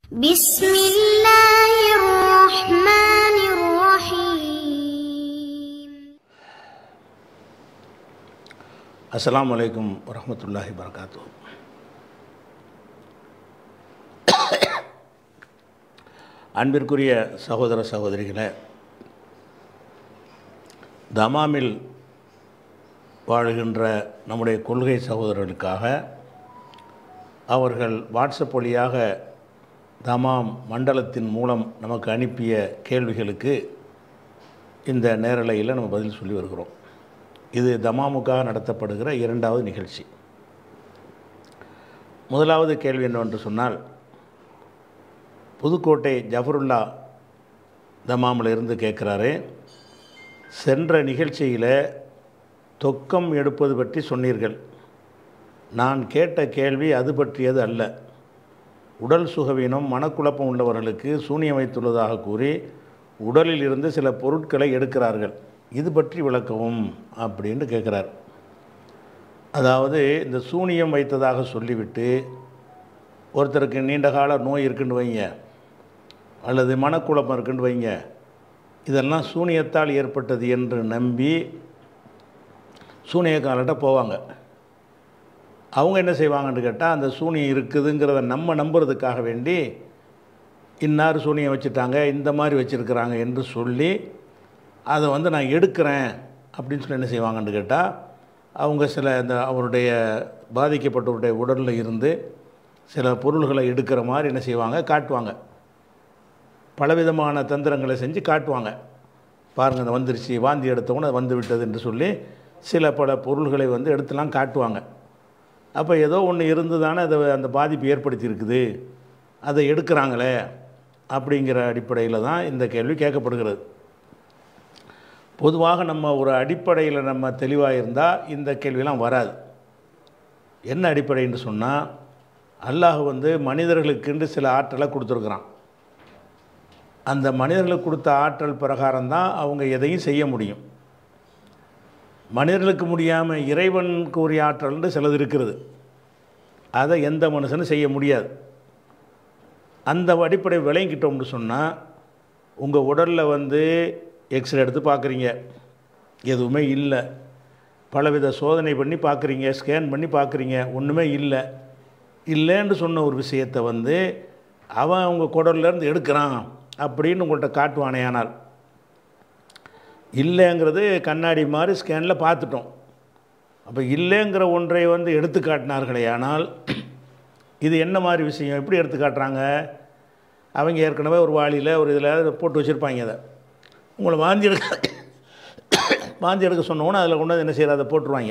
بسم الله الرحمن الرحيم அஸ்ஸலாமு அலைக்கும் வரஹ்மத்துல்லாஹி வரகாத்து அன்பிற்குரிய சகோதர சகோதரிகளே தமாமில் வாழுகின்ற நம்முடைய கொள்கை சகோதரர்களுக்காக அவர்கள் வாட்ஸ்அப் வழியாக தமாம் மண்டலத்தின் மூலம் நமக்கு அனுப்பிய கேள்விகளுக்கு இந்த நேரலையில் நம்ம பதில் சொல்லி வருகிறோம் இது தமாமுக்காக நடத்தப்படுகிற இரண்டாவது நிகழ்ச்சி முதலாவது கேள்வி என்னவென்று சொன்னால் புதுக்கோட்டை ஜஃபருல்லா தமாமில் இருந்து கேட்குறாரு சென்ற நிகழ்ச்சியில் தொக்கம் எடுப்பது பற்றி சொன்னீர்கள் நான் கேட்ட கேள்வி அது பற்றியது அல்ல உடல் சுகவீனம் மனக்குழப்பம் உள்ளவர்களுக்கு சூனியம் வைத்துள்ளதாக கூறி உடலில் இருந்து சில பொருட்களை எடுக்கிறார்கள் இது பற்றி விளக்கவும் அப்படின்னு கேட்குறார் அதாவது இந்த சூனியம் வைத்ததாக சொல்லிவிட்டு ஒருத்தருக்கு நீண்ட கால நோய் இருக்குன்னு வைங்க அல்லது மனக்குழப்பம் இருக்குன்னு வைங்க இதெல்லாம் சூனியத்தால் ஏற்பட்டது என்று நம்பி சூனியக்காரர்கிட்ட போவாங்க அவங்க என்ன செய்வாங்கன்னு கேட்டால் அந்த சூனியம் இருக்குதுங்கிறத நம்ம நம்புறதுக்காக வேண்டி இன்னார் சூனியம் வச்சுட்டாங்க இந்த மாதிரி வச்சுருக்கிறாங்க என்று சொல்லி அதை வந்து நான் எடுக்கிறேன் அப்படின்னு சொல்லி என்ன செய்வாங்கன்னு கேட்டால் அவங்க சில இந்த அவருடைய பாதிக்கப்பட்டவருடைய உடலில் இருந்து சில பொருள்களை எடுக்கிற மாதிரி என்ன செய்வாங்க காட்டுவாங்க பலவிதமான தந்திரங்களை செஞ்சு காட்டுவாங்க பாருங்கள் இந்த வந்துருச்சு வாந்தி எடுத்தவொன்னே அது வந்து விட்டது என்று சொல்லி சில பல பொருள்களை வந்து எடுத்துலாம் காட்டுவாங்க அப்போ ஏதோ ஒன்று இருந்து தானே அதை அந்த பாதிப்பு ஏற்படுத்தியிருக்குது அதை எடுக்கிறாங்களே அப்படிங்கிற அடிப்படையில் தான் இந்த கேள்வி கேட்கப்படுகிறது பொதுவாக நம்ம ஒரு அடிப்படையில் நம்ம தெளிவாக இருந்தால் இந்த கேள்வியெல்லாம் வராது என்ன அடிப்படைன்னு சொன்னால் அல்லாஹ் வந்து மனிதர்களுக்கென்று சில ஆற்றலை கொடுத்துருக்குறான் அந்த மனிதர்களுக்கு கொடுத்த ஆற்றல் பிரகாரம் தான் அவங்க எதையும் செய்ய முடியும் மனிதர்களுக்கு முடியாமல் இறைவனுக்கு உரிய ஆற்றல்னு சிலது இருக்கிறது அதை எந்த மனுஷனும் செய்ய முடியாது அந்த அடிப்படை விளங்கிட்டோம்னு சொன்னால் உங்கள் உடலில் வந்து எக்ஸ்ரே எடுத்து பார்க்குறீங்க எதுவுமே இல்லை பலவித சோதனை பண்ணி பார்க்குறீங்க ஸ்கேன் பண்ணி பார்க்குறீங்க ஒன்றுமே இல்லை இல்லைன்னு சொன்ன ஒரு விஷயத்தை வந்து அவன் உங்கள் குடல்லேருந்து எடுக்கிறான் அப்படின்னு உங்கள்கிட்ட காட்டுவானேயானால் இல்லைங்கிறது கண்ணாடி மாதிரி ஸ்கேனில் பார்த்துட்டோம் அப்போ இல்லைங்கிற ஒன்றை வந்து எடுத்து காட்டினார்களே ஆனால் இது என்ன மாதிரி விஷயம் எப்படி எடுத்து காட்டுறாங்க அவங்க ஏற்கனவே ஒரு வாளியில் ஒரு இதில் போட்டு வச்சுருப்பாங்க அதை உங்களை வாந்தி எடுக்க வாந்தி எடுக்க சொன்னோன்னே அதில் கொண்டு வந்து என்ன செய்கிற அதை போட்டுருவாங்க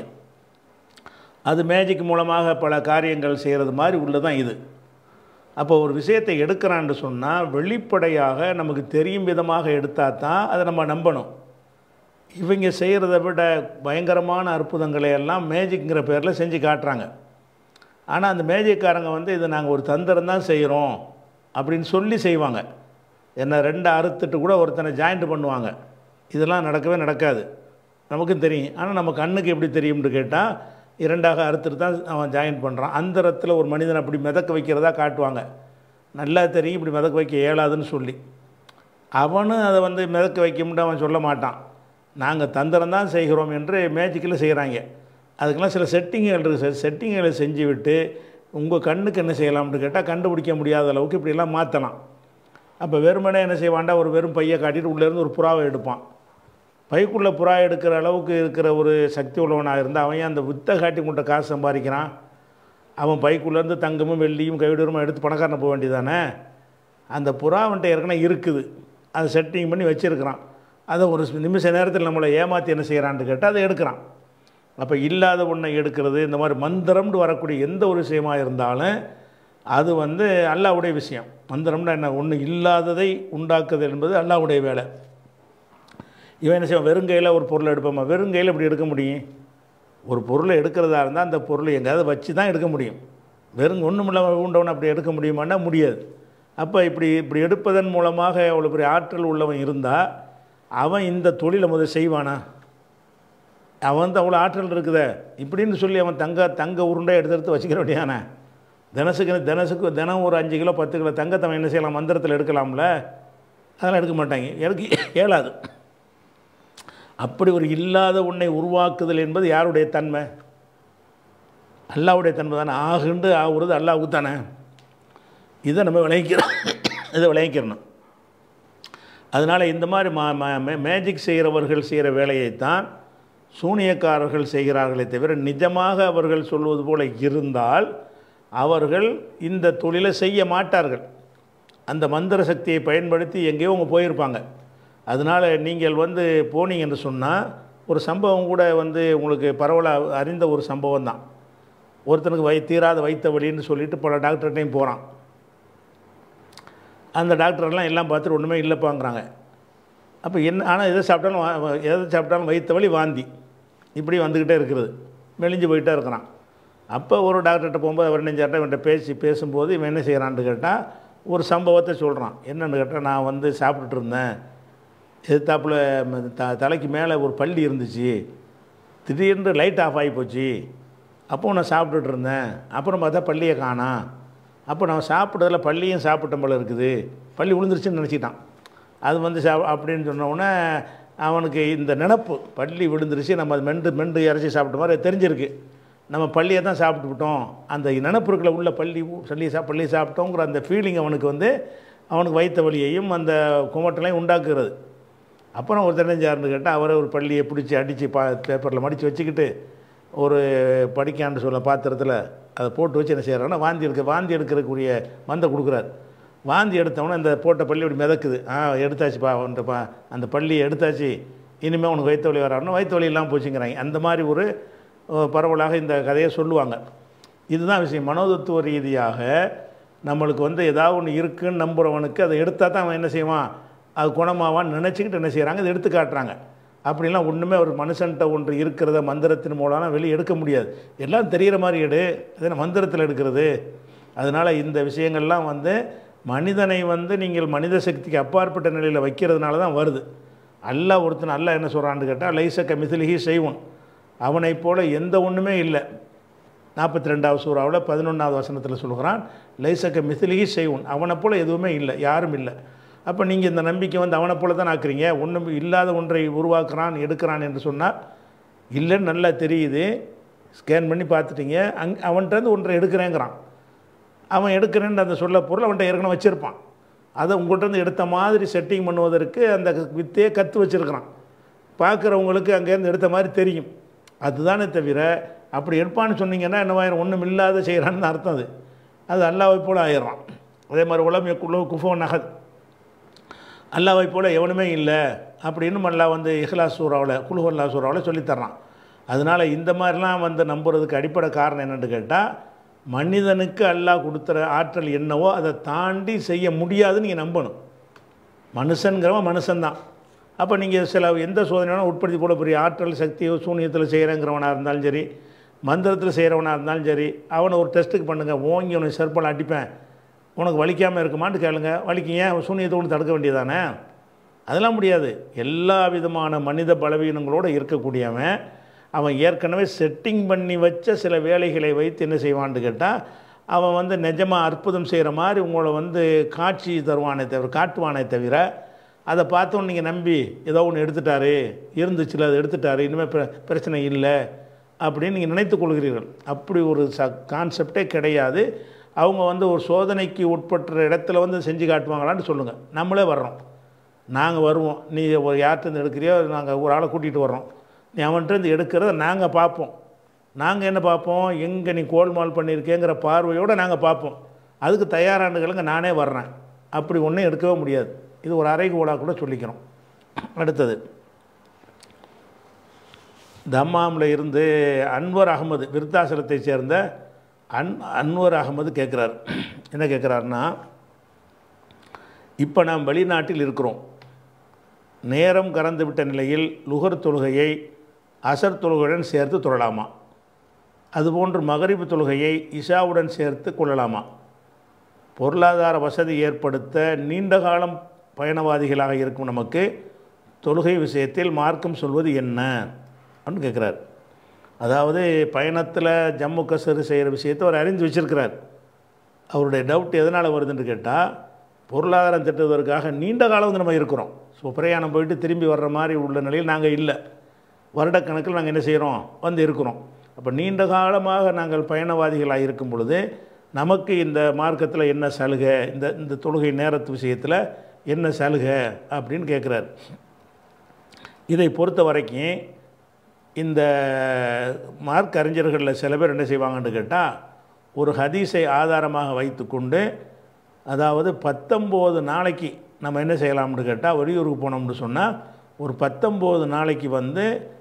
அது மேஜிக் மூலமாக பல காரியங்கள் செய்கிறது மாதிரி உள்ளதான் இது அப்போ ஒரு விஷயத்தை எடுக்கிறான்னு சொன்னால் வெளிப்படையாக நமக்கு தெரியும் விதமாக எடுத்தால் தான் அதை நம்ம நம்பணும் இவங்க செய்கிறத விட பயங்கரமான அற்புதங்களை எல்லாம் மேஜிக்ங்கிற பேரில் செஞ்சு காட்டுறாங்க ஆனால் அந்த மேஜிக்காரங்க வந்து இதை நாங்கள் ஒரு தந்திரம் தான் செய்கிறோம் அப்படின்னு சொல்லி செய்வாங்க என்ன ரெண்டு அறுத்துட்டு கூட ஒருத்தனை ஜாயிண்ட் பண்ணுவாங்க இதெல்லாம் நடக்கவே நடக்காது நமக்கும் தெரியும் ஆனால் நம்ம கண்ணுக்கு எப்படி தெரியும்னு கேட்டால் இரண்டாக அறுத்துட்டு தான் அவன் ஜாயின் பண்ணுறான் அந்தரத்தில் ஒரு மனிதன் அப்படி மிதக்க வைக்கிறதா காட்டுவாங்க நல்லா தெரியும் இப்படி மிதக்க வைக்க இயலாதுன்னு சொல்லி அவனும் அதை வந்து மிதக்க வைக்கும்னு அவன் சொல்ல மாட்டான் நாங்கள் தந்திரம் தான் செய்கிறோம் என்று மேஜிக்கில் செய்கிறாங்க அதுக்கெல்லாம் சில செட்டிங்குகள் இருக்குது சார் செட்டிங்களை செஞ்சு விட்டு உங்கள் கண்ணுக்கு என்ன செய்யலாம்னு கேட்டால் கண்டுபிடிக்க முடியாத அளவுக்கு இப்படிலாம் மாற்றலாம் அப்போ வெறுமனே என்ன செய்வான்டா ஒரு வெறும் பையை காட்டிட்டு உள்ளேருந்து ஒரு புறாவை எடுப்பான் பைக்குள்ளே புறா எடுக்கிற அளவுக்கு இருக்கிற ஒரு சக்தி உள்ளவனாக இருந்தால் அவன் ஏன் அந்த வித்தை காட்டி கொண்ட காசு சம்பாதிக்கிறான் அவன் பைக்குள்ளேருந்து தங்கமும் வெள்ளியும் கைவிடுமா எடுத்து பணக்காரனை போக வேண்டியதானே அந்த புறா அவன்கிட்ட ஏற்கனவே இருக்குது அதை செட்டிங் பண்ணி வச்சுருக்கிறான் அதை ஒரு நிமிஷ நேரத்தில் நம்மளை ஏமாற்றி என்ன செய்கிறான்னு கேட்டால் அதை எடுக்கிறான் அப்போ இல்லாத ஒன்றை எடுக்கிறது இந்த மாதிரி மந்திரம்னு வரக்கூடிய எந்த ஒரு விஷயமாக இருந்தாலும் அது வந்து அல்லாவுடைய விஷயம் மந்திரம்னா என்ன ஒன்று இல்லாததை உண்டாக்குதல் என்பது அல்லாவுடைய வேலை இவன் என்ன செய்வான் வெறுங்கையில் ஒரு பொருளை எடுப்போமா வெறுங்கையில் இப்படி எடுக்க முடியும் ஒரு பொருளை எடுக்கிறதா இருந்தால் அந்த பொருளை எங்கேயாவது வச்சு தான் எடுக்க முடியும் வெறும் ஒன்றும் இல்லாமல் உண்டவன் அப்படி எடுக்க முடியுமான்னா முடியாது அப்போ இப்படி இப்படி எடுப்பதன் மூலமாக அவ்வளோ பெரிய ஆற்றல் உள்ளவன் இருந்தால் அவன் இந்த தொழிலை முதல் செய்வானா அவன் வந்து அவ்வளோ ஆற்றல் இருக்குதே இப்படின்னு சொல்லி அவன் தங்க தங்க உருண்டை எடுத்து எடுத்து வச்சுக்கிற வேண்டியானே தினசுக்கு தினசுக்கு தினம் ஒரு அஞ்சு கிலோ பத்து கிலோ தங்கத்தை அவன் என்ன செய்யலாம் மந்திரத்தில் எடுக்கலாம்ல அதெல்லாம் எடுக்க மாட்டாங்க எனக்கு இயலாது அப்படி ஒரு இல்லாத உன்னை உருவாக்குதல் என்பது யாருடைய தன்மை அல்லாவுடைய தன்மை தானே ஆகுண்டு ஆகுறது அல்லாவுக்கு தானே இதை நம்ம விளங்கிக்கிறோம் இதை விளங்கிக்கிறணும் அதனால் இந்த மாதிரி மா மே- மேஜிக் செய்கிறவர்கள் செய்கிற வேலையைத்தான் சூனியக்காரர்கள் செய்கிறார்களே தவிர நிஜமாக அவர்கள் சொல்வது போல இருந்தால் அவர்கள் இந்த தொழிலை செய்ய மாட்டார்கள் அந்த மந்திர சக்தியை பயன்படுத்தி எங்கேயோ அவங்க போயிருப்பாங்க அதனால் நீங்கள் வந்து போனீங்க என்று சொன்னால் ஒரு சம்பவம் கூட வந்து உங்களுக்கு பரவலாக அறிந்த ஒரு சம்பவம் தான் ஒருத்தனுக்கு வை தீராத வைத்த வலின்னு சொல்லிட்டு பல டாக்டர்கிட்டையும் போகிறான் அந்த டாக்டர்லாம் எல்லாம் பார்த்துட்டு ஒன்றுமே இல்லைப்பாங்கிறாங்க அப்போ என்ன ஆனால் எதை சாப்பிட்டாலும் வா- வா- எதை சாப்பிட்டாலும் வயிற்று வலி வாந்தி இப்படி வந்துக்கிட்டே இருக்கிறது மெலிஞ்சு போயிட்டே இருக்கிறான் அப்போ ஒரு டாக்டர்கிட்ட போகும்போது அவர் நெஞ்சார்ட்ட இவன்கிட்ட பேசி பேசும்போது இவன் என்ன செய்கிறான்னு கேட்டால் ஒரு சம்பவத்தை சொல்கிறான் என்னன்னு கேட்டால் நான் வந்து சாப்பிட்டுட்டு இருந்தேன் எதிர்த்தாப்புல ம- த தலைக்கு மேலே ஒரு பள்ளி இருந்துச்சு திடீர்னு லைட் ஆஃப் ஆகி போச்சு அப்போ நான் சாப்பிட்டுட்டு இருந்தேன் அப்புறம் பார்த்தா பள்ளியை காணாம் அப்போ நான் சாப்பிட்டதில் பள்ளியும் சாப்பிட்ட போல இருக்குது பள்ளி விழுந்துருச்சுன்னு நினச்சிட்டான் அது வந்து சா அப்படின்னு சொன்ன உடனே அவனுக்கு இந்த நினப்பு பள்ளி விழுந்துருச்சு நம்ம அது மெண்டு மெண்டு இறச்சி சாப்பிட்ட மாதிரி தெரிஞ்சிருக்கு நம்ம பள்ளியை தான் சாப்பிட்டு விட்டோம் அந்த நினப்பு இருக்கிற உள்ள பள்ளி பள்ளி சா பள்ளி சாப்பிட்டோங்கிற அந்த ஃபீலிங் அவனுக்கு வந்து அவனுக்கு வைத்த வலியையும் அந்த குமட்டலையும் உண்டாக்குறது அப்புறம் ஒரு தெரிஞ்சாருன்னு கேட்டால் அவரை ஒரு பள்ளியை பிடிச்சி அடித்து பா பேப்பரில் மடித்து வச்சுக்கிட்டு ஒரு படிக்கான்னு சொல்ல பாத்திரத்தில் அதை போட்டு வச்சு என்ன செய்கிறாங்கன்னா வாந்தி எடுக்க வாந்தி எடுக்கிறதுக்குரிய மந்தை கொடுக்குறாரு வாந்தி எடுத்தவொடனே இந்த போட்ட பள்ளி இப்படி மிதக்குது ஆ எடுத்தாச்சுப்பா வந்துட்டு பா அந்த பள்ளியை எடுத்தாச்சு இனிமேல் உனக்கு வயிற்று வலி வரான்னு வயிற்று வலி இல்லாமல் போச்சுங்கிறாங்க அந்த மாதிரி ஒரு அஹ், பரவலாக இந்த கதையை சொல்லுவாங்க இதுதான் விஷயம் மனோதத்துவ ரீதியாக நம்மளுக்கு வந்து ஏதாவது ஒன்று இருக்குன்னு நம்புகிறவனுக்கு அதை எடுத்தால் தான் அவன் என்ன செய்வான் அது குணமாவான்னு நினச்சிக்கிட்டு என்ன செய்கிறாங்க அதை எடுத்து காட்டுறாங்க அப்படிலாம் ஒன்றுமே ஒரு மனுஷன்ட்ட ஒன்று இருக்கிறத மந்திரத்தின் மூலம்லாம் வெளியே எடுக்க முடியாது எல்லாம் தெரிகிற மாதிரி எடு அது என்ன மந்திரத்தில் எடுக்கிறது அதனால் இந்த விஷயங்கள்லாம் வந்து மனிதனை வந்து நீங்கள் மனித சக்திக்கு அப்பாற்பட்ட நிலையில் வைக்கிறதுனால தான் வருது அல்லாஹ் ஒருத்தன் அல்லாஹ் என்ன சொல்கிறான்னு கேட்டால் லைசக்க மிசிலிஹி செய்வோன் அவனைப் போல எந்த ஒன்றுமே இல்லை நாற்பத்தி ரெண்டாவது சூறாவில் பதினொன்றாவது வசனத்தில் சொல்கிறான் லைசக்க மிசிலிஹி செய்வோன் அவனை போல் எதுவுமே இல்லை யாரும் இல்லை அப்போ நீங்கள் இந்த நம்பிக்கை வந்து அவனை போல தான் ஆக்குறீங்க ஒன்றும் இல்லாத ஒன்றை உருவாக்குறான் எடுக்கிறான் என்று சொன்னால் இல்லைன்னு நல்லா தெரியுது ஸ்கேன் பண்ணி பார்த்துட்டீங்க அங் அவன்கிட்ட ஒன்றை எடுக்கிறேங்கிறான் அவன் எடுக்கிறேன்னு அந்த சொல்ல பொருள் அவன்கிட்ட ஏற்கனவே வச்சுருப்பான் அதை உங்கள்கிட்ட இருந்து எடுத்த மாதிரி செட்டிங் பண்ணுவதற்கு அந்த வித்தையை கற்று வச்சுருக்கிறான் பார்க்குறவங்களுக்கு அங்கேருந்து எடுத்த மாதிரி தெரியும் அதுதானே தவிர அப்படி எடுப்பான்னு சொன்னீங்கன்னா என்னவாயிரம் ஒன்றும் இல்லாத செய்கிறான்னு அர்த்தம் அது அது அல்லாவை போல் ஆயிடுறான் அதே மாதிரி உலகம் குழு குஃபோ நகத் அல்லாவை போல் எவனுமே இல்லை அப்படின்னு அல்லாஹ் வந்து இஹ்லாஸ் சூறாவில் குழுஹல்லா சூறாவில் சொல்லித்தர்றான் அதனால் இந்த மாதிரிலாம் வந்து நம்புறதுக்கு அடிப்படை காரணம் என்னென்னு கேட்டால் மனிதனுக்கு அல்லாஹ் கொடுத்துற ஆற்றல் என்னவோ அதை தாண்டி செய்ய முடியாதுன்னு நீங்கள் நம்பணும் மனுஷங்கிறவன் மனுஷன்தான் அப்போ நீங்கள் சில எந்த சோதனை வேணால் உட்படுத்தி போட பெரிய ஆற்றல் சக்தியோ சூனியத்தில் செய்கிறங்கிறவனாக இருந்தாலும் சரி மந்திரத்தில் செய்கிறவனாக இருந்தாலும் சரி அவனை ஒரு டெஸ்ட்டுக்கு பண்ணுங்கள் ஓங்கி உனக்கு செருப்பால் அடிப்பேன் உனக்கு வலிக்காமல் இருக்குமான்னு கேளுங்க வலிக்கு ஏன் சூனியத்தை ஒன்று தடுக்க வேண்டியதானே அதெல்லாம் முடியாது எல்லா விதமான மனித பலவீனங்களோடு இருக்கக்கூடியவன் அவன் ஏற்கனவே செட்டிங் பண்ணி வச்ச சில வேலைகளை வைத்து என்ன செய்வான்னு கேட்டால் அவன் வந்து நிஜமாக அற்புதம் செய்கிற மாதிரி உங்களை வந்து காட்சி தருவானே தவிர காட்டுவானே தவிர அதை பார்த்தோன்னு நீங்கள் நம்பி ஏதோ ஒன்று எடுத்துட்டாரு இருந்துச்சுல அதை எடுத்துட்டாரு இனிமேல் பிர பிரச்சனை இல்லை அப்படின்னு நீங்கள் நினைத்து கொள்கிறீர்கள் அப்படி ஒரு ச கான்செப்டே கிடையாது அவங்க வந்து ஒரு சோதனைக்கு உட்பட்ட இடத்துல வந்து செஞ்சு காட்டுவாங்களான்னு சொல்லுங்கள் நம்மளே வர்றோம் நாங்கள் வருவோம் நீ ஒரு யார்கிட்ட எடுக்கிறியோ நாங்கள் ஒரு ஆளை கூட்டிகிட்டு வர்றோம் நீ அவன்கிட்ட எடுக்கிறத நாங்கள் பார்ப்போம் நாங்கள் என்ன பார்ப்போம் எங்கே நீ கோல்மால் பண்ணியிருக்கேங்கிற பார்வையோடு நாங்கள் பார்ப்போம் அதுக்கு தயாரானுகளுங்க நானே வர்றேன் அப்படி ஒன்றும் எடுக்கவே முடியாது இது ஒரு அறைகோலாக கூட சொல்லிக்கிறோம் அடுத்தது தம்மாமில் இருந்து அன்வர் அகமது விருத்தாசலத்தை சேர்ந்த அன் அன்வர் அகமது கேட்குறார் என்ன கேட்குறாருன்னா இப்போ நாம் வெளிநாட்டில் இருக்கிறோம் நேரம் கறந்து விட்ட நிலையில் லுகர் தொழுகையை அசர் தொழுகையுடன் சேர்த்து தொழலாமா அதுபோன்று மகரிபு தொழுகையை இஷாவுடன் சேர்த்து கொள்ளலாமா பொருளாதார வசதி ஏற்படுத்த நீண்ட காலம் பயணவாதிகளாக இருக்கும் நமக்கு தொழுகை விஷயத்தில் மார்க்கம் சொல்வது என்ன அப்படின்னு கேட்குறார் அதாவது பயணத்தில் ஜம்மு கசரு செய்கிற விஷயத்தை அவர் அறிந்து வச்சிருக்கிறார் அவருடைய டவுட் எதனால் வருதுன்னு கேட்டால் பொருளாதாரம் திட்டுவதற்காக நீண்ட காலம் வந்து நம்ம இருக்கிறோம் ஸோ பிரயாணம் போயிட்டு திரும்பி வர்ற மாதிரி உள்ள நிலையில் நாங்கள் இல்லை வருடக்கணக்கில் நாங்கள் என்ன செய்கிறோம் வந்து இருக்கிறோம் அப்போ நீண்ட காலமாக நாங்கள் பயணவாதிகளாக இருக்கும் பொழுது நமக்கு இந்த மார்க்கத்தில் என்ன சலுகை இந்த இந்த தொழுகை நேரத்து விஷயத்தில் என்ன சலுகை அப்படின்னு கேட்குறாரு இதை பொறுத்த வரைக்கும் இந்த மார்க் அறிஞர்களில் சில பேர் என்ன செய்வாங்கன்னு கேட்டால் ஒரு ஹதீஸை ஆதாரமாக வைத்துக்கொண்டு அதாவது பத்தொம்போது நாளைக்கு நம்ம என்ன செய்யலாம்னு கேட்டால் வெளியூருக்கு போனோம்னு சொன்னால் ஒரு பத்தொம்போது நாளைக்கு வந்து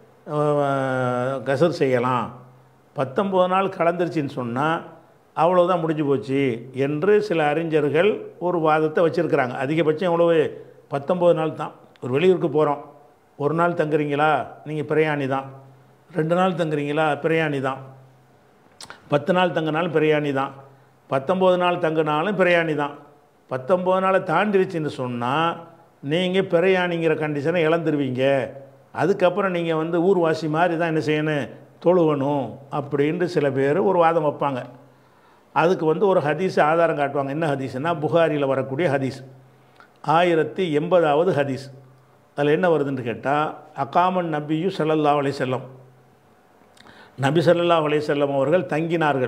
அஹ், கசர் செய்யலாம் பத்தொம்போது நாள் கலந்துருச்சின்னு சொன்னால் அவ்வளோதான் முடிஞ்சு போச்சு என்று சில அறிஞர்கள் ஒரு வாதத்தை வச்சுருக்கிறாங்க அதிகபட்சம் எவ்வளவு பத்தொம்போது நாள் தான் ஒரு வெளியூருக்கு போகிறோம் ஒரு நாள் தங்குறீங்களா நீங்கள் பிரயாணி தான் ரெண்டு நாள் தங்குறீங்களா பிரயாணி தான் பத்து நாள் தங்கினாலும் பிரயாணி தான் பத்தொம்போது நாள் தங்கினாலும் பிரயாணி தான் பத்தொம்போது நாளை தாண்டிருச்சுன்னு சொன்னால் நீங்கள் பிரயாணிங்கிற கண்டிஷனை இழந்துருவீங்க அதுக்கப்புறம் நீங்கள் வந்து ஊர்வாசி மாதிரி தான் என்ன செய்யணும் தொழுவணும் அப்படின்ட்டு சில பேர் ஒரு வாதம் வைப்பாங்க அதுக்கு வந்து ஒரு ஹதீஸ் ஆதாரம் காட்டுவாங்க என்ன ஹதீஸ்னா புகாரியில் வரக்கூடிய ஹதீஸ் ஆயிரத்தி எண்பதாவது ஹதீஸ் அதில் என்ன வருதுன்னு கேட்டால் அகாமன் நபியு ஸல்லல்லாஹு அலைஹி செல்லம் நபி ஸல்லல்லாஹு அலைஹி செல்லம் அவர்கள் தங்கினார்கள்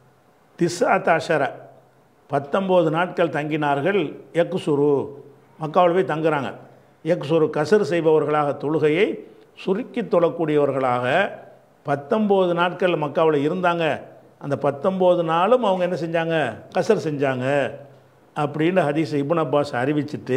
திஸ்ஸாத் அஷர பத்தொம்போது நாட்கள் தங்கினார்கள் எக்குசுரு மக்காவில் போய் தங்குறாங்க எக்குசுரு கசர் செய்பவர்களாக தொழுகையை சுருக்கி தொழக்கூடியவர்களாக பத்தொம்போது நாட்கள் மக்காவில் இருந்தாங்க அந்த பத்தொம்போது நாளும் அவங்க என்ன செஞ்சாங்க கசர் செஞ்சாங்க அப்படின்னு ஹதீஸ் இப்னு அப்பாஸ் அறிவிச்சிட்டு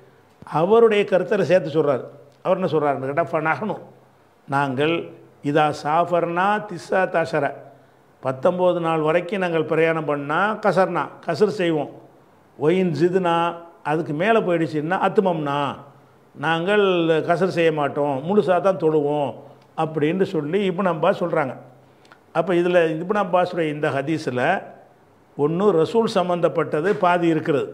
அவருடைய கருத்தை சேர்த்து சொல்கிறார் அவர் என்ன சொல்கிறாருன்னு கேட்டால் ஃபனஹனு நாங்கள் இதா சாஃபர்னா திஸ்ஸா தஷர பத்தொம்போது நாள் வரைக்கும் நாங்கள் பிரயாணம் பண்ணால் கசர்னா கசர் செய்வோம் ஒயின் ஜிதுனா அதுக்கு மேலே போயிடுச்சுன்னா அத்துமம்னா நாங்கள் கசர் செய்ய மாட்டோம் முழுசாக தான் தொழுவோம் அப்படின்னு சொல்லி இப்னு அப்பாஸ் சொல்கிறாங்க அப்போ இதில் இப்னு அப்பாஸுடைய இந்த ஹதீஸில் ஒன்று ரசூல் சம்மந்தப்பட்டது பாதி இருக்கிறது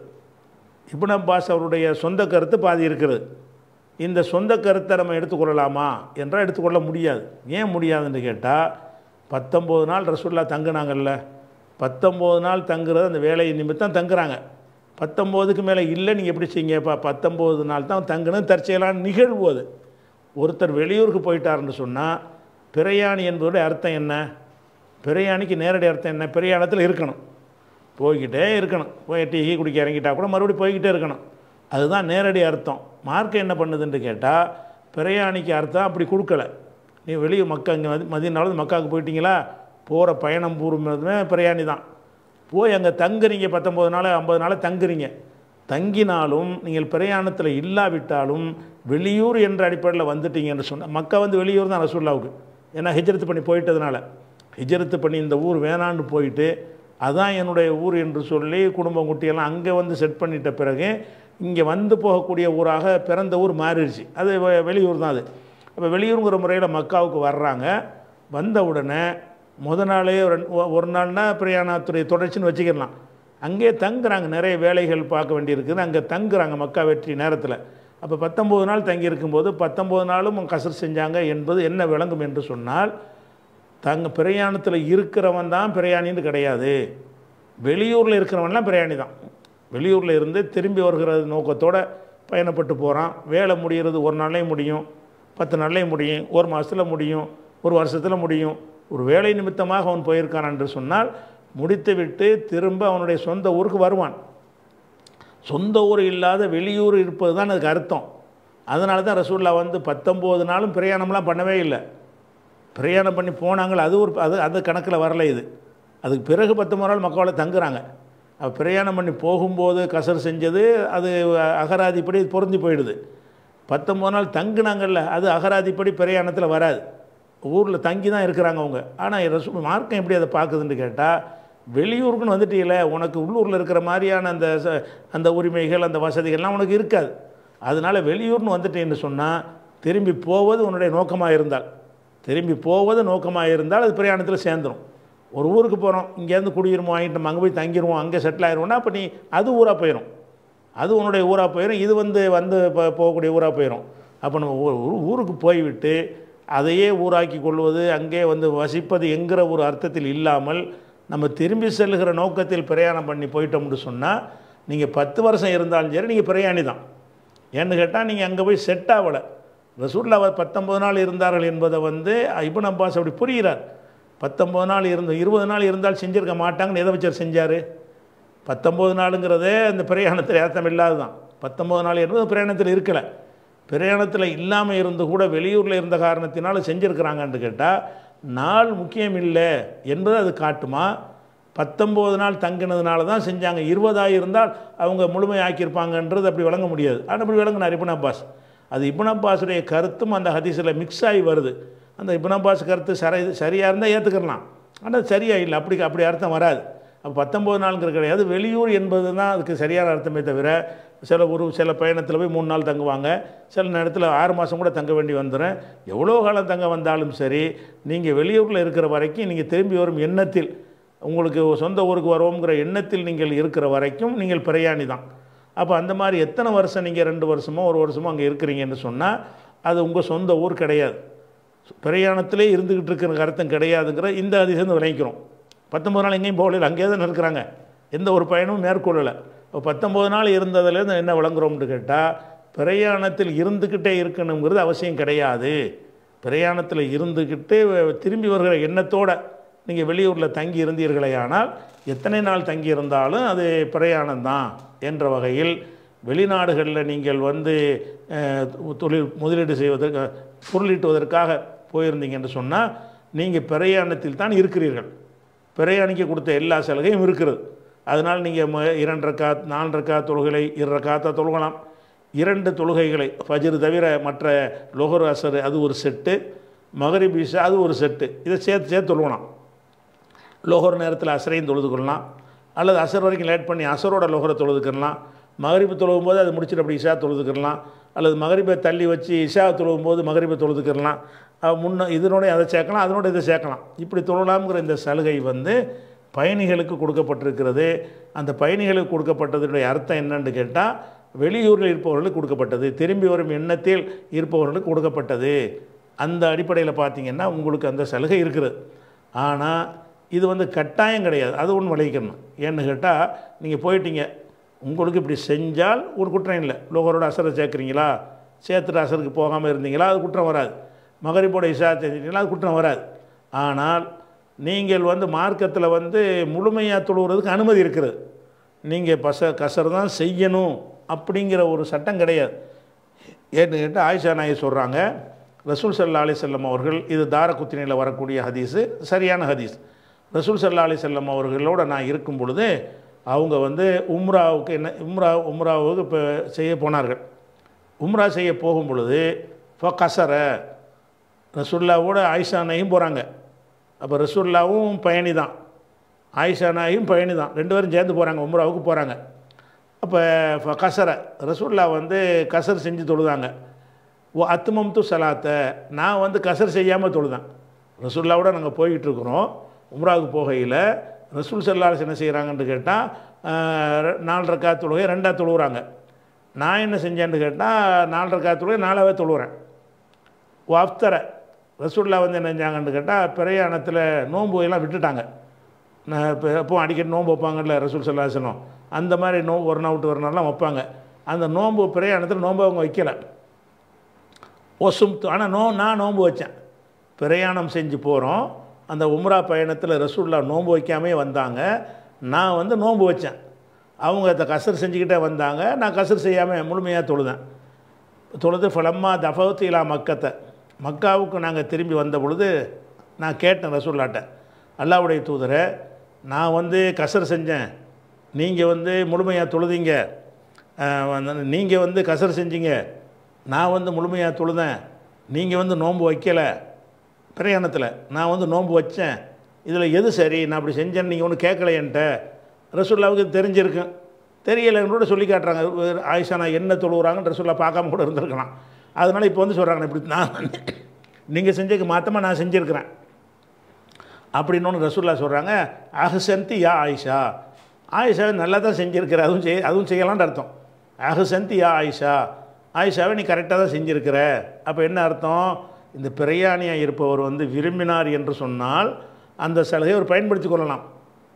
இப்னு அப்பாஸ் அவருடைய சொந்த கருத்து பாதி இருக்கிறது இந்த சொந்த கருத்தை நம்ம எடுத்துக்கொள்ளலாமா என்றால் எடுத்துக்கொள்ள முடியாது ஏன் முடியாதுன்னு கேட்டால் பத்தொம்போது நாள் ரசூல்லா தங்குனாங்கல்ல பத்தொம்போது நாள் தங்குறது அந்த வேலை நிமித்தம் தங்குறாங்க பத்தொம்போதுக்கு மேலே இல்லை நீங்கள் எப்படி செய்யுங்கப்பா பத்தொம்போது நாள் தான் தங்குனது தற்செயலான நிகழ்வு அது ஒருத்தர் வெளியூருக்கு போயிட்டாருன்னு சொன்னால் பிரயாணி என்பதோடைய அர்த்தம் என்ன பிரயாணிக்கு நேரடி அர்த்தம் என்ன பிரயாணத்தில் இருக்கணும் போய்கிட்டே இருக்கணும் போய் டீ கீ குடிக்க இறங்கிட்டா கூட மறுபடியும் போய்கிட்டே இருக்கணும் அதுதான் நேரடி அர்த்தம் மார்க்கம் என்ன பண்ணுதுன்னு கேட்டால் பிரயாணிக்கு அர்த்தம் அப்படி கொடுக்கல நீ வெளியே மக்கா இங்கே மதி மதியனாலும் மக்காவுக்கு போயிட்டீங்களா போகிற பயணம் பூர்வமே பிரயாணி தான் போய் அங்கே தங்குறீங்க பத்தொம்பது நாள் ஐம்பது நாள் தங்குறீங்க தங்கினாலும் நீங்கள் பிரயாணத்தில் இல்லாவிட்டாலும் வெளியூர் என்ற அடிப்படையில் வந்துட்டீங்கன்னு சொன்னால் மக்கா வந்து வெளியூர் தான் ரசூல்லாவுக்கு ஏன்னா ஹிஜ்ரத்து பண்ணி போயிட்டதுனால ஹிஜ்ரத்து பண்ணி இந்த ஊர் வேணான்னு போயிட்டு அதான் என்னுடைய ஊர் என்று சொல்லி குடும்பம் குட்டியெல்லாம் அங்கே வந்து செட் பண்ணிட்ட பிறகு இங்கே வந்து போகக்கூடிய ஊராக பிறந்த ஊர் மாறிடுச்சு அது வெ- வெளியூர் தான் அது அப்போ வெளியூருங்கிற முறையில் மக்காவுக்கு வர்றாங்க வந்த உடனே முத நாளே ஒரு ரெண்டு- ஒரு நாள்னா பிரயாணத்துடைய தொடர்ச்சின்னு வச்சுக்கிடலாம் அங்கேயே தங்குறாங்க நிறைய வேலைகள் பார்க்க வேண்டியிருக்குது அங்கே தங்குறாங்க மக்கா வெற்றி நேரத்தில் அப்போ பத்தொம்போது நாள் தங்கி இருக்கும்போது பத்தொம்போது நாளும் கசர் செஞ்சாங்க என்பது என்ன விளங்கும் என்று சொன்னால் தங்க பிரயாணத்தில் இருக்கிறவன் தான் பிரயாணின்னு கிடையாது வெளியூரில் இருக்கிறவன்லாம் பிரயாணி தான் வெளியூரில் இருந்து திரும்பி வருகிற நோக்கத்தோட பயணப்பட்டு போகிறான் வேலை முடிகிறது ஒரு நாள்லேயும் முடியும் பத்து நாள்லேயும் முடியும் ஒரு மாதத்தில் முடியும் ஒரு வருஷத்தில் முடியும் ஒரு வேலை நிமித்தமாக அவன் போயிருக்கான் என்று சொன்னால் முடித்துவிட்டு திரும்ப அவனுடைய சொந்த ஊருக்கு வருவான் சொந்த ஊர் இல்லாத வெளியூர் இருப்பது தான் அதுக்கு அர்த்தம் அதனால தான் ரசூல்லா வந்து பத்தொம்போது நாளும் பிரயாணம்லாம் பண்ணவே இல்லை பிரயாணம் பண்ணி போனாங்களே அது ஒரு அது அது கணக்கில் வரல இது அதுக்கு பிறகு பத்தொம்பது நாள் மக்களோட தங்குறாங்க அப்போ பிரயாணம் பண்ணி போகும்போது கசர் செஞ்சது அது அகராதிப்படி பொருந்தி போயிடுது பத்தொம்பது நாள் தங்குனாங்கல்ல அது அகராதிப்படி பிரயாணத்தில் வராது ஊரில் தங்கி தான் இருக்கிறாங்க அவங்க ஆனால் ரசூ மார்க்கம் எப்படி அதை பார்க்குதுன்னு கேட்டால் வெளியூருக்குன்னு வந்துட்டீங்களே உனக்கு உள்ளூரில் இருக்கிற மாதிரியான அந்த ச- அந்த உரிமைகள் அந்த வசதிகள்லாம் உனக்கு இருக்காது அதனால் வெளியூர்னு வந்துட்டேன்னு சொன்னால் திரும்பி போவது உன்னுடைய நோக்கமாக இருந்தால் திரும்பி போவது நோக்கமாக இருந்தால் அது பிரயாணத்தில் சேர்ந்துடும் ஒரு ஊருக்கு போகிறோம் இங்கேருந்து குடியிருமோ வாங்கிட்டு நம்ம அங்கே போய் தங்கிடுவோம் அங்கே செட்டில் ஆயிடுவோம்னா அப்போ நீ அது ஊராக போயிடும் அது உன்னுடைய ஊராக போயிடும் இது வந்து வந்து இப்போ போகக்கூடிய ஊராக போயிடும் அப்போ நம்ம ஊ- ஊ- ஊருக்கு போய்விட்டு அதையே ஊராக்கி கொள்வது அங்கே வந்து வசிப்பது என்கிற ஒரு அர்த்தத்தில் இல்லாமல் நம்ம திரும்பி செல்லுகிற நோக்கத்தில் பிரயாணம் பண்ணி போயிட்டோம்னு சொன்னால் நீங்கள் பத்து வருஷம் இருந்தாலும் சரி நீங்கள் பிரயாணி தான் ஏன்னு கேட்டால் நீங்கள் அங்கே போய் செட் ஆகலை ரசூல்லா அவர் பத்தொம்பது நாள் இருந்தார்கள் என்பதை வந்து இப்னு அப்பாஸ் அப்படி புரிகிறார் பத்தொம்பது நாள் இருந்து இருபது நாள் இருந்தால் செஞ்சிருக்க மாட்டாங்கன்னு எதை வச்சு செஞ்சார் பத்தொம்பது நாளுங்கிறதே அந்த பிரயாணத்தில் அர்த்தம் இல்லாது தான் பத்தொம்பது நாள் என்பது பிரயாணத்தில் இருக்கலை பிரயாணத்தில் இல்லாமல் இருந்து கூட வெளியூரில் இருந்த காரணத்தினால செஞ்சுருக்கிறாங்கன்னு கேட்டால் நாள் முக்கியம் இல்லை என்பது அது காட்டுமா பத்தொம்போது நாள் தங்கினதுனால தான் செஞ்சாங்க இருபதாக இருந்தால் அவங்க முழுமையாக்கியிருப்பாங்கன்றது அப்படி வழங்க முடியாது ஆனால் அப்படி விளங்கினார் இப்னு அப்பாஸ் அது இப்னு அப்பாஸுடைய கருத்தும் அந்த ஹதீஸில் மிக்ஸ் ஆகி வருது அந்த இப்னு அப்பாஸ் கருத்து சரி சரியாக இருந்தால் ஏற்றுக்கலாம் ஆனால் சரியாக இல்லை அப்படி அப்படி அர்த்தம் வராது அப்போ பத்தொம்போது நாளுங்கிற கிடையாது வெளியூர் என்பது தான் அதுக்கு சரியான அர்த்தமே தவிர சில ஒரு சில பயணத்தில் போய் மூணு நாள் தங்குவாங்க சில நேரத்தில் ஆறு மாதம் கூட தங்க வேண்டி வந்துடும் எவ்வளோ காலம் தங்க வந்தாலும் சரி நீங்கள் வெளியூரில் இருக்கிற வரைக்கும் நீங்கள் திரும்பி வரும் எண்ணத்தில் உங்களுக்கு சொந்த ஊருக்கு வருவோங்கிற எண்ணத்தில் நீங்கள் இருக்கிற வரைக்கும் நீங்கள் பிரயாணி தான் அப்போ அந்த மாதிரி எத்தனை வருஷம் நீங்கள் ரெண்டு வருஷமோ ஒரு வருஷமோ அங்கே இருக்கிறீங்கன்னு சொன்னால் அது உங்கள் சொந்த ஊர் கிடையாது பிரயாணத்திலே இருந்துக்கிட்டு இருக்கிற அர்த்தம் கிடையாதுங்கிற இந்த அதிசயம் விளைவிக்கிறோம் பத்தொம்பது நாள் எங்கேயும் போகல அங்கேயே தான் இருக்கிறாங்க எந்த ஒரு பயணமும் மேற்கொள்ளலை இப்போ பத்தொம்பது நாள் இருந்ததுலேருந்து என்ன விளங்குறோம்னு கேட்டால் பிரயாணத்தில் இருந்துக்கிட்டே இருக்கணுங்கிறது அவசியம் கிடையாது பிரயாணத்தில் இருந்துக்கிட்டு திரும்பி வருகிற எண்ணத்தோடு நீங்கள் வெளியூரில் தங்கி இருந்தீர்களே ஆனால் எத்தனை நாள் தங்கி இருந்தாலும் அது பிரயாணம்தான் என்ற வகையில் வெளிநாடுகளில் நீங்கள் வந்து அஹ், தொழில் முதலீடு செய்வதற்கு பொருளீட்டுவதற்காக போயிருந்தீங்க என்று சொன்னால் நீங்கள் பிரயாணத்தில் தான் இருக்கிறீர்கள் பிரயாணிக்க கொடுத்த எல்லா சலுகையும் இருக்கிறது அதனால் நீங்கள் ம இரண்டு ரக்காத் நாலு ரக்காத் தொழுகைகளை இரு ரக்காத்தா தொழுகலாம் இரண்டு தொழுகைகளை ஃபஜ்ர் தவிர மற்ற லொஹர் அசர் அது ஒரு செட்டு மகரிப் இஷா அது ஒரு செட்டு இதை சேர்த்து சேர்த்து தொழுகலாம் லோகர் நேரத்தில் அசரையும் தொழுதுக்கொள்ளலாம் அல்லது அசர் வரைக்கும் லேட் பண்ணி அசரோட லோகரை தொழுதுக்கிடலாம் மகரிப்பு தொழுவும் போது அதை முடிச்சுட்டு அப்படி இஷா தொழுதுக்கிடலாம் அல்லது மகரிப்பை தள்ளி வச்சு இஷா தொழுவும் போது மகரிப்பை தொழுதுக்கிடலாம் அஹ் முன்ன இதனோட அதை சேர்க்கலாம் அதனோட இதை சேர்க்கலாம் இப்படி தொழலாம்ங்கிற இந்த சலுகை வந்து பயணிகளுக்கு கொடுக்கப்பட்டிருக்கிறது அந்த பயணிகளுக்கு கொடுக்கப்பட்டதுடைய அர்த்தம் என்னன்னு கேட்டால் வெளியூரில் இருப்பவர்களுக்கு கொடுக்கப்பட்டது திரும்பி வரும் எண்ணத்தில் இருப்பவர்களுக்கு கொடுக்கப்பட்டது அந்த அடிப்படையில் பார்த்தீங்கன்னா உங்களுக்கு அந்த சலுகை இருக்கிறது ஆனால் இது வந்து கட்டாயம் கிடையாது அது ஒன்று விளைவிக்கணும் ஏன்னு கேட்டால் நீங்கள் போயிட்டீங்க உங்களுக்கு இப்படி செஞ்சால் ஒரு குற்றம் இல்லை லோகரோட அசரை சேர்க்குறீங்களா சேர்த்துட்டு அசருக்கு போகாமல் இருந்தீங்களா அது குற்றம் வராது மகரிப்போட இஷா செஞ்சீங்களா அது குற்றம் வராது ஆனால் நீங்கள் வந்து மார்க்கத்தில் வந்து முழுமையாக தொழுகிறதுக்கு அனுமதி இருக்கிறது நீங்கள் பச கசர் தான் செய்யணும் அப்படிங்கிற ஒரு சட்டம் கிடையாது ஏன்னு கேட்டால் ஆயிஷா நாயி சொல்கிறாங்க ரசூல் சல்லா அலி செல்லம் அவர்கள் இது தாரகுத்தினியில் வரக்கூடிய ஹதீஸு சரியான ஹதீஸ் ரசூல் சல்லா அலி செல்லம் அவர்களோட நான் இருக்கும் பொழுது அவங்க வந்து உம்ராவுக்கு என்ன உம்ரா உம்ராவுக்கு இப்போ செய்ய போனார்கள் உம்ரா செய்ய போகும் பொழுது இப்போ கசர ரசுல்லாவோட ஆயிஷா நாயும் போகிறாங்க அப்போ ரசுல்லாவும் பயணி தான் ஆயிஷா நாயும் பயணி தான் ரெண்டு பேரும் சேர்ந்து போகிறாங்க உம்ராவுக்கு போகிறாங்க அப்போ ஃப- கசர ரசுல்லா வந்து கசர் செஞ்சு தொழுதாங்க ஓ அத்துமம் து சலாத்தை நான் வந்து கசர் செய்யாமல் தொழுதேன் ரசுல்லாவோட நாங்கள் போய்கிட்டு இருக்கிறோம் உம்ராவுக்கு போகையில் ரசூல் சல்லாஸ் என்ன செய்கிறாங்கன்னு கேட்டால் நாலு ரக்கா தொழுகை ரெண்டாக தொழுகிறாங்க நான் என்ன செஞ்சேன்னு கேட்டால் நாலு ரக்கா தொழுகை நாலாவே தொழுகிறேன் அஃப்தர ரசூல்லா வந்து என்ன செஞ்சாங்கன்னு கேட்டால் பிரயாணத்தில் நோன்பு எல்லாம் விட்டுட்டாங்க நான் இப்போ எப்போ அடிக்கடி நோன்பு வைப்பாங்கல்ல ரசூல் சல்லாசனம் அந்த மாதிரி நோம்பு ஒரு நாள் விட்டு ஒரு நாள்லாம் வைப்பாங்க அந்த நோன்பு பிரயாணத்தில் நோன்பு அவங்க வைக்கலை ஒசும் ஆனால் நோ நான் நோன்பு வச்சேன் பிரயாணம் செஞ்சு போகிறோம் அந்த உம்ரா பயணத்தில் ரசூல்லா நோன்பு வைக்காமே வந்தாங்க நான் வந்து நோன்பு வச்சேன் அவங்க அதை கசர் செஞ்சுக்கிட்டே வந்தாங்க நான் கசர் செய்யாமல் முழுமையாக தொழுதேன் தொழுது ஃபலம்மா தஃபவுத்து இலா மக்கத்தை மக்காவுக்கு நாங்கள் திரும்பி வந்த பொழுது நான் கேட்டேன் ரசூல்லாட்ட அல்லாவுடைய தூதரை நான் வந்து கசர் செஞ்சேன் நீங்கள் வந்து முழுமையாக தொழுதீங்க நீங்கள் வந்து கசர் செஞ்சீங்க நான் வந்து முழுமையாக தொழுதேன் நீங்கள் வந்து நோன்பு வைக்கலை பிரயாணத்தில் நான் வந்து நோன்பு வச்சேன் இதில் எது சரி நான் அப்படி செஞ்சேன்னு நீங்கள் ஒன்றும் கேட்கல என்கிட்ட ரசூல்லாவுக்கு தெரிஞ்சிருக்கும் தெரியலைன்னு கூட சொல்லி காட்டுறாங்க ஆயிஷா நான் என்ன தொழுகிறாங்கன்னு ரசூல்லா பார்க்காம கூட இருந்திருக்கலாம் அதனால் இப்போ வந்து சொல்கிறாங்க இப்படி நான் நீங்கள் செஞ்சதுக்கு மாற்றமாக நான் செஞ்சுருக்கிறேன் அப்படின்னு ஒன்று ரசூல்லா சொல்கிறாங்க அஹசந்தி யா ஆயிஷா ஆயிஷாவை நல்லா தான் செஞ்சுருக்கிற அதுவும் செய் அதுவும் செய்யலாம்னு அர்த்தம் அஹசந்தி யா ஆயிஷா ஆயிஷாவை நீ கரெக்டாக தான் செஞ்சுருக்கிற அப்போ என்ன அர்த்தம் இந்த பிரயாணியாக இருப்பவர் வந்து விரும்பினார் என்று சொன்னால் அந்த சலுகையை அவர் பயன்படுத்தி கொள்ளலாம்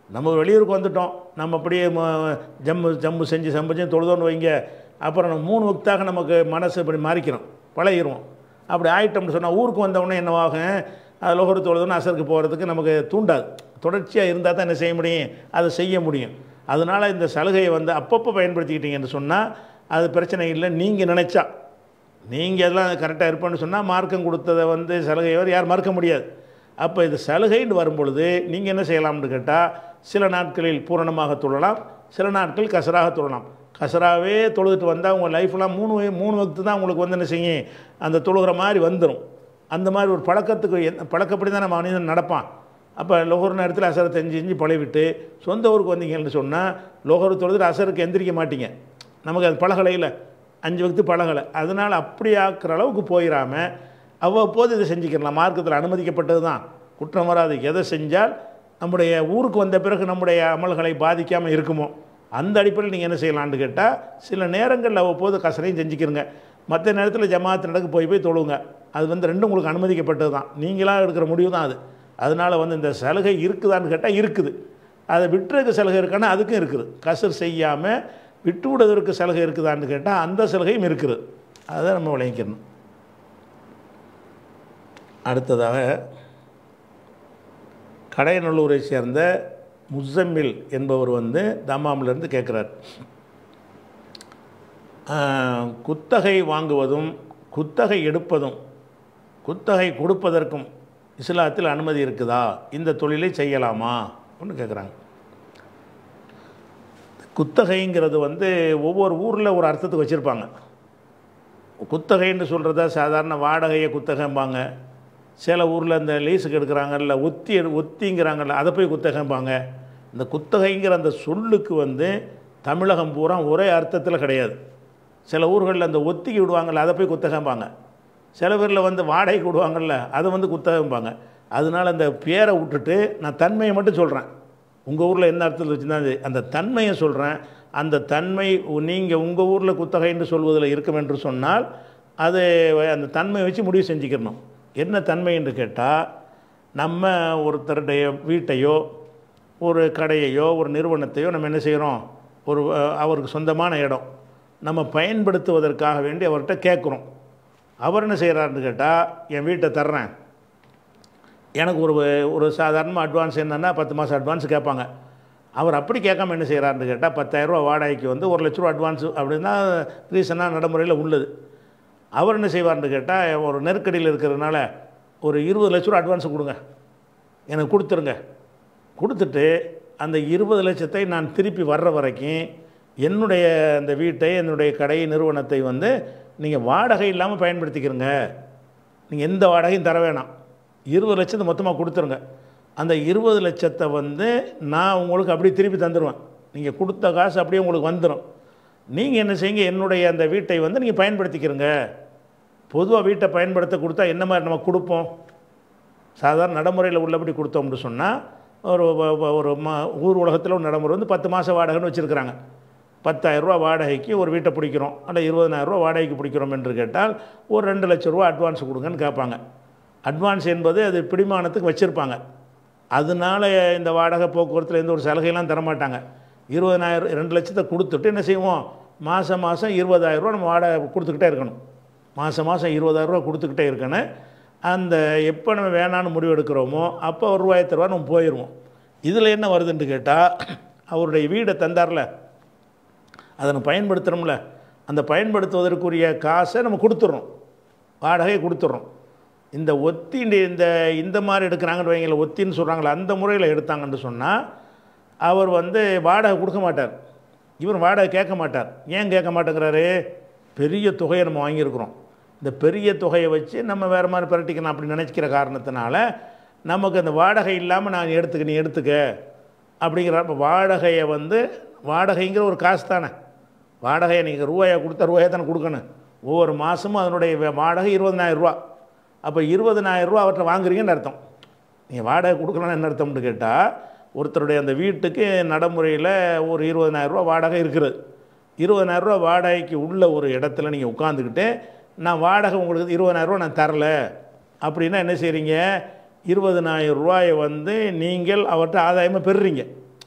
நம்ம வெளியூருக்கு வந்துட்டோம் நம்ம அப்படியே ம- ஜம்மு ஜம்மு செஞ்சு சம்பஞ்சு தொழுதோன்னு வைங்க அப்புறம் நம்ம மூணு வக்தாக நமக்கு மனசு இப்படி மாறிக்கிறோம் பழகிருவோம் அப்படி ஆயிட்டோம்னு சொன்னால் ஊருக்கு வந்தவுடனே என்னவாகும் அது லோகரு தொழுதுன்னு அசருக்கு போகிறதுக்கு நமக்கு தூண்டாது தொடர்ச்சியாக இருந்தால் தான் என்ன செய்ய முடியும் அதை செய்ய முடியும் அதனால் இந்த சலுகையை வந்து அப்பப்போ பயன்படுத்திக்கிட்டீங்கன்னு சொன்னால் அது பிரச்சனை இல்லை நீங்கள் நினச்சா நீங்கள் எல்லாம் கரெக்டாக இருப்பேன்னு சொன்னால் மார்க்கம் கொடுத்ததை வந்து சலுகையை வந்து யாரும் மறுக்க முடியாது அப்போ இது சலுகைன்னு வரும்பொழுது நீங்கள் என்ன செய்யலாம்னு கேட்டால் சில நாட்களில் பூரணமாக தொழலாம் சில நாட்கள் கசராக தொழலாம் கசராகவே தொழுதுட்டு வந்தால் உங்கள் லைஃப்லாம் மூணு வய- மூணு வகுத்து தான் உங்களுக்கு வந்து என்ன செய்யும் அந்த தொழுகிற மாதிரி வந்துடும் அந்த மாதிரி ஒரு பழக்கத்துக்கு என் பழக்கப்படி தான் நம்ம மனிதன் நடப்பான் அப்போ லோகர் நேரத்தில் அசரை தெரிஞ்சு செஞ்சு பழகிவிட்டு சொந்த ஊருக்கு வந்தீங்கன்னு சொன்னால் லோகர் தொழுதுட்டு அசருக்கு எந்திரிக்க மாட்டீங்க நமக்கு அது பழகலையில் அஞ்சு வகுத்து பழகலை அதனால் அப்படி ஆக்குற அளவுக்கு போயிடாமல் அவ்வப்போது இதை செஞ்சுக்கலாம் மார்க்கத்தில் அனுமதிக்கப்பட்டது தான் குற்றம் வராது எதை செஞ்சால் நம்முடைய ஊருக்கு வந்த பிறகு நம்முடைய அமல்களை பாதிக்காமல் இருக்குமோ அந்த அடிப்படையில் நீங்கள் என்ன செய்யலாம்னு கேட்டால் சில நேரங்களில் அவ்வப்போது கசரையும் செஞ்சுக்கிறங்க மற்ற நேரத்தில் ஜமாத்து நடக்கு போய் போய் தொழுங்க அது வந்து ரெண்டும் உங்களுக்கு அனுமதிக்கப்பட்டது தான் நீங்களாக எடுக்கிற முடிவு தான் அது அதனால் வந்து இந்த சலுகை இருக்குதான்னு கேட்டால் இருக்குது அதை விட்டுறதுக்கு சலுகை இருக்கான்னா அதுக்கும் இருக்குது கசர் செய்யாமல் விட்டு விடுவதற்கு சலுகை இருக்குதான்னு கேட்டால் அந்த சலுகையும் இருக்குது அதை நம்ம விளங்கிக்கணும் அடுத்ததாக கடையநல்லூரை சேர்ந்த முசம்மில் என்பவர் வந்து தமாமிலிருந்து கேட்குறார் ஆஹ், குத்தகை வாங்குவதும் குத்தகை எடுப்பதும் குத்தகை கொடுப்பதற்கும் இஸ்லாத்தில் அனுமதி இருக்குதா இந்த தொழிலை செய்யலாமா அப்படின்னு கேட்குறாங்க குத்தகைங்கிறது வந்து ஒவ்வொரு ஊரில் ஒரு அர்த்தத்துக்கு வச்சுருப்பாங்க குத்தகைன்னு சொல்கிறத சாதாரண வாடகையை குத்தகைம்பாங்க சில ஊரில் இந்த லீஸுக்கு எடுக்கிறாங்கல்ல ஒத்தி எடு- ஒத்திங்கிறாங்கல்ல அதை போய் குத்தகைம்பாங்க இந்த குத்தகைங்கிற அந்த சொல்லுக்கு வந்து தமிழகம் பூரா ஒரே அர்த்தத்தில் கிடையாது சில ஊர்களில் அந்த ஒத்திக்கு விடுவாங்கல்ல அதை போய் குத்தகைம்பாங்க சில பேரில் வந்து வாடகைக்கு விடுவாங்கல்ல அதை வந்து குத்தகைம்பாங்க அதனால் அந்த பேரை விட்டுட்டு நான் தன்மையை மட்டும் சொல்கிறேன் உங்கள் ஊரில் என்ன அர்த்தத்தில் வச்சுருந்தா அந்த தன்மையை சொல்கிறேன் அந்த தன்மை நீங்கள் உங்கள் ஊரில் குத்தகைன்னு சொல்வதில் இருக்கும் என்று சொன்னால் அது அந்த தன்மையை வச்சு முடிவு செஞ்சுக்கணும் என்ன தன்மை என்று கேட்டால் நம்ம ஒருத்தருடைய வீட்டையோ ஒரு கடையையோ ஒரு நிறுவனத்தையோ நம்ம என்ன செய்கிறோம் ஒரு அஹ், அவருக்கு சொந்தமான இடம் நம்ம பயன்படுத்துவதற்காக வேண்டி அவர்கிட்ட கேட்குறோம் அவர் என்ன செய்கிறாருன்னு கேட்டால் என் வீட்டை தர்றேன் எனக்கு ஒரு ஒரு சாதாரணமாக அட்வான்ஸ் என்னென்னா பத்து மாதம் அட்வான்ஸ் கேட்பாங்க அவர் அப்படி கேட்காம என்ன செய்கிறாருன்னு கேட்டால் பத்தாயிரரூபா வாடகைக்கு வந்து ஒரு லட்ச ரூபா அட்வான்ஸ் அப்படின்னா ரீசனாக நடைமுறையில் உள்ளது அவர் என்ன செய்வார்னு கேட்டால் ஒரு நெருக்கடியில் இருக்கிறதுனால ஒரு இருபது லட்ச ரூபா அட்வான்ஸ் கொடுங்க எனக்கு கொடுத்துருங்க கொடுத்துட்டு அந்த இருபது லட்சத்தை நான் திருப்பி வர்ற வரைக்கும் என்னுடைய அந்த வீட்டை என்னுடைய கடை நிறுவனத்தை வந்து நீங்கள் வாடகை இல்லாமல் பயன்படுத்திக்கிறங்க நீங்கள் எந்த வாடகையும் தர வேணாம் இருபது லட்சத்தை மொத்தமாக கொடுத்துருங்க அந்த இருபது லட்சத்தை வந்து நான் உங்களுக்கு அப்படியே திருப்பி தந்துடுவேன் நீங்கள் கொடுத்த காசு அப்படியே உங்களுக்கு வந்துடும் நீங்கள் என்ன செய்யுங்க என்னுடைய அந்த வீட்டை வந்து நீங்கள் பயன்படுத்திக்கிறங்க பொதுவாக வீட்டை பயன்படுத்த கொடுத்தா என்ன மாதிரி நம்ம கொடுப்போம் சாதாரண நடைமுறையில் உள்ளபடி கொடுத்தோம்னு சொன்னால் ஒரு வ- வ- ஒரு மா ஊர் உலகத்தில் ஒரு நடைமுறை வந்து பத்து மாதம் வாடகைன்னு வச்சுருக்கிறாங்க பத்தாயிரரூபா வாடகைக்கு ஒரு வீட்டை பிடிக்கிறோம் அல்ல இருபதனாயிரரூவா வாடகைக்கு பிடிக்கிறோம் என்று கேட்டால் ஒரு ரெண்டு லட்ச ரூபா அட்வான்ஸ் கொடுங்கன்னு கேட்பாங்க அட்வான்ஸ் என்பது அது பிடிமானத்துக்கு வச்சுருப்பாங்க அதனால இந்த வாடகை போக்குவரத்தில் எந்த ஒரு சலுகையெல்லாம் தரமாட்டாங்க இருபதனாயிரம் ரெண்டு லட்சத்தை கொடுத்துட்டு என்ன செய்வோம் மாதம் மாதம் இருபதாயிரரூவா நம்ம வாடகை கொடுத்துக்கிட்டே இருக்கணும் மாதம் மாதம் இருபதாயிரரூவா கொடுத்துக்கிட்டே இருக்கணும் அந்த எப்போ நம்ம வேணான்னு முடிவு எடுக்கிறோமோ அப்போ ஒரு ரூபாயத்து ரூபா நம்ம போயிடுவோம் இதில் என்ன வருதுன்னு கேட்டால் அவருடைய வீடை தந்தார்ல அதை நம்ம பயன்படுத்துகிறோம்ல அந்த பயன்படுத்துவதற்குரிய காசை நம்ம கொடுத்துட்றோம் வாடகையை கொடுத்துட்றோம் இந்த ஒத்தி இந்த இந்த மாதிரி எடுக்கிறாங்கன்னு வைங்கள ஒத்தின்னு சொல்கிறாங்களே அந்த முறையில் எடுத்தாங்கன்னு சொன்னால் அவர் வந்து வாடகை கொடுக்க மாட்டார் இவர் வாடகை கேட்க மாட்டார் ஏன் கேட்க மாட்டேங்கிறாரு பெரிய தொகையை நம்ம வாங்கியிருக்கிறோம் இந்த பெரிய தொகையை வச்சு நம்ம வேறு மாதிரி பிரட்டிக்கலாம் அப்படி நினைக்கிற காரணத்தினால நமக்கு அந்த வாடகை இல்லாமல் நான் எடுத்துக்க நீ எடுத்துக்க அப்படிங்கிற அப்ப வாடகையை வந்து வாடகைங்கிற ஒரு காசு தானே வாடகையை நீங்கள் ரூபாயை கொடுத்த ரூபாயை தானே கொடுக்கணும் ஒவ்வொரு மாதமும் அதனுடைய வே- வாடகை இருபதனாயிரம் ரூபா அப்போ இருபதனாயிரம் ரூபா அவர்கிட்ட வாங்குறீங்கன்னு அர்த்தம் நீங்கள் வாடகை கொடுக்கலாம்னு என்ன அர்த்தம்னு கேட்டால் ஒருத்தருடைய அந்த வீட்டுக்கு நடைமுறையில் ஒரு இருபதனாயிரம் ரூபா வாடகை இருக்கிறது இருபதனாயிரம் ரூபா வாடகைக்கு உள்ள ஒரு இடத்துல நீங்கள் உட்காந்துக்கிட்டு நான் வாடகை உங்களுக்கு இருபதனாயிரம் ரூபா நான் தரல அப்படின்னா என்ன செய்கிறீங்க இருபதனாயிரம் ரூபாயை வந்து நீங்கள் அவர்கிட்ட ஆதாயமாக பெறுறீங்க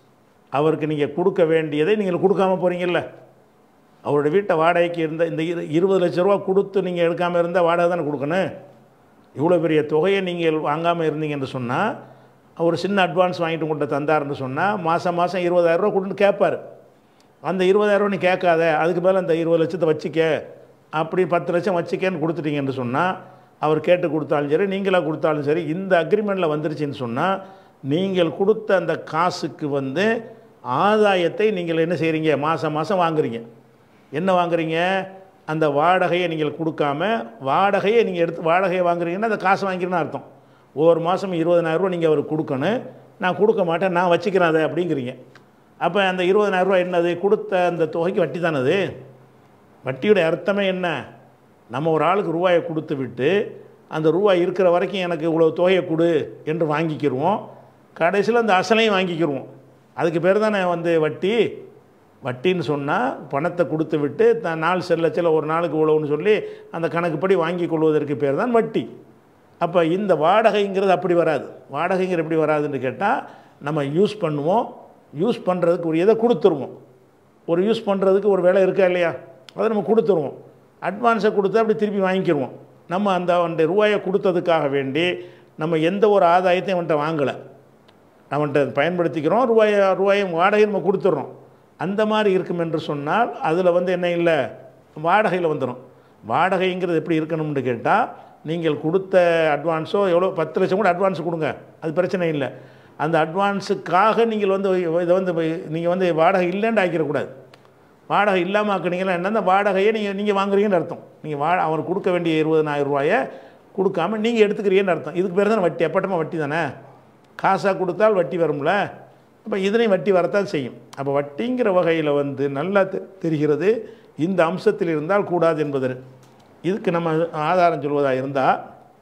அவருக்கு நீங்கள் கொடுக்க வேண்டியதை நீங்கள் கொடுக்காம போகிறீங்கல்ல அவருடைய வீட்டை வாடகைக்கு இருந்த இந்த இரு இருபது லட்ச ரூபா கொடுத்து நீங்கள் எடுக்காமல் இருந்தால் வாடகை தானே கொடுக்கணும் இவ்வளோ பெரிய தொகையை நீங்கள் வாங்காமல் இருந்தீங்கன்னு சொன்னால் ஒரு சின்ன அட்வான்ஸ் வாங்கிட்டு உங்கள்கிட்ட தந்தாருன்னு சொன்னால் மாதம் மாதம் இருபதாயிரரூவா கொடுன்னு கேட்பார் அந்த இருபதாயிரரூவா நீ கேட்காத அதுக்கு மேலே அந்த இருபது லட்சத்தை வச்சுக்க அப்படி பத்து லட்சம் வச்சுக்கேன்னு கொடுத்துட்டீங்கன்னு சொன்னால் அவர் கேட்டு கொடுத்தாலும் சரி நீங்களாக கொடுத்தாலும் சரி இந்த அக்ரிமெண்ட்டில் வந்துருச்சுன்னு சொன்னால் நீங்கள் கொடுத்த அந்த காசுக்கு வந்து ஆதாயத்தை நீங்கள் என்ன செய்கிறீங்க மாதம் மாதம் வாங்குறீங்க என்ன வாங்குறீங்க அந்த வாடகையை நீங்கள் கொடுக்காம வாடகையை நீங்கள் எடுத்து வாடகையை வாங்குறீங்கன்னா அந்த காசு வாங்கிறேன்னு அர்த்தம் ஒவ்வொரு மாதம் இருபதனாயிரரூவா நீங்கள் அவருக்கு கொடுக்கணும் நான் கொடுக்க மாட்டேன் நான் வச்சுக்கிறேன் அதை அப்படிங்கிறீங்க அப்போ அந்த இருபதனாயிரரூவா என்னது கொடுத்த அந்த தொகைக்கு வட்டி தானே அது வட்டியுடைய அர்த்தமே என்ன நம்ம ஒரு ஆளுக்கு ரூபாயை கொடுத்து விட்டு அந்த ரூபாய் இருக்கிற வரைக்கும் எனக்கு இவ்வளோ தொகையை கொடு என்று வாங்கிக்கிருவோம் கடைசியில் அந்த அசலையும் வாங்கிக்கிருவோம் அதுக்கு பேர் தானே வந்து வட்டி வட்டின்னு சொன்னால் பணத்தை கொடுத்து விட்டு த நாள் செல்லச்சில் ஒரு நாளுக்கு இவ்வளோன்னு சொல்லி அந்த கணக்குப்படி வாங்கி கொள்வதற்கு பேர் தான் வட்டி அப்போ இந்த வாடகைங்கிறது அப்படி வராது வாடகைங்கிற எப்படி வராதுன்னு கேட்டால் நம்ம யூஸ் பண்ணுவோம் யூஸ் பண்ணுறதுக்கு உரியதை கொடுத்துருவோம் ஒரு யூஸ் பண்ணுறதுக்கு ஒரு வேலை இருக்கா இல்லையா அதை நம்ம கொடுத்துருவோம் அட்வான்ஸை கொடுத்து அப்படி திருப்பி வாங்கிக்கிருவோம் நம்ம அந்த அந்த ரூபாயை கொடுத்ததுக்காக வேண்டி நம்ம எந்த ஒரு ஆதாயத்தையும் அவன்கிட்ட வாங்கலை அவன்கிட்ட பயன்படுத்திக்கிறோம் ரூபாயை ரூபாயும் வாடகை நம்ம கொடுத்துட்றோம் அந்த மாதிரி இருக்கும் என்று சொன்னால் அதில் வந்து என்ன இல்லை வாடகையில் வந்துடும் வாடகைங்கிறது எப்படி இருக்கணும்னு கேட்டால் நீங்கள் கொடுத்த அட்வான்ஸோ எவ்வளோ பத்து லட்சம் கூட அட்வான்ஸ் கொடுங்க அது பிரச்சனை இல்லை அந்த அட்வான்ஸுக்காக நீங்கள் வந்து இதை வந்து நீங்கள் வந்து வாடகை இல்லைன்னு ஆக்கிடக்கூடாது வாடகை இல்லாமல் ஆக்குனீங்கன்னா என்ன அந்த வாடகையை நீங்கள் நீங்கள் வாங்குறீங்கன்னு அர்த்தம் நீங்கள் வா அவர் கொடுக்க வேண்டிய இருபதனாயிரம் ரூபாயை கொடுக்காம நீங்கள் எடுத்துக்கிறீங்கன்னு அர்த்தம் இதுக்கு பேர் தானே வட்டி அப்பட்டமாக வட்டி தானே காசாக கொடுத்தால் வட்டி வரும்ல அப்போ இதனையும் வட்டி வரத்தான் செய்யும் அப்போ வட்டிங்கிற வகையில் வந்து நல்லா தெ- தெரிகிறது இந்த அம்சத்தில் இருந்தால் கூடாது என்பது இதுக்கு நம்ம ஆதாரம் சொல்வதாக இருந்தால்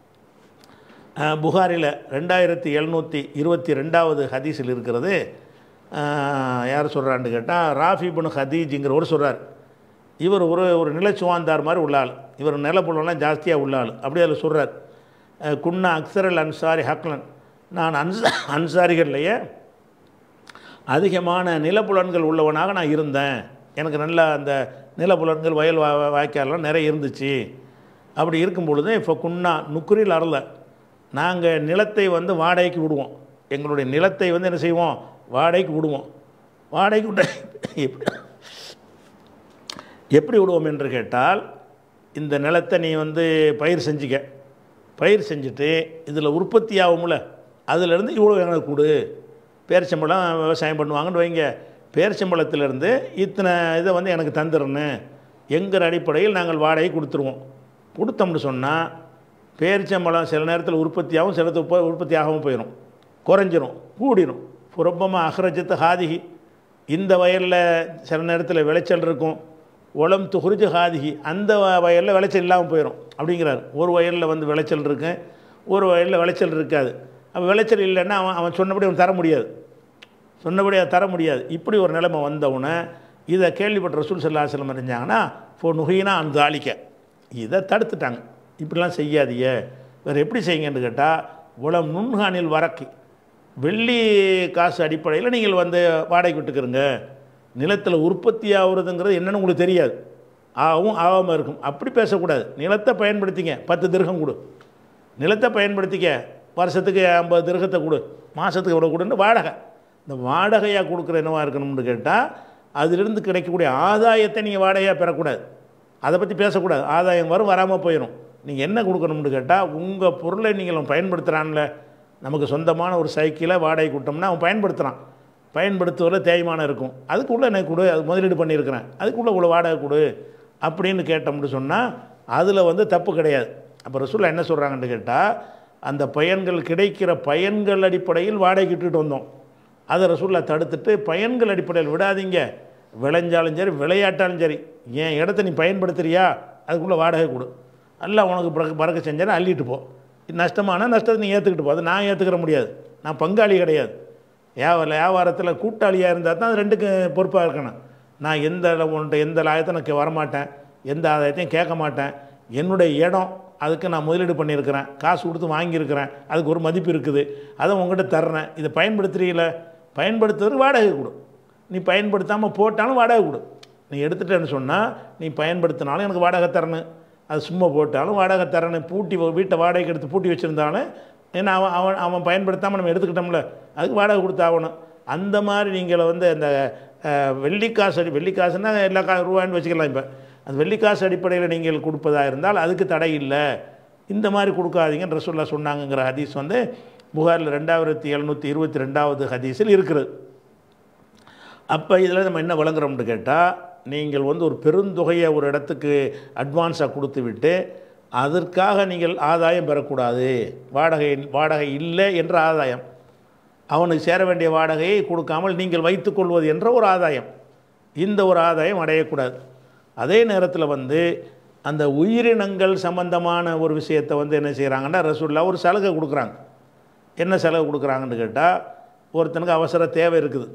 அஹ், புகாரில் ரெண்டாயிரத்தி எழுநூற்றி இருபத்தி ரெண்டாவது ஹதீஸில் இருக்கிறது அஹ், யார் சொல்கிறான்னு கேட்டால் ராஃபிபுன் ஹதீஜுங்கிறவர் சொல்கிறார் இவர் ஒரு ஒரு நிலச்சுவாந்தார் மாதிரி உள்ள ஆள் இவர் நிலப்புலம்லாம் ஜாஸ்தியாக உள்ள ஆள் அப்படி அதில் சொல்கிறார் குன்னா அக்சரல் அன்சாரி ஹக்லன் நான் அன்சா அன்சாரிகள்லையே அதிகமான நிலப்புலன்கள் உள்ளவனாக நான் இருந்தேன் எனக்கு நல்லா அந்த நிலப்புலன்கள் வயல் வா வா- வாய்க்கால்லாம் நிறைய இருந்துச்சு அப்படி இருக்கும் பொழுது இப்போ குன்னா நுக்குரில் அறல நாங்கள் நிலத்தை வந்து வாடகைக்கு விடுவோம் எங்களுடைய நிலத்தை வந்து என்ன செய்வோம் வாடகைக்கு விடுவோம் வாடகைக்கு விட்ட எப்படி எப்படி விடுவோம் என்று கேட்டால் இந்த நிலத்தை நீ வந்து பயிர் செஞ்சுக்க பயிர் செஞ்சுட்டு இதில் உற்பத்தி ஆகும்ல அதிலிருந்து இவ்வளோ எனக்கு கொடு பேரிச்சம்பழம் விவசாயம் பண்ணுவாங்கன்னு வைங்க பேரிச்சம்பழத்திலிருந்து இத்தனை இதை வந்து எனக்கு தந்துடணும் என்கிற அடிப்படையில் நாங்கள் வாடகை கொடுத்துருவோம் கொடுத்தோம்னு சொன்னால் பேரிச்சம்பழம் சில நேரத்தில் உற்பத்தியாகவும் சில நேரத்தில் உற்ப- உற்பத்தி ஆகாமல் போயிடும் குறைஞ்சிரும் கூடிரும் புறப்பமாக அகரஜத்து ஹாதிகி இந்த வயலில் சில நேரத்தில் விளைச்சல் இருக்கும் உளம் துகுரிஜு ஹாதிகி அந்த வ- வயலில் விளைச்சல் இல்லாமல் போயிடும் அப்படிங்கிறார் ஒரு வயலில் வந்து விளைச்சல் இருக்கு ஒரு வயலில் விளைச்சல் இருக்காது அப்போ விளைச்சல் இல்லைன்னா அவன் அவன் சொன்னபடி அவன் தர முடியாது சொன்னபடி அதை தர முடியாது இப்படி ஒரு நிலைமை வந்தவுடனே இதை கேள்விப்பட்ட ரசூல் சல்லாஹலம் இருந்தாங்கன்னா இப்போ நுகையினா அந்த ஆளிக்க இதை தடுத்துட்டாங்க இப்படிலாம் செய்யாதீங்க வேறு எப்படி செய்யுங்கன்னு கேட்டால் உளம் நுண்கானில் வரக்கி வெள்ளி காசு அடிப்படையில் நீங்கள் வந்து வாடகை விட்டுக்கிறங்க நிலத்தில் உற்பத்தி ஆகுறதுங்கிறது என்னன்னு உங்களுக்கு தெரியாது ஆகவும் ஆகாமல் இருக்கும் அப்படி பேசக்கூடாது நிலத்தை பயன்படுத்திங்க பத்து திருகம் கொடு நிலத்தை பயன்படுத்திக்க வருஷத்துக்கு ஐம்பது திருகத்தை கொடு மாதத்துக்கு எவ்வளோ கொடுன்னு வாடகை இந்த வாடகையாக கொடுக்குற என்னவா இருக்கணும்னு கேட்டால் அதிலிருந்து கிடைக்கக்கூடிய ஆதாயத்தை நீங்கள் வாடகையாக பெறக்கூடாது அதை பற்றி பேசக்கூடாது ஆதாயம் வரும் வராமல் போயிடும் நீங்கள் என்ன கொடுக்கணும்னு கேட்டால் உங்கள் பொருளை நீங்கள் பயன்படுத்துகிறான்ல நமக்கு சொந்தமான ஒரு சைக்கிளை வாடகை கொடுத்தோம்னா அவன் பயன்படுத்துகிறான் பயன்படுத்துவதில் தேய்மானம் இருக்கும் அதுக்குள்ளே எனக்கு கொடு அது முதலீடு பண்ணியிருக்கிறேன் அதுக்குள்ளே இவ்வளோ வாடகை கொடு அப்படின்னு கேட்டோம்னு சொன்னால் அதில் வந்து தப்பு கிடையாது அப்போ ரசூல்லா என்ன சொல்கிறாங்கன்னு கேட்டால் அந்த பயன்கள் கிடைக்கிற பயன்கள் அடிப்படையில் வாடகை விட்டுட்டு வந்தோம் அதை ரசூல்லா தடுத்துட்டு பயன்கள் அடிப்படையில் விடாதீங்க விளைஞ்சாலும் சரி விளையாட்டாலும் சரி என் இடத்த நீ பயன்படுத்துறியா அதுக்குள்ளே வாடகை கொடு அல்ல உனக்கு பறக்க பறக்க செஞ்சேன்னா அள்ளிட்டு போ இது நஷ்டமான நஷ்டத்தை நீ ஏற்றுக்கிட்டு போ அதை நான் ஏற்றுக்கிற முடியாது நான் பங்காளி கிடையாது வியாபார வியாபாரத்தில் கூட்டாளியாக இருந்தால் தான் அது ரெண்டுக்கு பொறுப்பாக இருக்கணும் நான் எந்த உன்ட்ட எந்த லாயத்தை நான் கே- வரமாட்டேன் எந்த ஆதாயத்தையும் கேட்க மாட்டேன் என்னுடைய இடம் அதுக்கு நான் முதலீடு பண்ணியிருக்கிறேன் காசு கொடுத்து வாங்கியிருக்கிறேன் அதுக்கு ஒரு மதிப்பு இருக்குது அதை உங்கள்கிட்ட தர்றேன் இதை பயன்படுத்துறீங்கள பயன்படுத்துறதுக்கு வாடகை கொடு நீ பயன்படுத்தாமல் போட்டாலும் வாடகை கொடு நீ எடுத்துட்டேன்னு சொன்னால் நீ பயன்படுத்தினாலும் எனக்கு வாடகை தரணும் அது சும்மா போட்டாலும் வாடகை தரணும் பூட்டி வீட்டை வாடகைக்கு எடுத்து பூட்டி வச்சுருந்தாலும் ஏன்னா அவன் அவன் அவன் பயன்படுத்தாமல் நம்ம எடுத்துக்கிட்டோம்ல அதுக்கு வாடகை கொடுத்தாகணும் அந்த மாதிரி நீங்கள் வந்து அந்த அஹ், வெள்ளிக்காசு அடி வெள்ளிக்காசுன்னா எல்லா கா ரூபான்னு வச்சுக்கலாம் இப்போ அந்த வெள்ளிக்காசு அடிப்படையில் நீங்கள் கொடுப்பதாக இருந்தால் அதுக்கு தடை இல்லை இந்த மாதிரி கொடுக்காதீங்கன்னு ரசூல்லா சொன்னாங்கங்கிற ஹதீஸ் வந்து புகாரில் ரெண்டாயிரத்தி எழுநூற்றி இருபத்தி ரெண்டாவது ஹதீஸில் இருக்கிறது அப்போ இதில் நம்ம என்ன வழங்குறோம்னு கேட்டால் நீங்கள் வந்து ஒரு பெருந்தொகையை ஒரு இடத்துக்கு அட்வான்ஸாக கொடுத்து விட்டு அதற்காக நீங்கள் ஆதாயம் பெறக்கூடாது வாடகை வாடகை இல்லை என்ற ஆதாயம் அவனுக்கு சேர வேண்டிய வாடகையை கொடுக்காமல் நீங்கள் வைத்துக்கொள்வது என்ற ஒரு ஆதாயம் இந்த ஒரு ஆதாயம் அடையக்கூடாது அதே நேரத்தில் வந்து அந்த உயிரினங்கள் சம்பந்தமான ஒரு விஷயத்தை வந்து என்ன செய்கிறாங்கன்னா ரசூல்லா ஒரு சலுகை கொடுக்குறாங்க என்ன சலுகை கொடுக்குறாங்கன்னு கேட்டால் ஒருத்தனுக்கு அவசர தேவை இருக்குது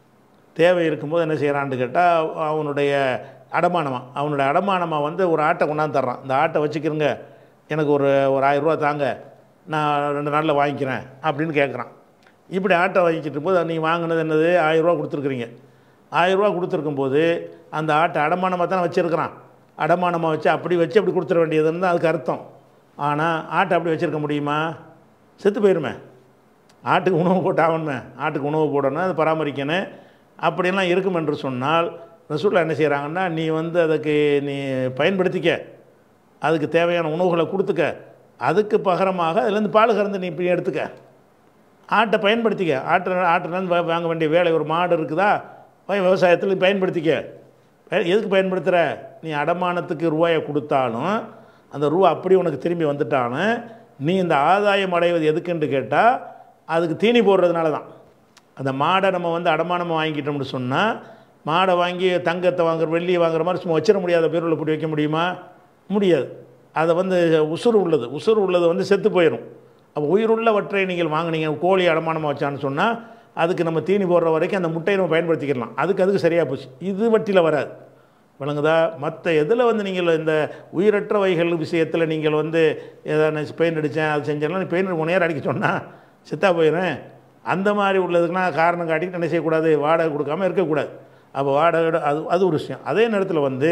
தேவை இருக்கும்போது என்ன செய்கிறான்னு கேட்டால் அவனுடைய அடமானமாக அவனுடைய அடமானமாக வந்து ஒரு ஆட்டை கொண்டாந்து தர்றான் இந்த ஆட்டை வச்சுக்கிறங்க எனக்கு ஒரு ஒரு ஆயிரரூவா தாங்க நான் ரெண்டு நாளில் வாங்கிக்கிறேன் அப்படின்னு கேட்குறான் இப்படி ஆட்டை வாங்கிக்கிட்டு போது நீ வாங்கினது என்னது ஆயிரரூவா கொடுத்துருக்குறீங்க ஆயிரரூவா கொடுத்துருக்கும்போது அந்த ஆட்டை அடமானமாக தானே வச்சுருக்கிறான் அடமானமாக வச்சு அப்படி வச்சு அப்படி கொடுத்துட வேண்டியதுன்னு தான் அதுக்கு அர்த்தம் ஆனால் ஆட்டை அப்படி வச்சுருக்க முடியுமா செத்து போயிருமே ஆட்டுக்கு உணவு போட்டு ஆகணுமே ஆட்டுக்கு உணவு போடணும் அதை பராமரிக்கணும் அப்படியெல்லாம் இருக்கும் என்று சொன்னால் ரசூல்லா என்ன செய்கிறாங்கன்னா நீ வந்து அதுக்கு நீ பயன்படுத்திக்க அதுக்கு தேவையான உணவுகளை கொடுத்துக்க அதுக்கு பகரமாக அதுலேருந்து பால் கறந்து நீ இப்படி எடுத்துக்க ஆட்டை பயன்படுத்திக்க ஆட்டை ஆட்டிலேருந்து வா- வாங்க வேண்டிய வேலை ஒரு மாடு இருக்குதா போய் விவசாயத்தில் பயன்படுத்திக்க பய- எதுக்கு பயன்படுத்துகிற நீ அடமானத்துக்கு ரூபாயை கொடுத்தாலும் அந்த ரூபா அப்படி உனக்கு திரும்பி வந்துட்டாலும் நீ இந்த ஆதாயம் அடைவது எதுக்குன்னு கேட்டால் அதுக்கு தீனி போடுறதுனால தான் அந்த மாடை நம்ம வந்து அடமானமாக வாங்கிட்டோம்னு சொன்னால் மாடை வாங்கி தங்கத்தை வாங்குற வெள்ளியை வாங்குற மாதிரி சும்மா வச்சிட முடியாத பேருள்ள போட்டு வைக்க முடியுமா முடியாது அதை வந்து உசுறு உள்ளது உசுறு உள்ளது வந்து செத்து போயிடும் அப்போ உயிருள்ளவற்றை நீங்கள் வாங்குனீங்க கோழி அடமானமாக வச்சான்னு சொன்னால் அதுக்கு நம்ம தீனி போடுற வரைக்கும் அந்த முட்டையை நம்ம பயன்படுத்திக்கலாம் அதுக்கு அதுக்கு சரியாக போச்சு இது வட்டியில் வராது விளங்குதா மற்ற எதில் வந்து நீங்கள் இந்த உயிரற்ற வைகள் விஷயத்தில் நீங்கள் வந்து ஏதாவது பெயிண்ட் அடித்தேன் அது செஞ்சேன்னா நீ பெயிண்ட் உன் நேரம் அடிக்க சொன்னால் செத்தா போயிடுறேன் அந்த மாதிரி உள்ளதுக்குனா காரணம் காட்டிட்டு என்ன செய்யக்கூடாது வாடகை கொடுக்காம இருக்கக்கூடாது அப்போ வாடகை அது அது ஒரு விஷயம் அதே நேரத்தில் வந்து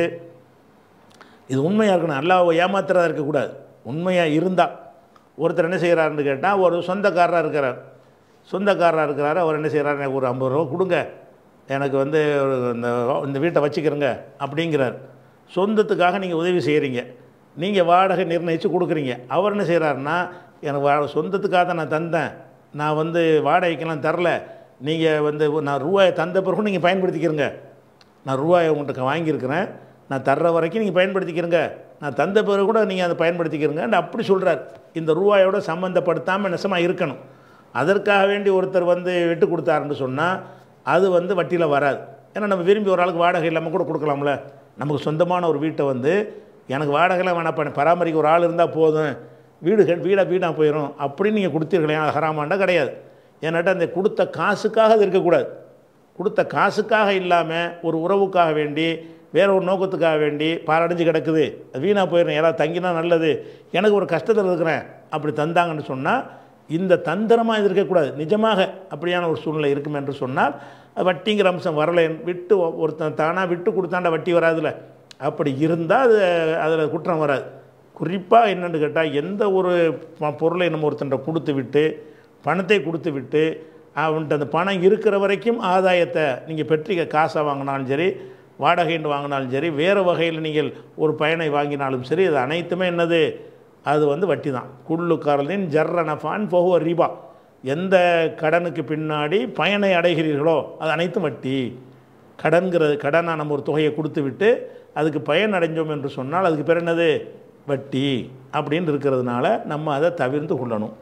இது உண்மையாக இருக்கணும் அல்லாவை ஏமாத்துறதா இருக்கக்கூடாது உண்மையாக இருந்தால் ஒருத்தர் என்ன செய்கிறாருன்னு கேட்டால் ஒரு சொந்தக்காரராக இருக்கிறார் சொந்தக்காரராக இருக்கிறாரு அவர் என்ன செய்கிறார் எனக்கு ஒரு ஐம்பது ரூபா கொடுங்க எனக்கு வந்து ஒரு இந்த இந்த வீட்டை வச்சுக்கிறேங்க அப்படிங்கிறார் சொந்தத்துக்காக நீங்கள் உதவி செய்கிறீங்க நீங்கள் வாடகை நிர்ணயித்து கொடுக்குறீங்க அவர் என்ன செய்கிறாருன்னா எனக்கு வா சொந்தத்துக்காக தான் நான் தந்தேன் நான் வந்து வாடகைக்கெல்லாம் தரல நீங்கள் வந்து நான் ரூபாயை தந்த பிறகு நீங்கள் பயன்படுத்திக்கிறங்க நான் ரூபாயை உங்கள்கிட்ட வாங்கியிருக்கிறேன் நான் தர்ற வரைக்கும் நீங்கள் பயன்படுத்திக்கிறங்க நான் தந்த பிறகு கூட நீங்கள் அதை பயன்படுத்திக்கிறங்க அப்படி சொல்கிறார் இந்த ரூபாயோட சம்மந்தப்படுத்தாமல் நெசமாக இருக்கணும் அதற்காக வேண்டி ஒருத்தர் வந்து விட்டு கொடுத்தாருன்னு சொன்னால் அது வந்து வட்டியில் வராது ஏன்னா நம்ம விரும்பி ஒரு ஆளுக்கு வாடகை இல்லாமல் கூட கொடுக்கலாம்ல நமக்கு சொந்தமான ஒரு வீட்டை வந்து எனக்கு வாடகைலாம் வேணாப்பா எனக்கு பராமரிக்க ஒரு ஆள் இருந்தால் போதும் வீடு கட் வீடாக வீடாக போயிடும் அப்படின்னு நீங்கள் கொடுத்தீர்களே அது ஹராமாண்டா கிடையாது ஏன்னாட்டா அந்த கொடுத்த காசுக்காக அது இருக்கக்கூடாது கொடுத்த காசுக்காக இல்லாமல் ஒரு உறவுக்காக வேண்டி வேற ஒரு நோக்கத்துக்காக வேண்டி பாரடைஞ்சு கிடக்குது அது வீணாக போயிடும் யாராவது தங்கினா நல்லது எனக்கு ஒரு கஷ்டத்தில் இருக்கிறேன் அப்படி தந்தாங்கன்னு சொன்னால் இந்த தந்திரமாக இது இருக்கக்கூடாது நிஜமாக அப்படியான ஒரு சூழ்நிலை இருக்கும் என்று சொன்னால் அது வட்டிங்கிற அம்சம் வரலை விட்டு ஒ- ஒருத்தன் தானாக விட்டு கொடுத்தாண்டா வட்டி வராதுல அப்படி இருந்தால் அது அதில் குற்றம் வராது குறிப்பாக என்னென்னு கேட்டால் எந்த ஒரு ப- பொருளை நம்ம ஒருத்தன்ட்ட கொடுத்து விட்டு பணத்தை கொடுத்து விட்டு அவன்கிட்ட அந்த பணம் இருக்கிற வரைக்கும் ஆதாயத்தை நீங்கள் பெற்றிக்க காசாக வாங்கினாலும் சரி வாடகைன்னு வாங்கினாலும் சரி வேறு வகையில் நீங்கள் ஒரு பயனை வாங்கினாலும் சரி அது அனைத்துமே என்னது அது வந்து வட்டி தான் குள்ளு கரலின் ஜர்ர நஃபான் போகுவ ரிபா எந்த கடனுக்கு பின்னாடி பயனை அடைகிறீர்களோ அது அனைத்தும் வட்டி கடன்கிறது கடனாக நம்ம ஒரு தொகையை கொடுத்து விட்டு அதுக்கு பயன் அடைஞ்சோம் என்று சொன்னால் அதுக்கு பேர் என்னது வட்டி அப்படின்னு இருக்கிறதுனால நம்ம அதை தவிர்த்து கொள்ளணும்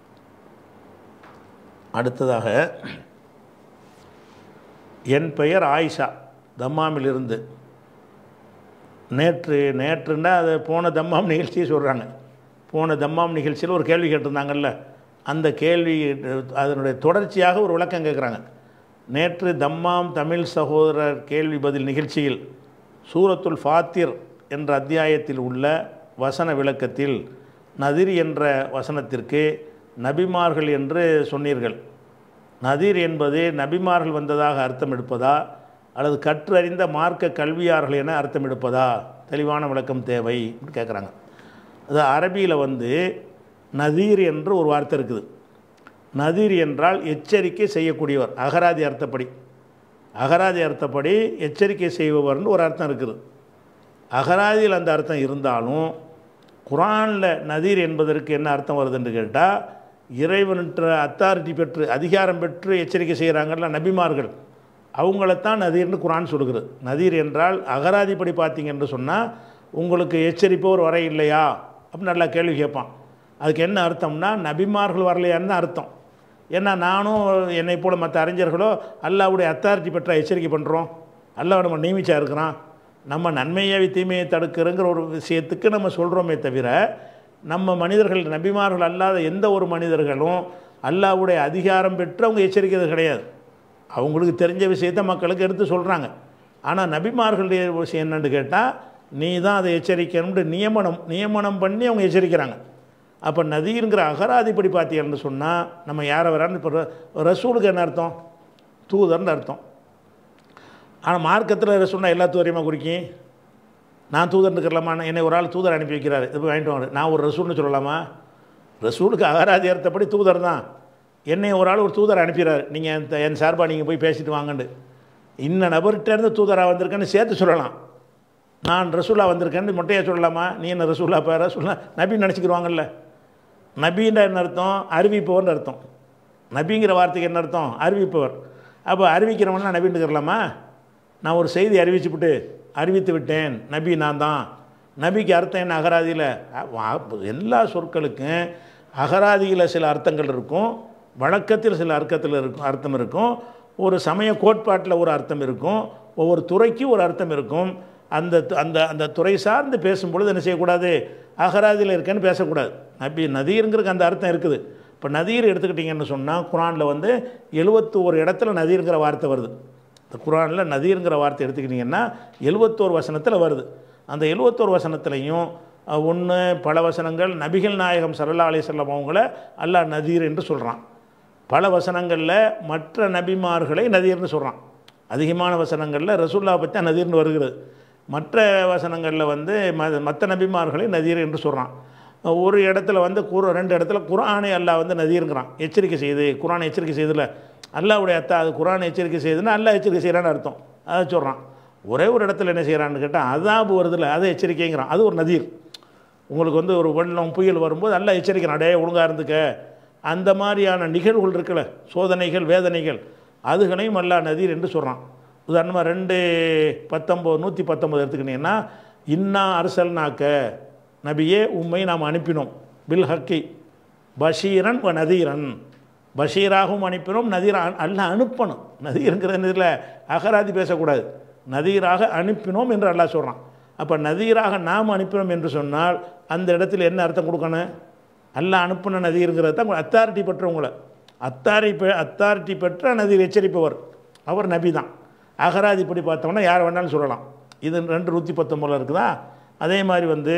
அடுத்ததாக என் பெயர் ஆயிஷா தம்மாமிலிருந்து நேற்று நேற்றுன்னா அது போன தம்மாம் நிகழ்ச்சியை சொல்கிறாங்க போன தம்மாம் நிகழ்ச்சியில் ஒரு கேள்வி கேட்டிருந்தாங்கல்ல அந்த கேள்வி அதனுடைய தொடர்ச்சியாக ஒரு விளக்கம் கேட்குறாங்க நேற்று தம்மாம் தமிழ் சகோதரர் கேள்வி பதில் நிகழ்ச்சியில் சூரத்துல் ஃபாத்திர் என்ற அத்தியாயத்தில் உள்ள வசன விளக்கத்தில் நதிர் என்ற வசனத்திற்கு நபிமார்கள் என்று சொன்னீர்கள் நதீர் என்பது நபிமார்கள் வந்ததாக அர்த்தம் எடுப்பதா அல்லது கற்றறிந்த மார்க்க கல்வியார்கள் என அர்த்தம் எடுப்பதா தெளிவான விளக்கம் தேவை அப்படின்னு கேட்குறாங்க அது அரபியில் வந்து நதீர் என்று ஒரு வார்த்தை இருக்குது நதீர் என்றால் எச்சரிக்கை செய்யக்கூடியவர் அகராதி அர்த்தப்படி அகராதி அர்த்தப்படி எச்சரிக்கை செய்பவர்னு ஒரு அர்த்தம் இருக்குது அகராதியில் அந்த அர்த்தம் இருந்தாலும் குரானில் நதீர் என்பதற்கு என்ன அர்த்தம் வருதுன்னு கேட்டால் இறைவன்கிட்ட அத்தாரிட்டி பெற்று அதிகாரம் பெற்று எச்சரிக்கை செய்கிறாங்கல்ல நபிமார்கள் அவங்களத்தான் நதீர்னு குரான் சொல்லுகிறது நதீர் என்றால் அகராதிப்படி பார்த்தீங்கன்னு சொன்னால் உங்களுக்கு எச்சரிப்பவர் வர இல்லையா அப்படின்னு நல்லா கேள்வி கேட்பான் அதுக்கு என்ன அர்த்தம்னா நபிமார்கள் வரலையான்னு தான் அர்த்தம் ஏன்னா நானும் என்னை போல மற்ற அறிஞர்களோ அல்லாவுடைய அத்தாரிட்டி பெற்ற எச்சரிக்கை பண்ணுறோம் அல்லாஹ் நம்ம நியமிச்சா இருக்கிறான் நம்ம நன்மையை தீமையை தடுக்கிறங்கிற ஒரு விஷயத்துக்கு நம்ம சொல்கிறோமே தவிர நம்ம மனிதர்கள் நபிமார்கள் அல்லாத எந்த ஒரு மனிதர்களும் அல்லாவுடைய அதிகாரம் பெற்று அவங்க எச்சரிக்கிறது கிடையாது அவங்களுக்கு தெரிஞ்ச விஷயத்தை மக்களுக்கு எடுத்து சொல்கிறாங்க ஆனால் நபிமார்களுடைய விஷயம் என்னன்னு கேட்டால் நீ தான் அதை எச்சரிக்கணும்னு நியமனம் நியமனம் பண்ணி அவங்க எச்சரிக்கிறாங்க அப்போ நதிங்கிற அகராதிப்படி பார்த்தீங்கன்னு சொன்னால் நம்ம யாரை வரான்னு இப்போ ர- ரசூலுக்கு என்ன அர்த்தம் தூதர்னு அர்த்தம் ஆனால் மார்க்கத்தில் ரசூல்னா எல்லா தூதரையுமா குறிக்கும் நான் தூதர் இருக்கலாமா என்னை ஒரு ஆள் தூதர் அனுப்பி வைக்கிறாரு இது போய் வாங்கிட்டு வாங்க நான் ஒரு ரசூல்னு சொல்லலாமா ரசூலுக்கு அகராதி அர்த்தப்படி தூதர் தான் என்னை ஒரு ஆள் ஒரு தூதர் அனுப்பிடுறாரு நீங்கள் என் த- என் சார்பாக நீங்கள் போய் பேசிட்டு வாங்கன்னு இன்ன நபர்கிட்ட இருந்து தூதராக வந்திருக்கேன்னு சேர்த்து சொல்லலாம் நான் ரசூலா வந்திருக்கேன்னு மொட்டையாக சொல்லலாமா நீ என்ன ரசூலா இப்போ ரசூலா நபி நினச்சிக்கிடுவாங்கல்ல நபின்ற என்ன அர்த்தம் அறிவிப்பவர்னு அர்த்தம் நபிங்கிற வார்த்தைக்கு என்ன அர்த்தம் அறிவிப்பவர் அப்போ அறிவிக்கிறவன்லாம் நபின்னு இருக்கலாமா நான் ஒரு செய்தி அறிவிச்சுவிட்டு அறிவித்து விட்டேன் நபி நான் தான் நபிக்கு அர்த்தம் என்ன அகராதியில் அ- வா- எல்லா சொற்களுக்கும் அகராதியில் சில அர்த்தங்கள் இருக்கும் வழக்கத்தில் சில அர்த்தத்தில் இருக்கும் அர்த்தம் இருக்கும் ஒரு சமய கோட்பாட்டில் ஒரு அர்த்தம் இருக்கும் ஒவ்வொரு துறைக்கு ஒரு அர்த்தம் இருக்கும் அந்த து- அந்த அந்த துறை சார்ந்து பேசும்பொழுது என்ன செய்யக்கூடாது அகராதியில் இருக்கேன்னு பேசக்கூடாது நபி நதீருங்கிறதுக்கு அந்த அர்த்தம் இருக்குது இப்போ நதீர் எடுத்துக்கிட்டிங்கன்னு சொன்னால் குரானில் வந்து எழுபத்தோரு இடத்துல நதீருங்கிற வார்த்தை வருது இந்த குரானில் நதீருங்கிற வார்த்தை எடுத்துக்கிட்டிங்கன்னா எழுபத்தோரு வசனத்தில் வருது அந்த எழுபத்தோரு வசனத்துலையும் ஒன்று பல வசனங்கள் நபிகள் நாயகம் சல்லா அலி சொல்லம் அவங்கள அல்லாஹ் நதீர் என்று சொல்கிறான் பல வசனங்களில் மற்ற நபிமார்களை நதீர்னு சொல்கிறான் அதிகமான வசனங்களில் ரசூல்லா பற்றி நதீர்னு வருகிறது மற்ற வசனங்களில் வந்து ம மற்ற நபிமார்களை நதீர் என்று சொல்கிறான் ஒரு இடத்துல வந்து குர ரெண்டு இடத்துல குரானை அல்லாஹ் வந்து நதீருங்கிறான் எச்சரிக்கை செய்து குரானை எச்சரிக்கை செய்யுதுல அல்லாஹ்வுடைய அத்தா அது குரானை எச்சரிக்கை செய்யுதுன்னா அல்லாஹ் எச்சரிக்கை செய்கிறான்னு அர்த்தம் அதை சொல்கிறான் ஒரே ஒரு இடத்துல என்ன செய்கிறான்னு கேட்டால் அதாபு வருதுல அதை எச்சரிக்கைங்கிறான் அது ஒரு நதீர் உங்களுக்கு வந்து ஒரு வெள்ளம் புயல் வரும்போது நல்லா எச்சரிக்கணும் அடே ஒழுங்காக இருந்துக்க அந்த மாதிரியான நிகழ்வுகள் இருக்குல்ல சோதனைகள் வேதனைகள் அதுகளையும் அல்லா நதீர் என்று சொல்கிறான் உதாரணமாக ரெண்டு பத்தொம்போது நூற்றி பத்தொம்போது எடுத்துக்கிட்டிங்கன்னா இன்னா அரசல்னாக்க நபியே உம்மை நாம் அனுப்பினோம் பில் ஹக்கி பஷீரன் வ நதீரன் பஷீராகவும் அனுப்பினோம் நதீரா அல்ல அனுப்பணும் நதீருங்கிற இதில் அகராதி பேசக்கூடாது நதீராக அனுப்பினோம் என்று அல்லாஹ் சொல்கிறான் அப்போ நதீராக நாம் அனுப்பினோம் என்று சொன்னால் அந்த இடத்துல என்ன அர்த்தம் கொடுக்கணும் அல்லாஹ் அனுப்பின நதீருங்கிறது தான் அத்தாரிட்டி பெற்றவங்களை அத்தாரி பெ அத்தாரிட்டி பெற்ற நதீர் எச்சரிப்பவர் அவர் நபி தான் அகராதிப்படி பார்த்தோம்னா யார் வேணாலும் சொல்லலாம் இது ரெண்டு நூற்றி பத்தொம்பதில் இருக்குதா அதே மாதிரி வந்து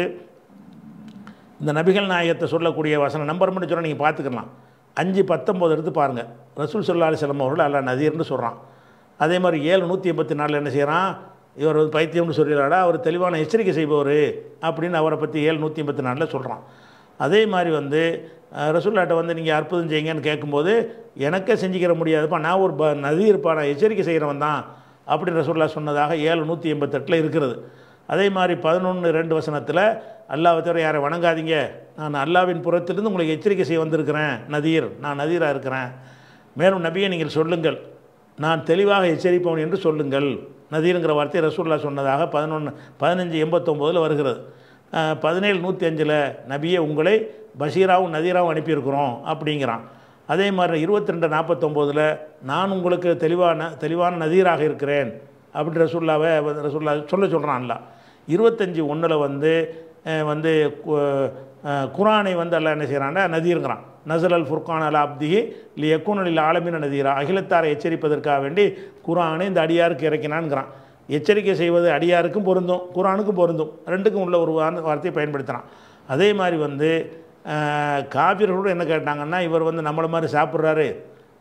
இந்த நபிகள் நாயகத்தை சொல்லக்கூடிய வசனம் நம்பர் மட்டும் சொன்னால் நீங்கள் பார்த்துக்கலாம் அஞ்சு பத்தொம்போது எடுத்து பாருங்கள் ரசூல் சொல்லா அலிஸ்லாம் அவர்கள் அல்லா நதீர்னு சொல்கிறான் அதே மாதிரி ஏழு நூற்றி எண்பத்தி நாலில் என்ன செய்கிறான் இவர் வந்து பைத்தியம்னு சொல்லிடுறாடா அவர் தெளிவான எச்சரிக்கை செய்பவர் அப்படின்னு அவரை பற்றி ஏழு நூற்றி எண்பத்தி நாலில் சொல்கிறான் அதே மாதிரி வந்து அஹ், ரசூல்லாட்ட வந்து நீங்கள் அற்புதம் செய்யுங்கன்னு கேட்கும்போது எனக்கே செஞ்சுக்கிற முடியாதுப்பா நான் ஒரு ப நதீர்ப்பா நான் எச்சரிக்கை செய்கிறவன் தான் அப்படின்னு ரசூல்லா சொன்னதாக ஏழு நூற்றி எண்பத்தெட்டில் இருக்கிறது அதே மாதிரி பதினொன்று ரெண்டு வசனத்தில் அல்லாவை தவிர யாரை வணங்காதீங்க நான் அல்லாவின் புறத்திலிருந்து உங்களுக்கு எச்சரிக்கை செய்ய வந்திருக்கிறேன் நதீர் நான் நதீராக இருக்கிறேன் மேலும் நபியை நீங்கள் சொல்லுங்கள் நான் தெளிவாக எச்சரிப்பவன் என்று சொல்லுங்கள் நதீருங்கிற வார்த்தை ரசூல்லா சொன்னதாக பதினொன்று பதினஞ்சு எண்பத்தொம்போதில் வருகிறது அஹ், பதினேழு நூற்றி அஞ்சில் நபியை உங்களை பஷீராவும் நதீராவும் அனுப்பியிருக்கிறோம் அப்படிங்கிறான் அதே மாதிரி இருபத்தி ரெண்டு நாற்பத்தொம்போதில் நான் உங்களுக்கு தெளிவான தெளிவான நதீராக இருக்கிறேன் அப்படி ரசூல்லாவை வந்து ரசூல்லா சொல்ல சொல்கிறான் அல்ல இருபத்தஞ்சி ஒன்றில் வந்து அஹ், வந்து கு- அஹ், குரானை வந்து அல்ல என்ன செய்கிறான்னா நதீருங்கிறான் நசல் அல் ஃபுர்கான் அல் அப்திஹி லி யக்கூனில் ஆலமின நதீரா அகிலத்தாரை எச்சரிப்பதற்காக வேண்டி குரானை இந்த அடியாருக்கு இறக்கினான்ங்கிறான் எச்சரிக்கை செய்வது அடியாருக்கும் பொருந்தும் குரானுக்கும் பொருந்தும் ரெண்டுக்கும் உள்ள ஒரு வார்த்தை- வார்த்தையை பயன்படுத்துகிறான் அதே மாதிரி வந்து அஹ், காபிர்களோடு என்ன கேட்டாங்கன்னா இவர் வந்து நம்மளை மாதிரி சாப்பிட்றாரு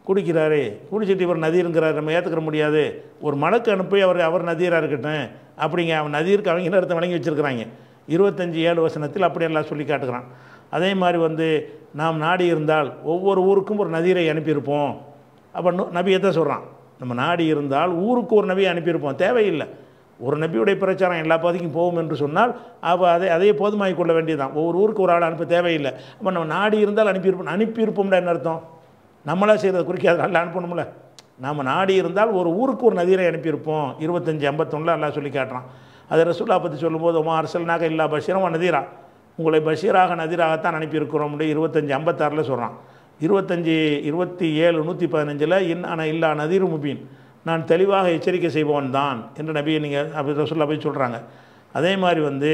குடிக்கிறாரு குடிச்சிட்டு இவர் நதீருங்கிறார் நம்ம ஏற்றுக்கிற முடியாது ஒரு மலக்கு அனுப்பி அவர் அவர் நதீராக இருக்கட்டும் அப்படிங்க அவன் நதீருக்கு அவங்க அர்த்தம் வழங்கி வச்சுருக்கிறாங்க இருபத்தஞ்சி ஏழு வசனத்தில் அப்படி எல்லாம் சொல்லி காட்டுகிறான் அதே மாதிரி வந்து நாம் நாடி இருந்தால் ஒவ்வொரு ஊருக்கும் ஒரு நதீரை அனுப்பியிருப்போம் அப்போ நபியை தான் சொல்கிறான் நம்ம நாடி இருந்தால் ஊருக்கு ஒரு நபியை அனுப்பியிருப்போம் தேவையில்லை ஒரு நபியுடைய பிரச்சாரம் எல்லா பகுதிக்கும் போகும் என்று சொன்னால் அப்போ அதை அதையே போதுமாகி கொள்ள வேண்டியதுதான் ஒவ்வொரு ஊருக்கு ஒரு ஆள் அனுப்ப தேவையில்லை அப்போ நம்ம நாடி இருந்தால் அனுப்பியிருப்போம் அனுப்பியிருப்போம்னா என்ன அர்த்தம் நம்மளா செய்கிறத குறிக்காது நல்லா அனுப்பணும்ல நாம் நாடி இருந்தால் ஒரு ஊருக்கு ஒரு நதியை அனுப்பியிருப்போம் இருபத்தஞ்சி ஐம்பத்தொன்னில் எல்லாம் சொல்லி காட்டுறான் அதை ரசூல்லா பற்றி சொல்லும்போது உமா அரசல்னாக இல்லா பஷீரம் நதீரா உங்களை பஷீராக நதீராகத்தான் அனுப்பியிருக்கிறோம் இருபத்தஞ்சி ஐம்பத்தாறில் சொல்கிறான் இருபத்தஞ்சி இருபத்தி ஏழு நூற்றி பதினஞ்சில் இன் ஆனால் இல்லா நதீர் முபீன் நான் தெளிவாக எச்சரிக்கை செய்பவன் தான் என்று நபியை நீங்கள் அப்படி ரசூல்லா போய் சொல்கிறாங்க அதே மாதிரி வந்து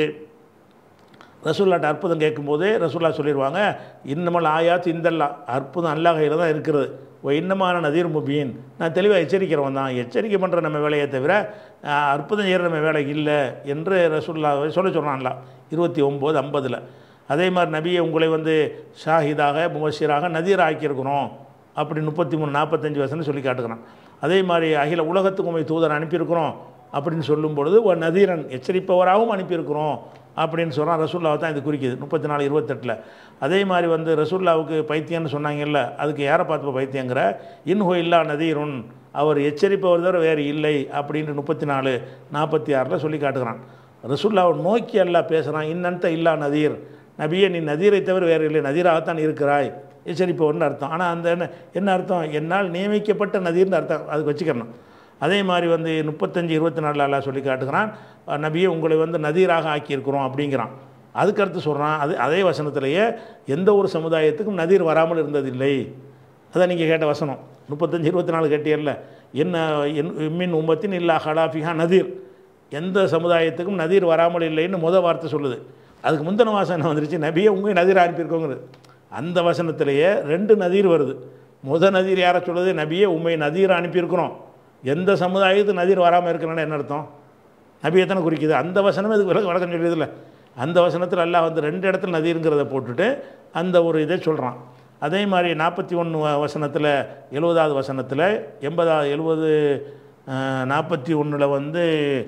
ரசூல்லாட்ட அற்புதம் கேட்கும்போதே ரசூல்லா சொல்லிடுவாங்க இன்னமல் ஆயாத் இந்தல்லா அற்புதம் அல்லா கையில் தான் இருக்கிறது ஓ இன்னமான நதீர் முபீன் நான் தெளிவாக எச்சரிக்கிறவன் தான் எச்சரிக்கை பண்ணுற நம்ம வேலையை தவிர அஹ், அற்புதம் செய்கிற நம்ம வேலை இல்லை என்று ரசூல்லா சொல்ல சொல்கிறான்ல இருபத்தி ஒம்பது ஐம்பதில் அதே மாதிரி நபியை உங்களை வந்து ஷாஹிதாக முபஷீராக நதீர் ஆக்கியிருக்கிறோம் அப்படி முப்பத்தி மூணு நாற்பத்தஞ்சு வசனம் சொல்லி காட்டுக்கிறான் அதே மாதிரி அகில உலகத்துக்கு உண்மை தூதர் அனுப்பியிருக்கிறோம் அப்படின்னு சொல்லும் பொழுது ஒரு நதீரன் எச்சரிப்பவராகவும் அனுப்பியிருக்கிறோம் அப்படின்னு சொல்கிறான் ரசூல்லாவை தான் இது குறிக்குது முப்பத்தி நாலு இருபத்தெட்டில் அதே மாதிரி வந்து ரசூல்லாவுக்கு பைத்தியம்னு சொன்னாங்கல்ல அதுக்கு யாரை பார்த்து பைத்தியங்கிற இன்ஹோ இல்லா நதீருன் அவர் எச்சரிப்பவர் தவிர வேறு இல்லை அப்படின்ட்டு முப்பத்தி நாலு நாற்பத்தி ஆறில் சொல்லி காட்டுகிறான் ரசூல்லாவை நோக்கி அல்லாஹ் பேசுகிறான் இன்னன்ட்ட இல்லா நதீர் நபியே நீ நதீரை தவிர வேறு இல்லை நதீராகத்தான் இருக்கிறாய் எச்சரிப்பவர்னு அர்த்தம் ஆனால் அந்த என்ன என்ன அர்த்தம் என்னால் நியமிக்கப்பட்ட நதீர்னு அர்த்தம் அதுக்கு வச்சுக்கணும் அதே மாதிரி வந்து முப்பத்தஞ்சு இருபத்தி நாலில் அல்லாஹ் சொல்லி காட்டுகிறான் அஹ் நபியே உங்களை வந்து நதீராக ஆக்கியிருக்கிறோம் அப்படிங்கிறான் அதுக்கு அடுத்து சொல்கிறான் அது அதே வசனத்திலேயே எந்த ஒரு சமுதாயத்துக்கும் நதீர் வராமல் இருந்ததில்லை அதான் நீங்கள் கேட்ட வசனம் முப்பத்தஞ்சு இருபத்தி நாலு கேட்டியல்ல என்ன என் மின் உம்மத்தின் இல்லா ஹலாஃபிஹா நதீர் எந்த சமுதாயத்துக்கும் நதீர் வராமல் இல்லைன்னு முத வார்த்தை சொல்லுது அதுக்கு முந்தின வாசம் என்ன வந்துருச்சு நபியே உங்களையும் நதீர் அனுப்பியிருக்கோங்கிறது அந்த வசனத்திலேயே ரெண்டு நதீர் வருது முத நதீர் யாரை சொல்லுது நபியே உண்மை நதீர் அனுப்பியிருக்கிறோம் எந்த சமுதாயத்துக்கு நதீர் வராமல் இருக்கிறேன்னு என்ன அர்த்தம் நபியை தானே குறிக்குது அந்த வசனமே இதுக்கு விளக்க வழக்கம் சொல்லியதில்ல அந்த வசனத்தில் அல்லாஹ் வந்து ரெண்டு இடத்துல நதீருங்கிறத போட்டுட்டு அந்த ஒரு இதை சொல்கிறான் அதே மாதிரி நாற்பத்தி ஒன்று வசனத்தில் எழுபதாவது வசனத்தில் எண்பதாவது எழுபது நாற்பத்தி ஒன்றில் வந்து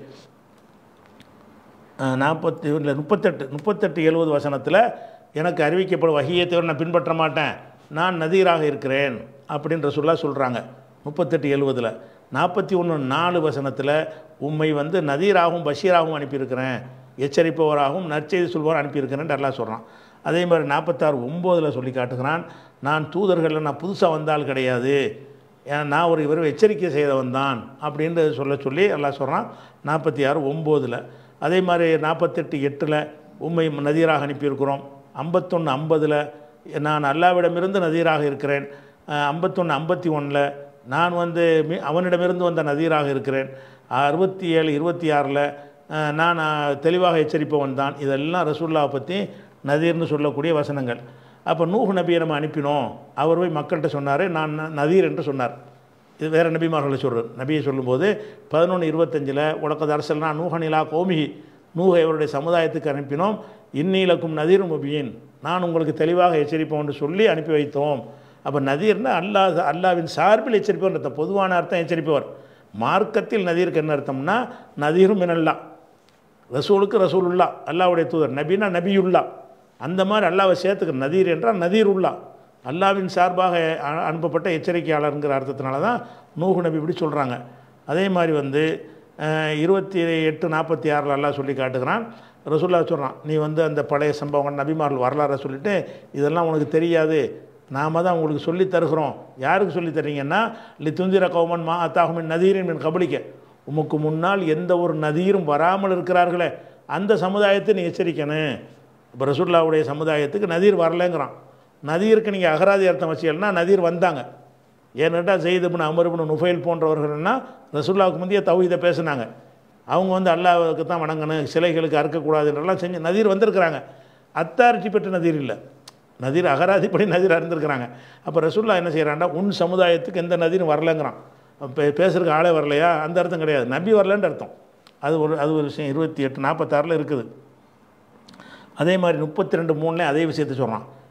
நாற்பத்தி இல்லை முப்பத்தெட்டு முப்பத்தெட்டு எழுபது வசனத்தில் எனக்கு அறிவிக்கப்படும் வகையை தவிர நான் பின்பற்ற மாட்டேன் நான் நதீராக இருக்கிறேன் அப்படின்ற சொல்ல சொல்கிறாங்க முப்பத்தெட்டு எழுபதில் நாற்பத்தி ஒன்று நாலு வசனத்தில் உம்மை வந்து நதீராகவும் பஷீராகவும் அனுப்பியிருக்கிறேன் எச்சரிப்பவராகவும் நற்செய்தி சொல்பவர் அனுப்பியிருக்கிறேன் அல்லாஹ் சொல்கிறான் அதே மாதிரி நாற்பத்தாறு ஒம்போதில் சொல்லி காட்டுகிறான் நான் தூதர்களில் நான் புதுசாக வந்தால் கிடையாது ஏன்னா நான் ஒரு இவர் எச்சரிக்கை செய்தவன் தான் அப்படின்னு சொல்ல சொல்லி எல்லாம் சொல்கிறான் நாற்பத்தி ஆறு ஒம்போதில் அதே மாதிரி நாற்பத்தெட்டு எட்டில் உண்மை நதீராக அனுப்பியிருக்கிறோம் ஐம்பத்தொன்று ஐம்பதில் நான் அல்லாவிடமிருந்து நதீராக இருக்கிறேன் ஐம்பத்தொன்று ஐம்பத்தி ஒன்றில் நான் வந்து மி- அவனிடமிருந்து வந்த நதீராக இருக்கிறேன் அறுபத்தி ஏழு இருபத்தி ஆறில் நான் அஹ், தெளிவாக எச்சரிப்பவன் தான் இதெல்லாம் ரசூல்லாவை பற்றி நதீர்னு சொல்லக்கூடிய வசனங்கள் அப்போ நூஹ் நபியை நம்ம அனுப்பினோம் அவர் போய் மக்கள்கிட்ட சொன்னார் நான் ந- நதீர் என்று சொன்னார் இது வேறு நபிமார்களை சொல்கிறார் நபியை சொல்லும்போது பதினொன்று இருபத்தஞ்சில் உலகது அரசல்னா நூஹனிலா கோமிகி நூஹை அவருடைய சமுதாயத்துக்கு அனுப்பினோம் இன்னிலக்கும் நதீர் முபியின் நான் உங்களுக்கு தெளிவாக எச்சரிப்போம்னு சொல்லி அனுப்பி வைத்தோம் அப்போ நதீர்னா அல்லாஹ் அல்லாவின் சார்பில் எச்சரிப்பவர் அர்த்தம் பொதுவான அர்த்தம் எச்சரிப்பவர் மார்க்கத்தில் நதீருக்கு என்ன அர்த்தம்னா நதீரும் மினல்லா ரசூலுக்கு ரசூலுல்லா அல்லாவுடைய தூதர் நபினா நபியுல்லா அந்த மாதிரி அல்லாவை சேர்த்துக்க நதீர் என்றால் நதீர் உள்ளா அல்லாவின் சார்பாக அ- அனுப்பப்பட்ட எச்சரிக்கையாளருங்கிற அர்த்தத்தினால தான் நூஹு நபி இப்படி சொல்கிறாங்க அதே மாதிரி வந்து அஹ், இருபத்தி எட்டு நாற்பத்தி ஆறில் அல்லாஹ் சொல்லி காட்டுகிறான் ரசூல்லா சொல்கிறான் நீ வந்து அந்த பழைய சம்பவங்கள் நபிமார்கள் வரலாறை சொல்லிட்டு இதெல்லாம் உனக்கு தெரியாது நாம தான் உங்களுக்கு சொல்லி தருகிறோம் யாருக்கு சொல்லி தர்றீங்கன்னா லி துந்திர கௌமன் மா அத்தாகுமின் நதீரின் மின் கபலிக்க உமக்கு முன்னால் எந்த ஒரு நதியும் வராமல் இருக்கிறார்களே அந்த சமுதாயத்தை நீ எச்சரிக்கணும் இப்போ ரசூல்லாவுடைய சமுதாயத்துக்கு நதீர் வரலைங்கிறான் நதீருக்கு நீங்கள் அகராதி அர்த்தம் வச்சீங்கன்னா நதீர் வந்தாங்க ஏன்னாட்டா ஜெயிதுபின் அமருபின் நுஃபைல் போன்றவர்கள்னா ரசூல்லாவுக்கு முந்தைய தௌஹீதை பேசுனாங்க அவங்க வந்து அல்லாஹ்வுக்கு தான் வணங்கணும் சிலைகளுக்கு அறுக்கக்கூடாதுன்றலாம் செஞ்சு நதீர் வந்திருக்கிறாங்க அத்தாரிட்டி பெற்ற நதீர் இல்லை நதீர் அகராதிப்படி நதீர் அறிந்திருக்கிறாங்க அப்போ ரசூல்லா என்ன செய்கிறான்டா உன் சமுதாயத்துக்கு எந்த நதீரும் வரலங்கிறான் இப்போ பேசுறதுக்கு ஆளே வரலையா அந்த அர்த்தம் கிடையாது நபி வரலன்ற அர்த்தம் அது ஒரு அது ஒரு விஷயம் இருபத்தி எட்டு நாற்பத்தாறில் இருக்குது அதே மாதிரி முப்பத்தி ரெண்டு மூணுலேயும் அதே விஷயத்தை சொல்கிறான்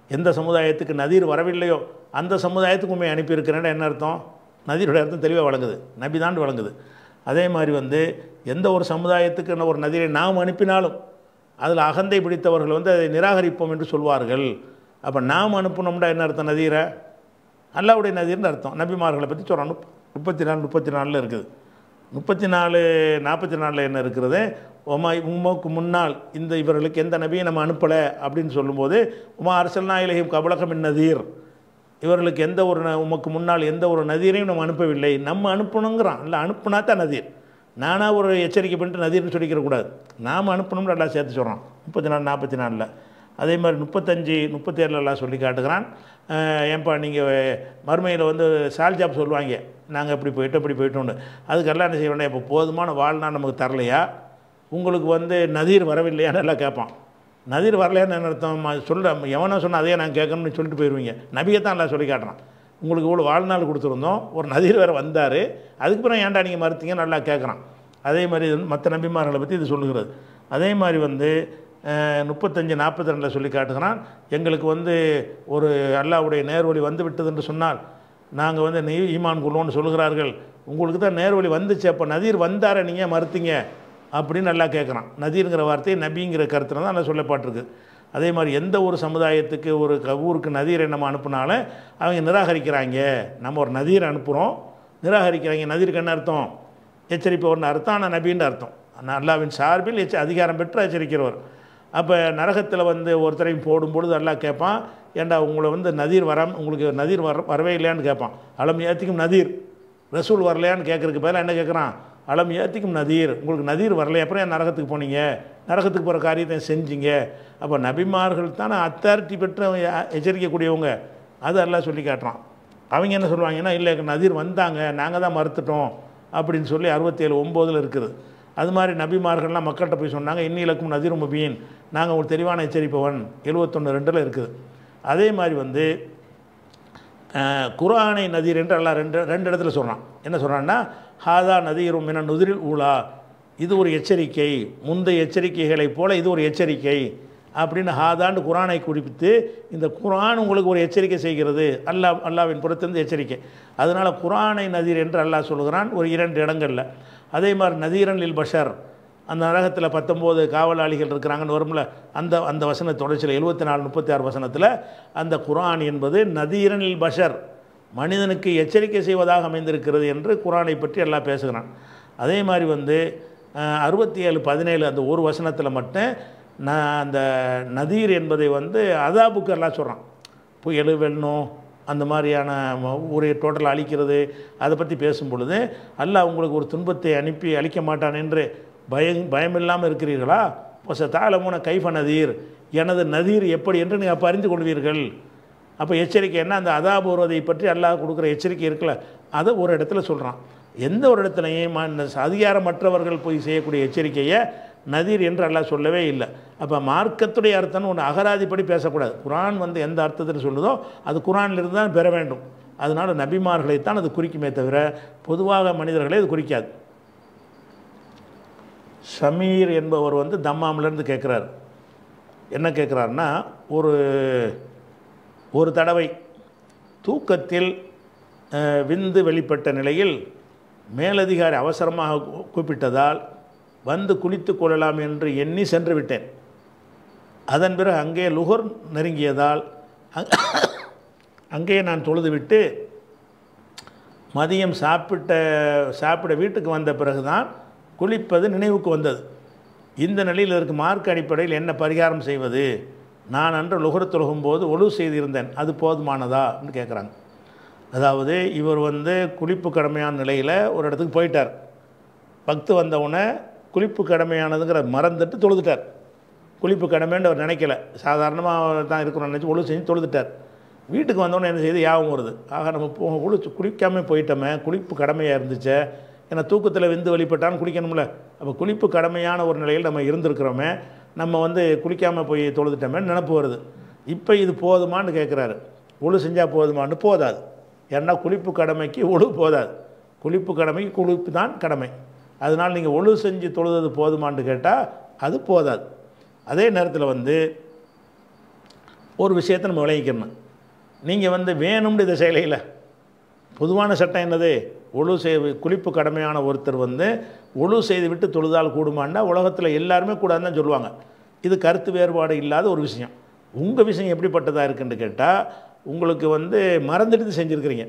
எந்த சமுதாயத்துக்கு நதீர் வரவில்லையோ அந்த சமுதாயத்துக்கு உண்மை அனுப்பியிருக்கிறேன்னு என்ன அர்த்தம் நதீரோட அர்த்தம் தெளிவாக வழங்குது நபி தான் வழங்குது அதே மாதிரி வந்து எந்த ஒரு சமுதாயத்துக்கு என்ன ஒரு நதிரை நாம் அனுப்பினாலும் அதில் அகந்தை பிடித்தவர்கள் வந்து அதை நிராகரிப்போம் என்று சொல்வார்கள் அப்போ நாம் அனுப்பினோம்டா என்ன அர்த்தம் நதீரை அல்லாவுடைய நதிர்னு அர்த்தம் நபிமார்களை பற்றி சொல்கிறோம் முப் முப்பத்தி நாலு முப்பத்தி நாலில் இருக்குது முப்பத்தி நாலு நாற்பத்தி நாலில் என்ன இருக்கிறது உமா உமாவுக்கு முன்னால் இந்த இவர்களுக்கு எந்த நபியும் நம்ம அனுப்பலை அப்படின்னு சொல்லும்போது உமா அரசல் நாயகம் கபலகம் நதீர் இவர்களுக்கு எந்த ஒரு ந- உமக்கு முன்னால் எந்த ஒரு நதீரையும் நம்ம அனுப்பவில்லை நம்ம அனுப்பணுங்கிறான் இல்லை அனுப்புனா தான் நதீர் நானாக ஒரு எச்சரிக்கை பண்ணிட்டு நதீர்னு சொல்லிக்கிறக்கூடாது நாம் அனுப்பணும்னு எல்லாம் சேர்த்து சொல்கிறோம் முப்பத்தி நாலு நாற்பத்தி நாலில் அதே மாதிரி முப்பத்தஞ்சு முப்பத்தேழில் எல்லாம் சொல்லி காட்டுகிறான் அஹ் ஏன்பா நீங்கள் மறுமையில் வந்து சால் ஜாப் சொல்லுவாங்க நாங்கள் இப்படி போயிட்டோம் இப்படி போயிட்டோம்னு அதுக்கெல்லாம் என்ன செய்ய வேண்டாம் இப்போ போதுமான வாழ்நாள் நமக்கு தரலையா உங்களுக்கு வந்து நதீர் வரவில்லையான்னு எல்லாம் கேட்பான் நதீர் வரலையான்னு என்ன அர்த்தம் சொல்ல எவனோ சொன்னால் அதையே நான் கேட்கணும்னு சொல்லிட்டு போயிடுவீங்க நபியை தான் எல்லாம் சொல்லி காட்டுறான் உங்களுக்கு இவ்வளோ வாழ்நாள் கொடுத்துருந்தோம் ஒரு நதீர் வேறு வந்தார் அதுக்கப்புறம் ஏன்டா நீங்கள் மறுத்தீங்க நல்லா கேட்குறான் அதே மாதிரி இது மற்ற நபிமார்களை பற்றி இது சொல்லுகிறது அதே மாதிரி வந்து அஹ், முப்பத்தஞ்சு நாற்பத்தி ரெண்டில் சொல்லி காட்டுகிறான் எங்களுக்கு வந்து ஒரு அல்லாவுடைய நேர்வழி வந்து விட்டது என்று சொன்னால் நாங்கள் வந்து நீ ஈமான் கொள்வோம்னு சொல்லுகிறார்கள் உங்களுக்கு தான் நேர்வழி வந்துச்சு அப்போ நதீர் வந்தார நீங்கள் மறுத்தீங்க அப்படின்னு நல்லா கேட்குறான் நதீருங்கிற வார்த்தை நபிங்கிற கருத்தில் தான் நல்லா சொல்லப்பட்டிருக்கு அதே மாதிரி எந்த ஒரு சமுதாயத்துக்கு ஒரு க- ஊருக்கு நதீரை நம்ம அனுப்புனாலும் அவங்க நிராகரிக்கிறாங்க நம்ம ஒரு நதீர் அனுப்புகிறோம் நிராகரிக்கிறாங்க நதீருக்கு என்ன அர்த்தம் எச்சரிப்பவர்னு அர்த்தம் ஆனால் நபின்னு அர்த்தம் ஆனா அல்லாவின் சார்பில் எச்ச அதிகாரம் பெற்று எச்சரிக்கிறவர் அப்போ நரகத்தில் வந்து ஒருத்தரையும் போடும்பொழுது அல்லாஹ் கேட்பான் ஏன்டா உங்களை வந்து நதீர் வராம உங்களுக்கு நதீர் வர வரவே இல்லையான்னு கேட்பான் அலம் ஏத்திக்கும் நதீர் ரசூல் வரலையான்னு கேட்கறதுக்கு பதிலாக என்ன கேட்குறான் அலம் ஏத்திக்கும் நதீர் உங்களுக்கு நதீர் வரலையா அப்புறம் ஏன் நரகத்துக்கு போனீங்க நரகத்துக்கு போகிற காரியத்தை செஞ்சீங்க அப்போ நபிமார்கள் தானே அத்தாரிட்டி பெற்று எச்சரிக்கக்கூடியவங்க அது எல்லாம் சொல்லி காட்டுறான் அவங்க என்ன சொல்லுவாங்கன்னா இல்லை நதீர் வந்தாங்க நாங்கள் தான் மறுத்துட்டோம் அப்படின்னு சொல்லி அறுபத்தேழு ஒம்போதில் இருக்குது அது மாதிரி நபிமார்கள்லாம் மக்கள்கிட்ட போய் சொன்னாங்க இன்னி இலக்கும் நதீர் முபீன் நாங்கள் ஒரு தெளிவான எச்சரிப்பவன் எழுபத்தொன்று ரெண்டில் இருக்குது அதே மாதிரி வந்து அஹ், குர்ஆனை நதீர் என்று எல்லாம் ரெண்டு ரெண்டு இடத்துல சொல்கிறான் என்ன சொல்கிறான்னா ஹாதா நதீரும் மின நுதிரில் ஊலா இது ஒரு எச்சரிக்கை முந்தைய எச்சரிக்கைகளைப் போல இது ஒரு எச்சரிக்கை அப்படின்னு ஹாதான்னு குரானை குறிப்பிட்டு இந்த குர்ஆன் உங்களுக்கு ஒரு எச்சரிக்கை செய்கிறது அல்லாஹ் அல்லாவின் புறத்திலிருந்து எச்சரிக்கை அதனால் குர்ஆனை நதீர் என்று அல்லாஹ் சொல்கிறான் ஒரு இரண்டு இடங்களில் அதே மாதிரி நதீரன் லில் பஷர் அந்த நரகத்தில் பத்தொம்போது காவலாளிகள் இருக்கிறாங்கன்னு வரும்ல அந்த அந்த வசன தொடர்ச்சியில் எழுபத்தி நாலு முப்பத்தி ஆறு வசனத்தில் அந்த குர்ஆன் என்பது நதீரனில் பஷர் மனிதனுக்கு எச்சரிக்கை செய்வதாக அமைந்திருக்கிறது என்று குர்ஆனை பற்றி எல்லாம் பேசுகிறான் அதே மாதிரி வந்து அறுபத்தி ஏழு பதினேழு அந்த ஒரு வசனத்தில் மட்டும் நான் அந்த நதீர் என்பதை வந்து அதாபுக்கு எல்லாம் சொல்கிறான் புயல் வெள்ளம் அந்த மாதிரியான ம- ஊரை டோட்டல் அழிக்கிறது அதை பற்றி பேசும் பொழுது அல்லாஹ் உங்களுக்கு ஒரு துன்பத்தை அனுப்பி அழிக்க மாட்டான் என்று பயம் பயமில்லாமல் இருக்கிறீர்களா ஒச தாளமுன கைஃப நதீர் எனது நதீர் எப்படி என்று நீங்கள் அப்போ அறிந்து கொள்வீர்கள் அப்போ எச்சரிக்கை என்ன அந்த அதாபு வருவதை பற்றி அல்லாஹ் கொடுக்குற எச்சரிக்கை இருக்குல்ல அதை ஒரு இடத்துல சொல்கிறான் எந்த ஒரு இடத்துலையும் ம- இந்த அதிகாரமற்றவர்கள் போய் செய்யக்கூடிய எச்சரிக்கையை நதீர் என்று அல்லாஹ் சொல்லவே இல்லை அப்போ மார்க்கத்துடைய அர்த்தம்னு ஒன்று அகராதிப்படி பேசக்கூடாது குரான் வந்து எந்த அர்த்தத்தில் சொல்லுதோ அது குரானிலிருந்து தான் பெற வேண்டும் அதனால் நபிமார்களைத்தான் அது குறிக்குமே தவிர பொதுவாக மனிதர்களை அது குறிக்காது ஷமீர் என்பவர் வந்து தம்மாமிலேருந்து கேட்குறாரு என்ன கேட்குறாருன்னா ஒரு ஒரு தடவை தூக்கத்தில் அஹ், விந்து வெளிப்பட்ட நிலையில் மேலதிகாரி அவசரமாக கூ- கூப்பிட்டதால் வந்து குளித்து கொள்ளலாம் என்று எண்ணி சென்று விட்டேன் அதன் பிறகு அங்கே லுகர் நெருங்கியதால் அங்- அங்கே நான் தொழுதுவிட்டு மதியம் சாப்பிட்ட சாப்பிட வீட்டுக்கு வந்த பிறகுதான் குளிப்பது நினைவுக்கு வந்தது இந்த நிலையில் இதற்கு மார்க் அடிப்படையில் என்ன பரிகாரம் செய்வது நான் அன்று லுகர் தொழுகும்போது ஒழு செய்திருந்தேன் அது போதுமானதா அப்படின்னு கேட்குறாங்க அதாவது இவர் வந்து குளிப்பு கடமையான நிலையில் ஒரு இடத்துக்கு போயிட்டார் பக்து வந்தவுடனே குளிப்பு கடமையானதுங்கிற மறந்துட்டு தொழுதுட்டார் குளிப்பு கடமைன்னு அவர் நினைக்கல சாதாரணமாக தான் இருக்கணும்னு நினச்சி ஒழு செஞ்சு தொழுதுட்டார் வீட்டுக்கு வந்தோடனே என்ன செய்யுது யாபகம் வருது ஆக நம்ம போ குளிச்சு குளிக்காமல் போயிட்டோமே குளிப்பு கடமையாக இருந்துச்சே ஏன்னா தூக்கத்தில் விந்து வெளிப்பட்டான்னு குளிக்கணும்ல அப்போ குளிப்பு கடமையான ஒரு நிலையில் நம்ம இருந்திருக்கிறோமே நம்ம வந்து குளிக்காமல் போய் தொழுதுட்டோமே நினப்பு வருது இப்போ இது போதுமான்னு கேட்குறாரு ஒழு செஞ்சால் போதுமான்னு போதாது ஏன்னா குளிப்பு கடமைக்கு ஒழு போதாது குளிப்பு கடமைக்கு குளிப்பு தான் கடமை அதனால் நீங்கள் ஒழு செஞ்சு தொழுது போதுமான்னு கேட்டால் அது போதாது அதே நேரத்தில் வந்து ஒரு விஷயத்தை நம்ம விளங்கிக்கணும் நீங்கள் வந்து வேணும்னு இதை செய்யலையில் பொதுவான சட்டம் என்னது ஒழு செய் குளிப்பு கடமையான ஒருத்தர் வந்து ஒழு செய்து விட்டு தொழுதால் கூடுமாண்டா உலகத்தில் எல்லாருமே கூடாதுன்னு தான் சொல்லுவாங்க இது கருத்து வேறுபாடு இல்லாத ஒரு விஷயம் உங்கள் விஷயம் எப்படிப்பட்டதாக இருக்குன்னு கேட்டால் உங்களுக்கு வந்து மறந்துட்டு செஞ்சுருக்கிறீங்க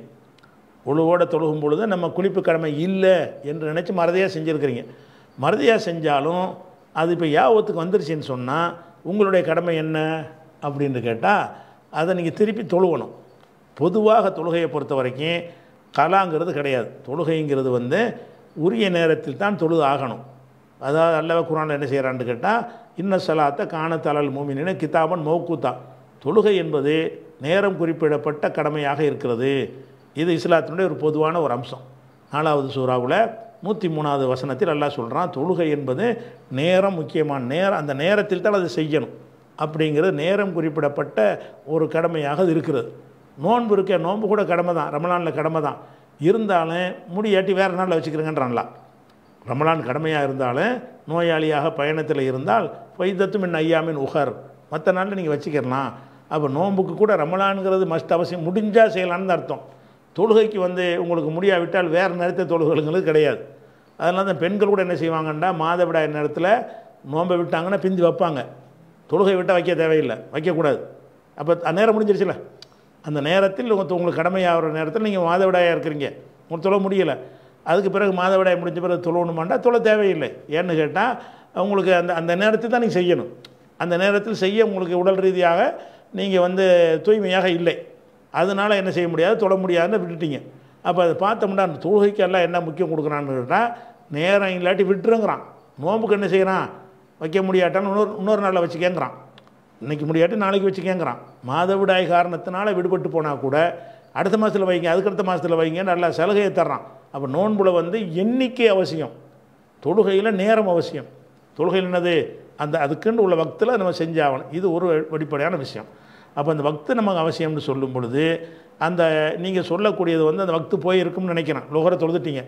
ஒழுவோட தொழுகும் பொழுது நம்ம குளிப்பு கடமை இல்லை என்று நினச்சி மறதியாக செஞ்சுருக்கிறீங்க மறதியாக செஞ்சாலும் அது இப்போ யாபத்துக்கு வந்துருச்சுன்னு சொன்னால் உங்களுடைய கடமை என்ன அப்படின்னு கேட்டால் அதை நீங்கள் திருப்பி தொழுவணும் பொதுவாக தொழுகையை பொறுத்த வரைக்கும் கலாங்கிறது கிடையாது தொழுகைங்கிறது வந்து உரிய நேரத்தில் தான் தொழுது ஆகணும் அதாவது அல்லவ குரானில் என்ன செய்கிறான்னு கேட்டால் இன்ன சலாத்த காணத்தலல் மூமினின கிதாபன் மௌக்கூத்தா தொழுகை என்பது நேரம் குறிப்பிடப்பட்ட கடமையாக இருக்கிறது இது இஸ்லாத்தினுடைய ஒரு பொதுவான ஒரு அம்சம் நாலாவது சூறாவில் நூற்றி மூணாவது வசனத்தில் அல்லாஹ் சொல்கிறான் தொழுகை என்பது நேரம் முக்கியமான நேரம் அந்த நேரத்தில் தான் அதை செய்யணும் அப்படிங்கிறது நேரம் குறிப்பிடப்பட்ட ஒரு கடமையாக அது இருக்கிறது நோன்பு இருக்க நோன்பு கூட கடமை தான் ரமலானில் கடமை தான் இருந்தாலும் முடியாட்டி வேறு நாளில் வச்சுக்கிறேங்கன்றான்ல ரமலான் கடமையாக இருந்தாலும் நோயாளியாக பயணத்தில் இருந்தால் வைத்தத்தும் என் ஐயாமின் உகர் மற்ற நாளில் நீங்கள் வச்சுக்கிடலாம் அப்போ நோன்புக்கு கூட ரமலான்ங்கிறது மஸ்ட் அவசியம் முடிஞ்சால் செய்யலான்னு அர்த்தம் தொழுகைக்கு வந்து உங்களுக்கு முடியாவிட்டால் வேறு நேரத்தை தொழுகைங்கிறது கிடையாது அதனால தான் பெண்கள் கூட என்ன செய்வாங்கன்னா மாதவிடாய் நேரத்தில் நோன்பை விட்டாங்கன்னா பிந்தி வைப்பாங்க தொழுகை விட்டால் வைக்க தேவையில்லை வைக்கக்கூடாது அப்போ நேரம் முடிஞ்சிருச்சுல அந்த நேரத்தில் உங்க- உங்களுக்கு கடமையாகிற நேரத்தில் நீங்கள் மாதவிடாயாக இருக்கிறீங்க உங்களுக்கு தொழ முடியலை அதுக்கு பிறகு மாதவிடாய் முடிஞ்ச பிறகு தொழணுமாண்டா தொழ தேவையில்லை ஏன்னு கேட்டால் உங்களுக்கு அந்த அந்த நேரத்தில் தான் நீங்கள் செய்யணும் அந்த நேரத்தில் செய்ய உங்களுக்கு உடல் ரீதியாக நீங்கள் வந்து தூய்மையாக இல்லை அதனால் என்ன செய்ய முடியாது தொழ முடியாதுன்னு விட்டுட்டீங்க அப்போ அதை பார்த்தோம்னா அந்த தொழுகைக்கெல்லாம் என்ன முக்கியம் கொடுக்குறான்னு கேட்டால் நேரம் இல்லாட்டி விட்டுருங்கிறான் நோம்புக்கு என்ன செய்கிறான் வைக்க முடியாட்டான்னு இன்னொரு இன்னொரு நாளில் வச்சுக்கேங்கிறான் இன்னைக்கு முடியாட்டி நாளைக்கு வச்சுக்கேங்கிறான் மாதவிடாய் காரணத்தினால விடுபட்டு போனால் கூட அடுத்த மாதத்தில் வைங்க அதுக்கடுத்த மாதத்தில் வைங்க நல்லா சலுகையை தர்றான் அப்போ நோன்புல வந்து எண்ணிக்கை அவசியம் தொழுகையில் நேரம் அவசியம் தொழுகையில் என்னது அந்த அதுக்குன்னு உள்ள வக்தில் நம்ம செஞ்சாகணும் இது ஒரு வெளிப்படையான விஷயம் அப்போ அந்த வக்து நமக்கு அவசியம்னு சொல்லும் பொழுது அந்த நீங்கள் சொல்லக்கூடியது வந்து அந்த வக்து போய் இருக்கும்னு நினைக்கிறேன் லோகரை தொழுதுட்டீங்க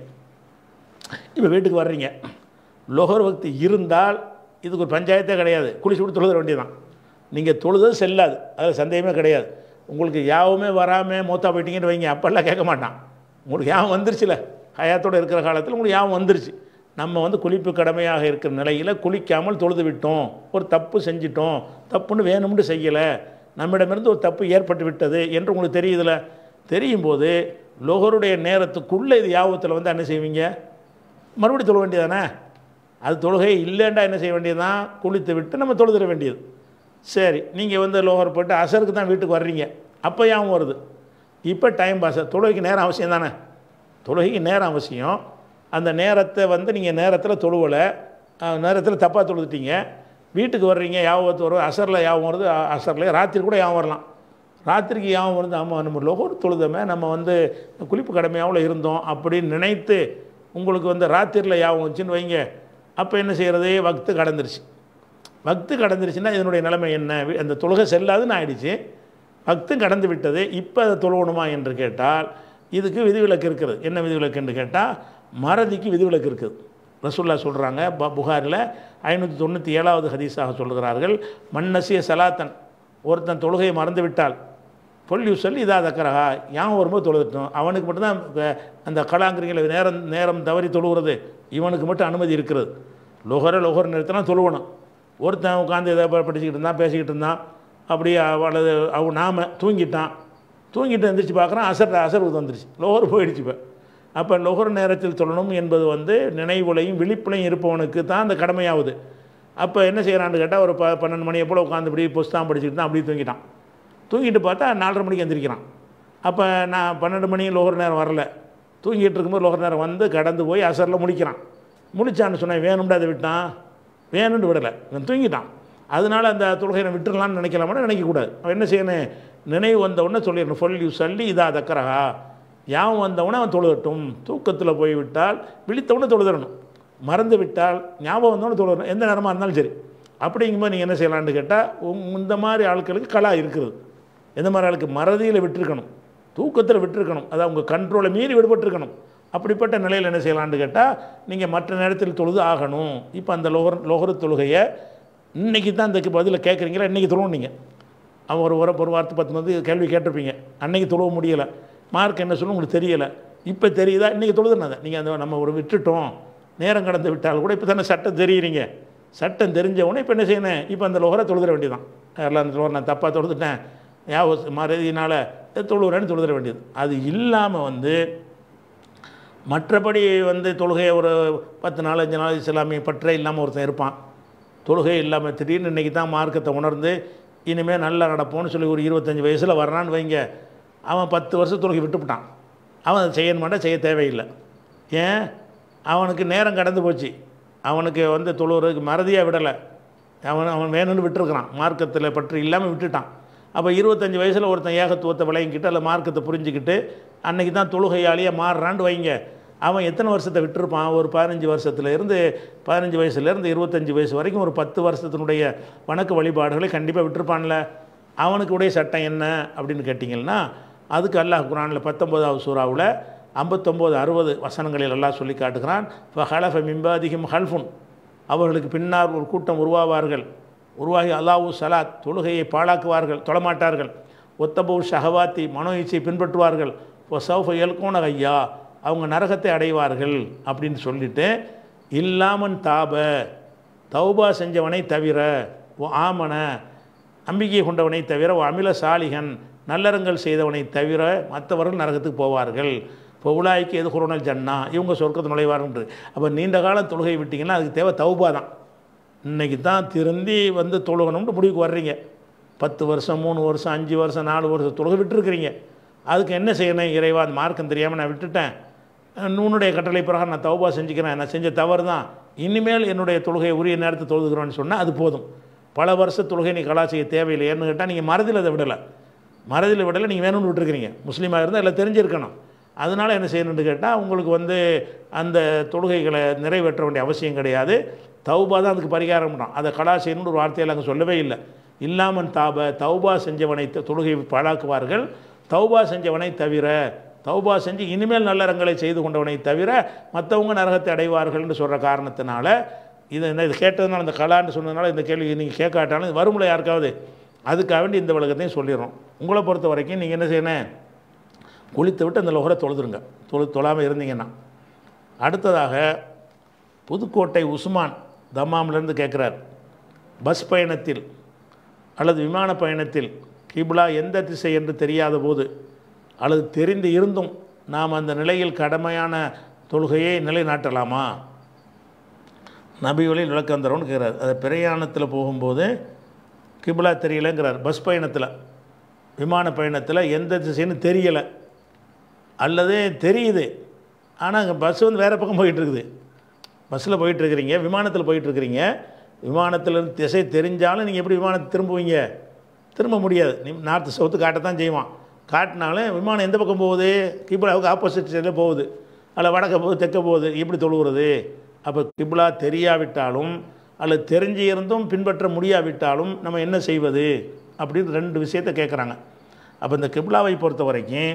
இப்போ வீட்டுக்கு வர்றீங்க லொஹர் வக்து இருந்தால் இதுக்கு ஒரு பஞ்சாயத்தே கிடையாது குளிச்சு விட்டு தொழுத வேண்டியதான் நீங்கள் தொழுதது செல்லாது அதில் சந்தேகமே கிடையாது உங்களுக்கு யாவுமே வராமல் மூத்தா போயிட்டீங்கன்னு வைங்க அப்பெல்லாம் கேட்க மாட்டான் உங்களுக்கு யாவும் வந்துருச்சுல ஹயாத்தோடு இருக்கிற காலத்தில் உங்களுக்கு யாவும் வந்துருச்சு நம்ம வந்து குளிப்பு கடமையாக இருக்கிற நிலையில் குளிக்காமல் தொழுது விட்டோம் ஒரு தப்பு செஞ்சிட்டோம் தப்புன்னு வேணும்னு செய்யலை நம்மிடமிருந்து ஒரு தப்பு ஏற்பட்டு விட்டது என்று உங்களுக்கு தெரியுதுல தெரியும் போது லொஹருடைய நேரத்துக்குள்ளே இது யாபத்தில் வந்து என்ன செய்வீங்க மறுபடியும் தொழ வேண்டியதானே அது தொழுகை இல்லைண்டா என்ன செய்ய வேண்டியதுதான் குளித்து விட்டு நம்ம தொழுதுற வேண்டியது சரி நீங்கள் வந்து லோகர் போட்டு அசருக்கு தான் வீட்டுக்கு வர்றீங்க அப்போ ஏன் வருது இப்போ டைம் பாஸ் தொழுகைக்கு நேரம் அவசியம் தானே தொழுகைக்கு நேரம் அவசியம் அந்த நேரத்தை வந்து நீங்கள் நேரத்தில் தொழுவலை நேரத்தில் தப்பாக தொழுதுட்டீங்க வீட்டுக்கு வர்றீங்க யாபத்து வரும் அசரில் யாபம் வருது அ- அசரில் ராத்திரி கூட யாபம் வரலாம் ராத்திரிக்கு யாபம் வருது ஆமாம் நம்ம லோகர் தொழுதமே நம்ம வந்து குளிப்பு கடமையாவில் இருந்தோம் அப்படின்னு நினைத்து உங்களுக்கு வந்து ராத்திரியில் யாபம் வச்சுன்னு வைங்க அப்போ என்ன செய்கிறது வக்து கடந்துருச்சு வக்து கடந்துருச்சுன்னா இதனுடைய நிலைமை என்ன வி- அந்த தொழுகை செல்லாதுன்னு ஆயிடுச்சு வக்து கடந்து விட்டது இப்போ அதை தொழுவணுமா என்று கேட்டால் இதுக்கு விதிவிலக்கு இருக்குது என்ன விதிவிலக்குன்னு கேட்டால் மறதிக்கு விதிவிலக்கு இருக்குது ரசூல்லா சொல்கிறாங்க ப புகாரில் ஐநூற்றி தொண்ணூற்றி ஏழாவது ஹதீஸாக சொல்கிறார்கள் மன்னசிய சலாத்தன் ஒருத்தன் தொழுகையை மறந்து விட்டால் பொல்லி சொல்லி இதா தக்கரஹா யான் வரும்போது தொழுதுட்டோம் அவனுக்கு மட்டும்தான் இப்ப அந்த கலாங்கிரிகளை நேரம் நேரம் தவறி தொழுகிறது இவனுக்கு மட்டும் அனுமதி இருக்கிறது லொஹர லொஹர் நிறுத்தினா தொழுவணும் ஒருத்தன் உட்காந்து எதை ப- படிச்சுக்கிட்டு இருந்தான் பேசிக்கிட்டு இருந்தான் அப்படியே அவளது அவ நாம தூங்கிட்டான் தூங்கிட்டு எந்திரிச்சு பார்க்குறான் அசர் அசர் வந்துருச்சு லொஹர் போயிடுச்சு இப்போ அப்போ லொஹர் நேரத்தில் தொழணும் என்பது வந்து நினைவுலையும் விழிப்புலையும் இருப்பவனுக்கு தான் அந்த கடமையாகுது அப்போ என்ன செய்கிறான்னு கேட்டால் ஒரு ப பன்னெண்டு மணியை போல் உட்காந்து இப்படி புஸ்தகம் படிச்சுக்கிட்டு தான் அப்படியே தூங்கிட்டான் தூங்கிட்டு பார்த்தா நாலரை மணிக்கு எந்திரிக்கிறான் அப்போ நான் பன்னெண்டு மணி லோகர் நேரம் வரல தூங்கிட்டு இருக்கும்போது லோகர் நேரம் வந்து கடந்து போய் அசரில் முடிக்கிறான் முடிச்சான்னு சொன்னேன் வேணும்டா அதை விட்டான் வேணும்னு விடலை இவன் தூங்கிட்டான் அதனால அந்த தொழுகையை நான் விட்டுறலாம்னு நினைக்கலாமா நினைக்கக்கூடாது அவன் என்ன செய்யணும் நினைவு வந்த உடனே சொல்லிடணும் சொல்லி சொல்லி இதா தக்கரகா யாவும் வந்தவொடனே அவன் தொழுதட்டும் தூக்கத்தில் போய் விட்டால் விழித்தவொடனே தொழுதரணும் மறந்து விட்டால் ஞாபகம் வந்தவொடனே தொழுதணும் எந்த நேரமாக இருந்தாலும் சரி அப்படிங்கும்போது நீங்கள் என்ன செய்யலான்னு கேட்டால் இந்த மாதிரி ஆட்களுக்கு கலா இருக்குது எந்த மாதிரி ஆளுக்கு மறதியில் விட்டுருக்கணும் தூக்கத்தில் விட்டுருக்கணும் அதாவது உங்கள் கண்ட்ரோலை மீறி விடுபட்டிருக்கணும் அப்படிப்பட்ட நிலையில் என்ன செய்யலான்னு கேட்டால் நீங்கள் மற்ற நேரத்தில் தொழுது ஆகணும் இப்போ அந்த லோகர் லோகர தொழுகையை இன்னைக்கு தான் இந்த பதிலை கேட்குறீங்களா இன்றைக்கி தொழுவும் நீங்கள் அவன் ஒரு ஒரு ஒரு வார்த்தை பத்து வந்து கேள்வி கேட்டிருப்பீங்க அன்னைக்கு தொழுவ முடியலை மார்க் என்ன சொல்லணும் உங்களுக்கு தெரியலை இப்போ தெரியுதா இன்றைக்கி தொழுதுனதை நீங்கள் அந்த நம்ம ஒரு விட்டுட்டோம் நேரம் கடந்து விட்டால் கூட இப்போ தானே சட்டம் தெரியுறீங்க சட்டம் தெரிஞ்ச உடனே இப்போ என்ன செய்யணும் இப்போ அந்த லோகரை தொழுதுற வேண்டியதான் எல்லாம் அந்த லோகரை நான் தப்பாக தொழுதுட்டேன் ஞாபகம் மறதினால தொழுகிறேன்னு தொழுதுற வேண்டியது அது இல்லாமல் வந்து மற்றபடி வந்து தொழுகையை ஒரு பத்து நாள் அஞ்சு நாள் இஸ்லாமிய பற்றே இல்லாமல் ஒருத்தன் இருப்பான் தொழுகை இல்லாமல் திடீர்னு இன்றைக்கி தான் மார்க்கத்தை உணர்ந்து இனிமேல் நல்லா நடப்போம்னு சொல்லி ஒரு இருபத்தஞ்சி வயசில் வர்றான்னு வைங்க அவன் பத்து வருஷம் தொழுகை விட்டுவிட்டான் அவன் அதை செய்யணுமாட்டா செய்ய தேவையில்லை ஏன் அவனுக்கு நேரம் கடந்து போச்சு அவனுக்கு வந்து தொழுகிறதுக்கு மறதியாக விடலை அவன் அவன் வேணும்னு விட்டுருக்கிறான் மார்க்கத்தில் பற்று இல்லாமல் விட்டுட்டான் அப்போ இருபத்தஞ்சி வயசில் ஒருத்தன் ஏகத்துவத்தை விளங்கிக்கிட்டு அதில் மார்க்கத்தை புரிஞ்சுக்கிட்டு அன்றைக்கி தான் தொழுகையாளியாக மாறுறான்னு வைங்க அவன் எத்தனை வருஷத்தை விட்டுருப்பான் ஒரு பதினஞ்சு வருஷத்துல இருந்து பதினஞ்சு வயசுலேருந்து இருபத்தஞ்சி வயசு வரைக்கும் ஒரு பத்து வருஷத்தினுடைய வணக்க வழிபாடுகளை கண்டிப்பாக விட்டுருப்பான்ல அவனுக்கு உடைய சட்டம் என்ன அப்படின்னு கேட்டிங்கன்னா அதுக்கு அல்லாஹ் குரானில் பத்தொம்போதாவது சூறாவில் ஐம்பத்தொம்போது அறுபது வசனங்களில் எல்லாம் சொல்லி காட்டுகிறான் இப்போ ஹலஃப மிம்பாதிகம் ஹல்ஃபுன் அவர்களுக்கு பின்னால் ஒரு கூட்டம் உருவாவார்கள் உருவாகி அல்லாஹூ சலாத் தொழுகையை பாழாக்குவார்கள் தொழமாட்டார்கள் ஒத்தபு ஷஹவாத்தி மனோ இச்சை பின்பற்றுவார்கள் இப்போ சௌஃப எல்கோன ஐயா அவங்க நரகத்தை அடைவார்கள் அப்படின்னு சொல்லிட்டு இல்லாமன் தாப தௌபா செஞ்சவனை தவிர ஓ ஆமன நம்பிக்கை கொண்டவனை தவிர ஓ அமில சாலிகன் நல்லறங்கள் செய்தவனை தவிர மற்றவர்கள் நரகத்துக்கு போவார்கள் இப்போ உலாய்க்கு எது குரோனல் ஜன்னா இவங்க சொர்க்கத்து நுழைவார்கள் அப்போ நீண்ட காலம் தொழுகை விட்டிங்கன்னா அதுக்கு தேவை தௌபா தான் இன்றைக்கி தான் திருந்தி வந்து தொழுகணும்னு முடிவுக்கு வர்றீங்க பத்து வருஷம் மூணு வருஷம் அஞ்சு வருஷம் நாலு வருஷம் தொழுகை விட்டுருக்குறீங்க அதுக்கு என்ன செய்யணும் இறைவா அந்த மார்க்கம் தெரியாமல் நான் விட்டுட்டேன் உன்னுடைய கட்டளை பிரகாரம் நான் தௌபா செஞ்சுக்கிறேன் நான் செஞ்ச தவறு தான் இனிமேல் என்னுடைய தொழுகை உரிய நேரத்தை தொழுதுக்கிறோன்னு சொன்னால் அது போதும் பல வருஷ தொழுகை நீ கலா செய்ய தேவையில்லை ஏன்னு கேட்டால் நீங்கள் மறதில் அதை விடலை மறதில் விடலை நீங்கள் வேணும்னு விட்டுருக்கிறீங்க முஸ்லீமாக இருந்தால் எல்லாம் தெரிஞ்சிருக்கணும் அதனால் என்ன செய்யணும்னு கேட்டால் உங்களுக்கு வந்து அந்த தொழுகைகளை நிறைவேற்ற வேண்டிய அவசியம் கிடையாது தௌபா தான் அதுக்கு பரிகாரம் தான் அதை கலா செய்யணும்னு ஒரு வார்த்தையில் அங்கே சொல்லவே இல்லை இல்லாமன் தாப தௌபா செஞ்சவனை த- தொழுகை பாழாக்குவார்கள் தௌபா செஞ்சவனை தவிர தௌபா செஞ்சு இனிமேல் நல்லறங்களை செய்து கொண்டவனை தவிர மற்றவங்க நரகத்தை அடைவார்கள்னு சொல்கிற காரணத்தினால இது என்ன இது கேட்டதுனால இந்த கலான்னு சொன்னதுனால இந்த கேள்வி நீங்கள் கேட்காட்டாலும் இது வரும்ல யாருக்காவது அதுக்காக வேண்டி இந்த விளக்கத்தையும் சொல்லிடுறோம் உங்களை பொறுத்த வரைக்கும் நீங்கள் என்ன செய்யணும் குளித்து விட்டு அந்த லோகரை தொழுதுருங்க தொழு தொழாமல் இருந்தீங்கன்னா அடுத்ததாக புதுக்கோட்டை உஸ்மான் தம்மாம்லேருந்து கேட்குறார் பஸ் பயணத்தில் அல்லது விமான பயணத்தில் கிப்லா எந்த திசை என்று தெரியாத போது அல்லது தெரிந்து இருந்தும் நாம் அந்த நிலையில் கடமையான தொழுகையை நிலைநாட்டலாமா நபி வழி விளக்கந்தரோன்னு கேட்குறார் அது பிரயாணத்தில் போகும்போது கிப்லா தெரியலைங்கிறார் பஸ் பயணத்தில் விமான பயணத்தில் எந்த திசைன்னு தெரியலை அல்லது தெரியுது ஆனால் அங்கே பஸ் வந்து வேறு பக்கம் போயிட்டு இருக்குது பஸ்ஸில் போயிட்டுருக்கிறீங்க விமானத்தில் போயிட்டுருக்கிறீங்க விமானத்தில் இருந்து திசை தெரிஞ்சாலும் நீங்கள் எப்படி விமானத்தை திரும்புவீங்க திரும்ப முடியாது நீ நார்த்து சவுத்து காட்டத்தான் செய்வான் காட்டினாலும் விமானம் எந்த பக்கம் போகுது கிப்லாவுக்கு ஆப்போசிட் சைடில் போகுது அல்ல வடக்க போகுது தெற்க போகுது எப்படி தொழுகிறது அப்போ கிப்லா தெரியாவிட்டாலும் அல்லது தெரிஞ்சு இருந்தும் பின்பற்ற முடியாவிட்டாலும் நம்ம என்ன செய்வது அப்படின்னு ரெண்டு விஷயத்தை கேட்குறாங்க அப்போ இந்த கிப்லாவை பொறுத்த வரைக்கும்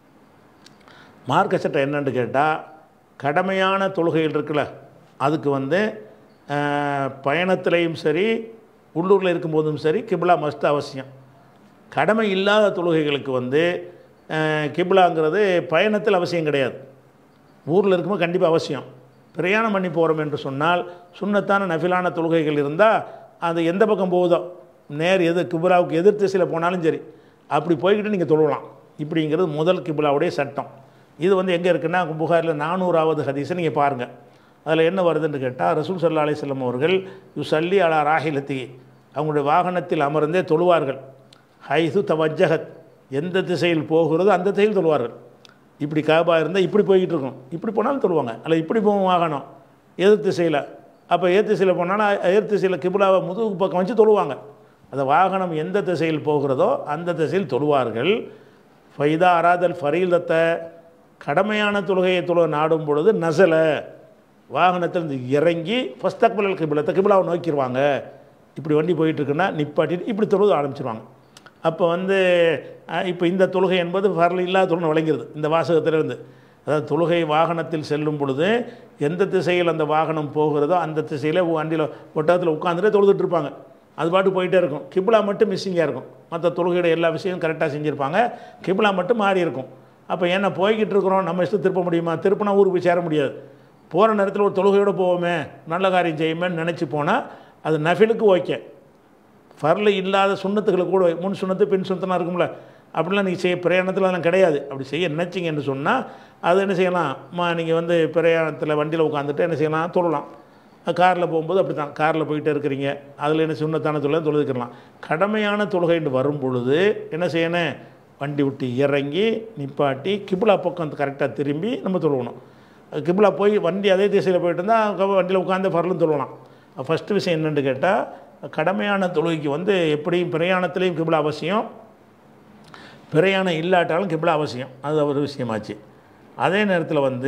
மார்க்க சட்டம் என்னன்னு கேட்டால் கடமையான தொழுகைகள் இருக்குல்ல அதுக்கு வந்து அஹ், பயணத்திலையும் சரி உள்ளூரில் இருக்கும்போதும் சரி கிப்லா மஸ்ட் அவசியம் கடமை இல்லாத தொழுகைகளுக்கு வந்து அஹ், கிப்லாங்கிறது பயணத்தில் அவசியம் கிடையாது ஊரில் இருக்கும்போது கண்டிப்பாக அவசியம் பிரயாணம் பண்ணி போகிறோம் என்று சொன்னால் சுண்ணத்தான நஃபிலான தொழுகைகள் இருந்தால் அது எந்த பக்கம் போகுதோ நேர் எது கிப்லாவுக்கு எதிர் திசையில் போனாலும் சரி அப்படி போய்கிட்டு நீங்கள் தொழலாம் இப்படிங்கிறது முதல் கிப்லாவுடைய சட்டம் இது வந்து எங்கே இருக்குன்னா புகாரில் நானூறாவது ஹதீஸை நீங்கள் பாருங்கள் அதில் என்ன வருதுன்னு கேட்டால் ரசூல் சல்லா அலிஸ்லம் அவர்கள் யுசல்லி அலா ராஹிலத்தி அவங்களுடைய வாகனத்தில் அமர்ந்தே தொழுவார்கள் ஹைது தவஜகத் எந்த திசையில் போகிறதோ அந்த திசையில் தொழுவார்கள் இப்படி காபா இருந்தால் இப்படி போய்கிட்டு இருக்கும் இப்படி போனாலும் தொழுவாங்க அல்ல இப்படி போகும் வாகனம் எதிர் திசையில் அப்போ எதிர் திசையில் போனாலும் எதிர் திசையில் கிபிலாவை முதுகு பக்கம் வச்சு தொழுவாங்க அந்த வாகனம் எந்த திசையில் போகிறதோ அந்த திசையில் தொழுவார்கள் ஃபைதா அராதல் ஃபரீலத்தை கடமையான தொழுகையை தொழுக நாடும் பொழுது நசல வாகனத்தில் இருந்து இறங்கி ஃபஸ்தக்பலல் கிபிலத்தை கிபிலாவை நோக்கிடுவாங்க இப்படி வண்டி போயிட்டுருக்குன்னா நிப்பாட்டிட்டு இப்படி தொழுது ஆரம்பிச்சிருவாங்க அப்போ வந்து அஹ், இப்போ இந்த தொழுகை என்பது வரல இல்லாத தொழுகை விளங்கிறது இந்த வாசகத்திலிருந்து அதாவது தொழுகை வாகனத்தில் செல்லும் பொழுது எந்த திசையில் அந்த வாகனம் போகிறதோ அந்த திசையில் வண்டியில் ஒட்டகத்தில் உட்காந்துட்டே தொழுதுட்டு இருப்பாங்க அது பாட்டு போயிட்டே இருக்கும் கிப்லா மட்டும் மிஸ்ஸிங்காக இருக்கும் மற்ற தொழுகையோட எல்லா விஷயமும் கரெக்டாக செஞ்சுருப்பாங்க கிபிலா மட்டும் மாறி இருக்கும் அப்போ என்ன போய்கிட்டு இருக்கிறோம் நம்ம இஷ்டம் திருப்ப முடியுமா திருப்பினா ஊருக்கு போய் சேர முடியாது போகிற நேரத்தில் ஒரு தொழுகையோடு போவோமே நல்ல காரியம் செய்யுமேன்னு நினச்சி போனால் அது நஃபிலுக்கு ஓகே ஃபர்ல இல்லாத சுண்ணத்துகளை கூட முன் சுண்ணத்து பின் சுண்ணத்துலாம் இருக்கும்ல அப்படிலாம் நீங்கள் செய்ய பிரயாணத்தில் அதெல்லாம் கிடையாது அப்படி செய்ய நினச்சிங்கன்னு சொன்னால் அது என்ன செய்யலாம் மா நீங்கள் வந்து பிரயாணத்தில் வண்டியில் உட்காந்துட்டு என்ன செய்யலாம் தொழலாம் காரில் போகும்போது அப்படி தான் காரில் போயிட்டே இருக்கிறீங்க அதில் என்ன சுண்ணத்தான தொழுகை தொழுதுக்கலாம் கடமையான தொழுகைன்னு வரும் பொழுது என்ன செய்யணும் வண்டி விட்டு இறங்கி நிப்பாட்டி கிபிலா பக்கம் கரெக்டாக திரும்பி நம்ம தொழுவணும் கிபிலா போய் வண்டி அதே திசையில் போயிட்டு இருந்தால் வண்டியில் உட்காந்து ஃபர்லும் தொழுவலாம் ஃபஸ்ட்டு விஷயம் என்னென்னு கேட்டால் கடமையான தொழுகைக்கு வந்து எப்படியும் பிரயாணத்துலேயும் கிபிலா அவசியம் பிரயாணம் இல்லாட்டாலும் கிபிலா அவசியம் அது ஒரு விஷயமாச்சு அதே நேரத்தில் வந்து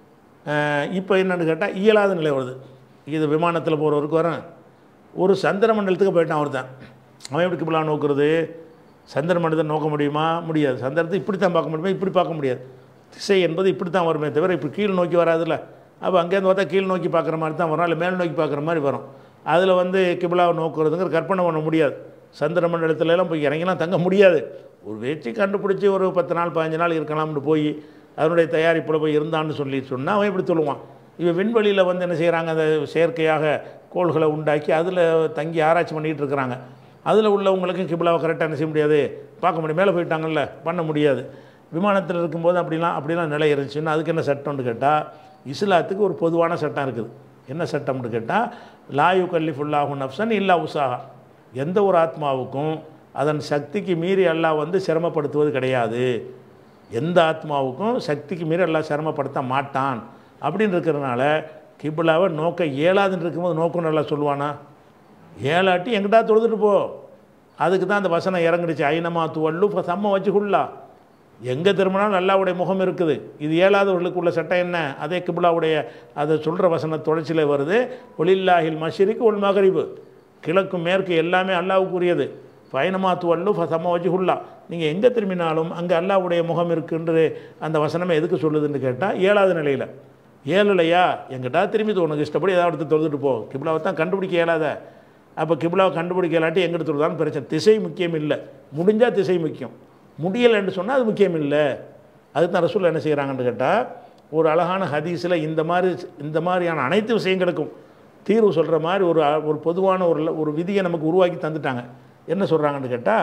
இப்போ என்னென்னு கேட்டால் இயலாத நிலை வருது இது விமானத்தில் போகிறவருக்கு வரேன் ஒரு சந்திர மண்டலத்துக்கு போயிட்டான் அவர் தான் அவன் எப்படி கிபிலா நோக்குறது சந்திர மண்டலத்தை நோக்க முடியுமா முடியாது சந்திரத்தை இப்படி தான் பார்க்க முடியுமா இப்படி பார்க்க முடியாது திசை என்பது இப்படி தான் வருமே தவிர இப்படி கீழ் நோக்கி வராதுல்ல அப்போ அங்கேருந்து பார்த்தா கீழ் நோக்கி பார்க்குற மாதிரி தான் வரும் இல்லை மேல் நோக்கி பார்க்குற மாதிரி வரும் அதில் வந்து கிபிலாவை நோக்குறதுங்கிற கற்பனை பண்ண முடியாது சந்திர மண்டலத்துல எல்லாம் போய் இறங்கிலாம் தங்க முடியாது ஒரு வச்சு கண்டுபிடிச்சி ஒரு பத்து நாள் பதினஞ்சு நாள் இருக்கலாம்னு போய் அதனுடைய தயாரிப்பில் போய் இருந்தான்னு சொல்லி சொன்னால் அவன் எப்படி சொல்லுவான் இவன் விண்வெளியில் வந்து என்ன செய்கிறாங்க அந்த செயற்கையாக கோள்களை உண்டாக்கி அதில் தங்கி ஆராய்ச்சி பண்ணிகிட்டு இருக்கிறாங்க அதில் உள்ளவங்களுக்கும் கிபிலாவை கரெக்டாக என்ன செய்ய முடியாது பார்க்க முடியும் மேலே போயிட்டாங்கல்ல பண்ண முடியாது விமானத்தில் இருக்கும்போது அப்படிலாம் அப்படிலாம் நிலை இருந்துச்சுன்னா அதுக்கு என்ன சட்டம்னு கேட்டால் இஸ்லாத்துக்கு ஒரு பொதுவான சட்டம் இருக்குது என்ன சட்டம்னு கேட்டால் லாயு கல்லிஃபுல்லாஹு நப்சன் இல்லா உசாஹா எந்த ஒரு ஆத்மாவுக்கும் அதன் சக்திக்கு மீறி அல்லாஹ் வந்து சிரமப்படுத்துவது கிடையாது எந்த ஆத்மாவுக்கும் சக்திக்கு மீறி அல்லாஹ் சிரமப்படுத்த மாட்டான் அப்படின்னு இருக்கிறதுனால கிபிலாவை நோக்க இயலாதுன்னு இருக்கும்போது நோக்கம் நல்லா சொல்லுவானா ஏழாட்டி எங்கிட்டா தொழுதுட்டு போ அதுக்கு தான் அந்த வசனம் இறங்குடுச்சு ஐனமா துவல்லு இப்போ சம்ம வச்சுக்குள்ளா எங்கே திரும்பினாலும் அல்லாவுடைய முகம் இருக்குது இது ஏழாதவர்களுக்கு உள்ள சட்டம் என்ன அதே கிபிலாவுடைய அதை சொல்கிற வசன தொடர்ச்சியில் வருது ஒலில்லாஹில் மஷரிக்கு உள் மகரிபு கிழக்கு மேற்கு எல்லாமே அல்லாவுக்குரியது பயணமா துவல்லு சம்ம வச்சுக்குள்ளா நீங்கள் எங்கே திரும்பினாலும் அங்கே அல்லாவுடைய முகம் இருக்குன்று அந்த வசனமே எதுக்கு சொல்லுதுன்னு கேட்டால் ஏழாவது நிலையில் ஏழலையா எங்கிட்டா திரும்பி உனக்கு இஷ்டப்படி ஏதாவது எடுத்து தொழுதுட்டு போ கிபிலாவை தான் கண்டுபிடிக்க இயலாத அப்போ கிபிலாவை கண்டுபிடிக்க இல்லாட்டி எங்கிட்ட தொழுதான்னு பிரச்சனை திசை முக்கியம் இல்லை முடிஞ்சால் திசை முக்கியம் முடியலைன்னு சொன்னால் அது முக்கியம் இல்லை அதுக்கு தான் ரசூல் என்ன செய்கிறாங்கன்னு கேட்டால் ஒரு அழகான ஹதீஸில் இந்த மாதிரி இந்த மாதிரியான அனைத்து விஷயங்களுக்கும் தீர்வு சொல்கிற மாதிரி ஒரு ஒரு பொதுவான ஒரு ஒரு விதியை நமக்கு உருவாக்கி தந்துட்டாங்க என்ன சொல்கிறாங்கன்னு கேட்டால்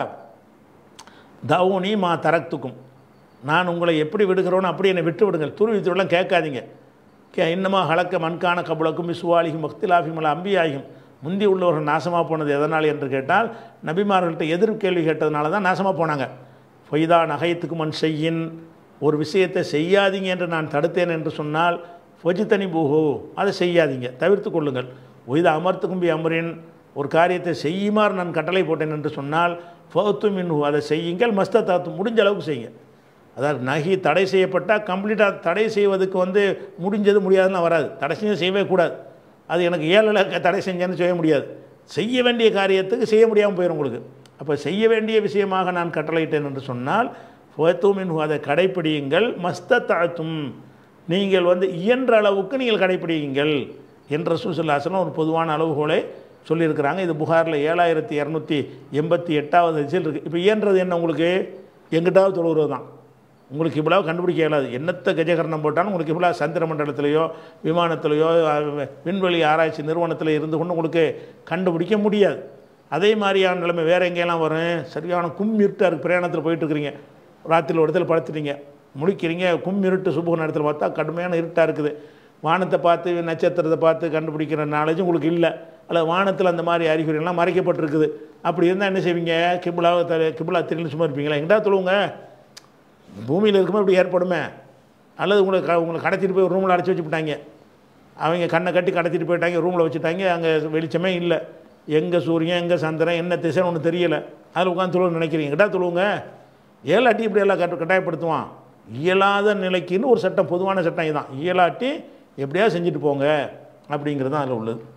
தவுனி மா தரத்துக்கும் நான் உங்களை எப்படி விடுகிறோன்னு அப்படி என்னை விட்டு விடுங்கள் துருவி துருவெல்லாம் கேட்காதீங்க கே இன்னமா ஹலக்க மண்கான கபுலக்கும் இசுவாலிகும் மக்திலாஃபிம் அல்ல அம்பியாகும் முந்தி உள்ளவர்கள் நாசமாக போனது எதனால் என்று கேட்டால் நபிமார்கள்ட்ட எதிர் கேள்வி கேட்டதுனால தான் நாசமாக போனாங்க பொய்தா நகைத்துக்கு மண் செய்யின் ஒரு விஷயத்தை செய்யாதீங்க என்று நான் தடுத்தேன் என்று சொன்னால் பொஜித்தனி பூஹோ அதை செய்யாதீங்க தவிர்த்து கொள்ளுங்கள் ஒய்தா அமர்த்துக்கும் பி அமரின் ஒரு காரியத்தை செய்யுமாறு நான் கட்டளை போட்டேன் என்று சொன்னால் ஃபோத்து மின்ஹு அதை செய்யுங்கள் மஸ்த தாத்து முடிஞ்ச அளவுக்கு செய்யுங்க அதாவது நகி தடை செய்யப்பட்டால் கம்ப்ளீட்டாக தடை செய்வதுக்கு வந்து முடிஞ்சது முடியாதுன்னு வராது தடை செஞ்சு செய்யவே கூடாது அது எனக்கு ஏழில் தடை செஞ்சேன்னு செய்ய முடியாது செய்ய வேண்டிய காரியத்துக்கு செய்ய முடியாமல் போயிடும் உங்களுக்கு அப்போ செய்ய வேண்டிய விஷயமாக நான் கட்டளையிட்டேன் என்று சொன்னால் ஃபோத்துமின் அதை கடைப்பிடியுங்கள் மஸ்த தாழ்த்தும் நீங்கள் வந்து இயன்ற அளவுக்கு நீங்கள் கடைப்பிடியுங்கள் என்ற சுசுல்லாசனம் ஒரு பொதுவான அளவுகோலை சொல்லியிருக்கிறாங்க இது புகாரில் ஏழாயிரத்தி இரநூத்தி எண்பத்தி எட்டாவது வயசில் இருக்குது இப்போ இயன்றது என்ன உங்களுக்கு எங்கிட்டாவது தொழுகிறது தான் உங்களுக்கு இவ்வளோ கண்டுபிடிக்க இயலாது என்னத்தை கஜகரணம் போட்டாலும் உங்களுக்கு இவ்வளோ சந்திர மண்டலத்திலேயோ விமானத்திலேயோ விண்வெளி ஆராய்ச்சி நிறுவனத்தில் இருந்து கொண்டு உங்களுக்கு கண்டுபிடிக்க முடியாது அதே மாதிரியான நிலைமை வேறு எங்கேயெல்லாம் வரும் சரியான கும் இருட்டாக இருக்குது பிரயாணத்தில் போயிட்டுருக்கிறீங்க ராத்திரியில் ஒரு இடத்துல படுத்துட்டீங்க முழிக்கிறீங்க கும் இருட்டு சுபுக நேரத்தில் பார்த்தா கடுமையான இருட்டாக இருக்குது வானத்தை பார்த்து நட்சத்திரத்தை பார்த்து கண்டுபிடிக்கிற நாலேஜும் உங்களுக்கு இல்லை அல்லது வானத்தில் அந்த மாதிரி அறிகுறிகள்லாம் மறைக்கப்பட்டிருக்குது அப்படி இருந்தால் என்ன செய்வீங்க கிபிலாவை த கிபிலா திரின்னு சும்மா இருப்பீங்களா எங்கிட்ட தொழுவுங்க பூமியில் இருக்கும்போது இப்படி ஏற்படுமே அல்லது உங்களை க உங்களை கடத்திட்டு போய் ரூமில் அடைச்சி வச்சுட்டாங்க அவங்க கண்ணை கட்டி கடத்திட்டு போயிட்டாங்க ரூமில் வச்சுட்டாங்க அங்கே வெளிச்சமே இல்லை எங்கே சூரியன் எங்கே சந்திரன் என்ன திசைன்னு ஒன்று தெரியலை அதில் உட்காந்து தொழுவு நினைக்கிறீங்க கிட்டா தொழுவுங்க ஏழாட்டி இப்படி எல்லாம் கட்ட கட்டாயப்படுத்துவான் இயலாத நிலைக்குன்னு ஒரு சட்டம் பொதுவான சட்டம் இதுதான் இயலாட்டி எப்படியா செஞ்சுட்டு போங்க அப்படிங்கிறது தான் அதில் உள்ளது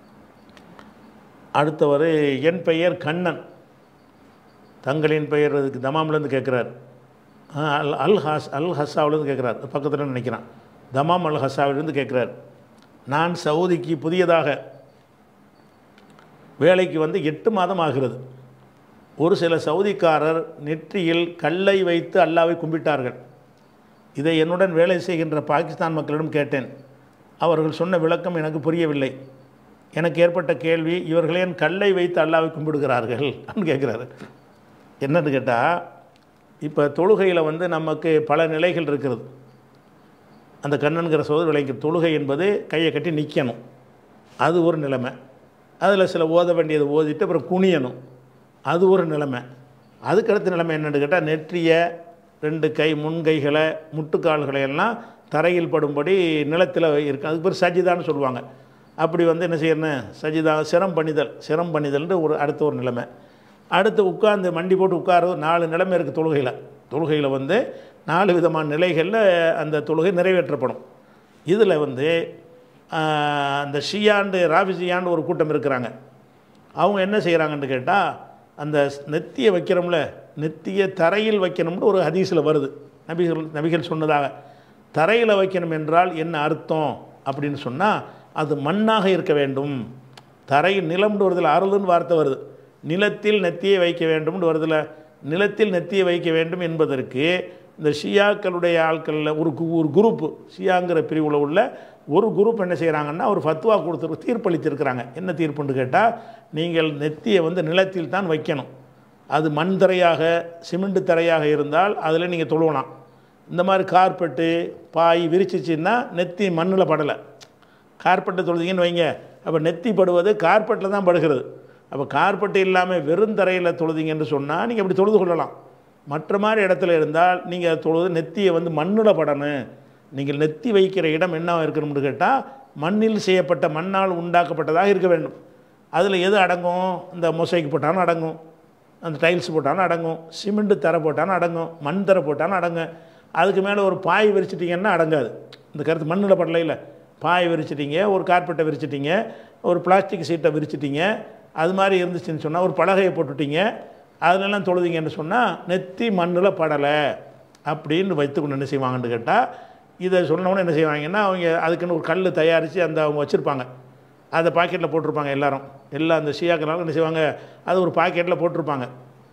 அடுத்தவர் என் பெயர் கண்ணன் தங்களின் பெயர் அதுக்கு தமாம்லேருந்து கேட்குறார் அல் அல் ஹஸ் அல் ஹஸ்ஸாவிலேருந்து கேட்குறார் பக்கத்தில் நினைக்கிறான் தமாம் அல் ஹஸ்ஸாவிலேருந்து கேட்குறார் நான் சவுதிக்கு புதியதாக வேலைக்கு வந்து எட்டு மாதம் ஆகிறது ஒரு சில சவுதிக்காரர் நெற்றியில் கல்லை வைத்து அல்லாவை கும்பிட்டார்கள் இதை என்னுடன் வேலை செய்கின்ற பாகிஸ்தான் மக்களிடம் கேட்டேன் அவர்கள் சொன்ன விளக்கம் எனக்கு புரியவில்லை எனக்கு ஏற்பட்ட கேள்வி இவர்கள் ஏன் கல்லை வைத்து அல்லாவை கும்பிடுகிறார்கள் அப்படின்னு கேட்குறாரு என்னன்னு கேட்டால் இப்போ தொழுகையில் வந்து நமக்கு பல நிலைகள் இருக்கிறது அந்த கண்ணன்கிற சோதர் விளைக்கிற தொழுகை என்பது கையை கட்டி நிற்கணும் அது ஒரு நிலைமை அதில் சில ஓத வேண்டியதை ஓதிட்டு அப்புறம் குனியணும் அது ஒரு நிலைமை அதுக்கடுத்த நிலைமை என்னென்னு கேட்டால் நெற்றிய ரெண்டு கை முன்கைகளை முட்டுக்கால்களை எல்லாம் தரையில் படும்படி நிலத்தில் இருக்கு அதுக்கு பேர் சஜிதான்னு சொல்லுவாங்க அப்படி வந்து என்ன செய்யணும் சஜிதா சிரம் பண்ணிதல் சிரம் பண்ணிதல்னு ஒரு அடுத்த ஒரு நிலைமை அடுத்து உட்கார்ந்து மண்டி போட்டு உட்கார நாலு நிலைமை இருக்குது தொழுகையில் தொழுகையில் வந்து நாலு விதமான நிலைகளில் அந்த தொழுகை நிறைவேற்றப்படும் இதில் வந்து ஆஹ், அந்த ஷியாண்டு ராபிசியாண்டு ஒரு கூட்டம் இருக்கிறாங்க அவங்க என்ன செய்கிறாங்கன்னு கேட்டால் அந்த நெத்தியை வைக்கிறோம்ல நெத்தியை தரையில் வைக்கணும்னு ஒரு ஹதீஸில் வருது நபிகள் நபிகள் சொன்னதாக தரையில் வைக்கணும் என்றால் என்ன அர்த்தம் அப்படின்னு சொன்னால் அது மண்ணாக இருக்க வேண்டும் தரையில் நிலம்னு வருதில் அருள்னு வார்த்தை வருது நிலத்தில் நெத்தியை வைக்க வேண்டும்னு வருதில்ல நிலத்தில் நெத்தியை வைக்க வேண்டும் என்பதற்கு இந்த ஷியாக்களுடைய ஆட்களில் ஒரு கு- ஒரு குரூப்பு ஷியாங்கிற பிரிவில் உள்ள ஒரு குரூப் என்ன செய்கிறாங்கன்னா ஒரு ஃபத்வா கொடுத்துருக்கு தீர்ப்பளித்திருக்கிறாங்க என்ன தீர்ப்புன்னு கேட்டால் நீங்கள் நெத்தியை வந்து நிலத்தில் தான் வைக்கணும் அது மண் தரையாக சிமெண்ட் தரையாக இருந்தால் அதில் நீங்கள் தொழுவலாம் இந்த மாதிரி கார்பெட்டு பாய் விரிச்சிச்சின்னா நெத்தி மண்ணில் படலை கார்பெட்டை தொழுதிங்கன்னு வைங்க அப்போ நெத்தி படுவது கார்பெட்டில் தான் படுகிறது அப்போ கார்பெட்டு இல்லாமல் வெறும் தரையில் தொழுதிங்கன்னு சொன்னால் நீங்கள் அப்படி தொழுது கொள்ளலாம் மற்ற மாதிரி இடத்துல இருந்தால் நீங்கள் தொழுது நெத்தியை வந்து மண்ணில் படணும் நீங்கள் நெத்தி வைக்கிற இடம் என்ன இருக்கணும்னு கேட்டால் மண்ணில் செய்யப்பட்ட மண்ணால் உண்டாக்கப்பட்டதாக இருக்க வேண்டும் அதில் எது அடங்கும் இந்த மொசைக்கு போட்டாலும் அடங்கும் அந்த டைல்ஸ் போட்டாலும் அடங்கும் சிமெண்ட் தரை போட்டாலும் அடங்கும் மண் தரை போட்டாலும் அடங்கும் அதுக்கு மேலே ஒரு பாய் விரிச்சிட்டிங்கன்னா அடங்காது இந்த கருத்து மண்ணில் படலையில் பாய் விரிச்சிட்டிங்க ஒரு கார்பெட்டை விரிச்சிட்டிங்க ஒரு பிளாஸ்டிக் சீட்டை விரிச்சிட்டிங்க அது மாதிரி இருந்துச்சுன்னு சொன்னால் ஒரு பலகையை போட்டுட்டீங்க அதுலெல்லாம் தொழுதிங்கன்னு சொன்னால் நெத்தி மண்ணில் படலை அப்படின்னு வைத்துக்கொண்டு என்ன செய்வாங்கன்னு கேட்டால் இதை சொன்னவொன்னே என்ன செய்வாங்கன்னா அவங்க அதுக்குன்னு ஒரு கல் தயாரித்து அந்த அவங்க வச்சுருப்பாங்க அதை பாக்கெட்டில் போட்டிருப்பாங்க எல்லாரும் எல்லா அந்த ஷியாக்களாலும் என்ன செய்வாங்க அது ஒரு பாக்கெட்டில் போட்டிருப்பாங்க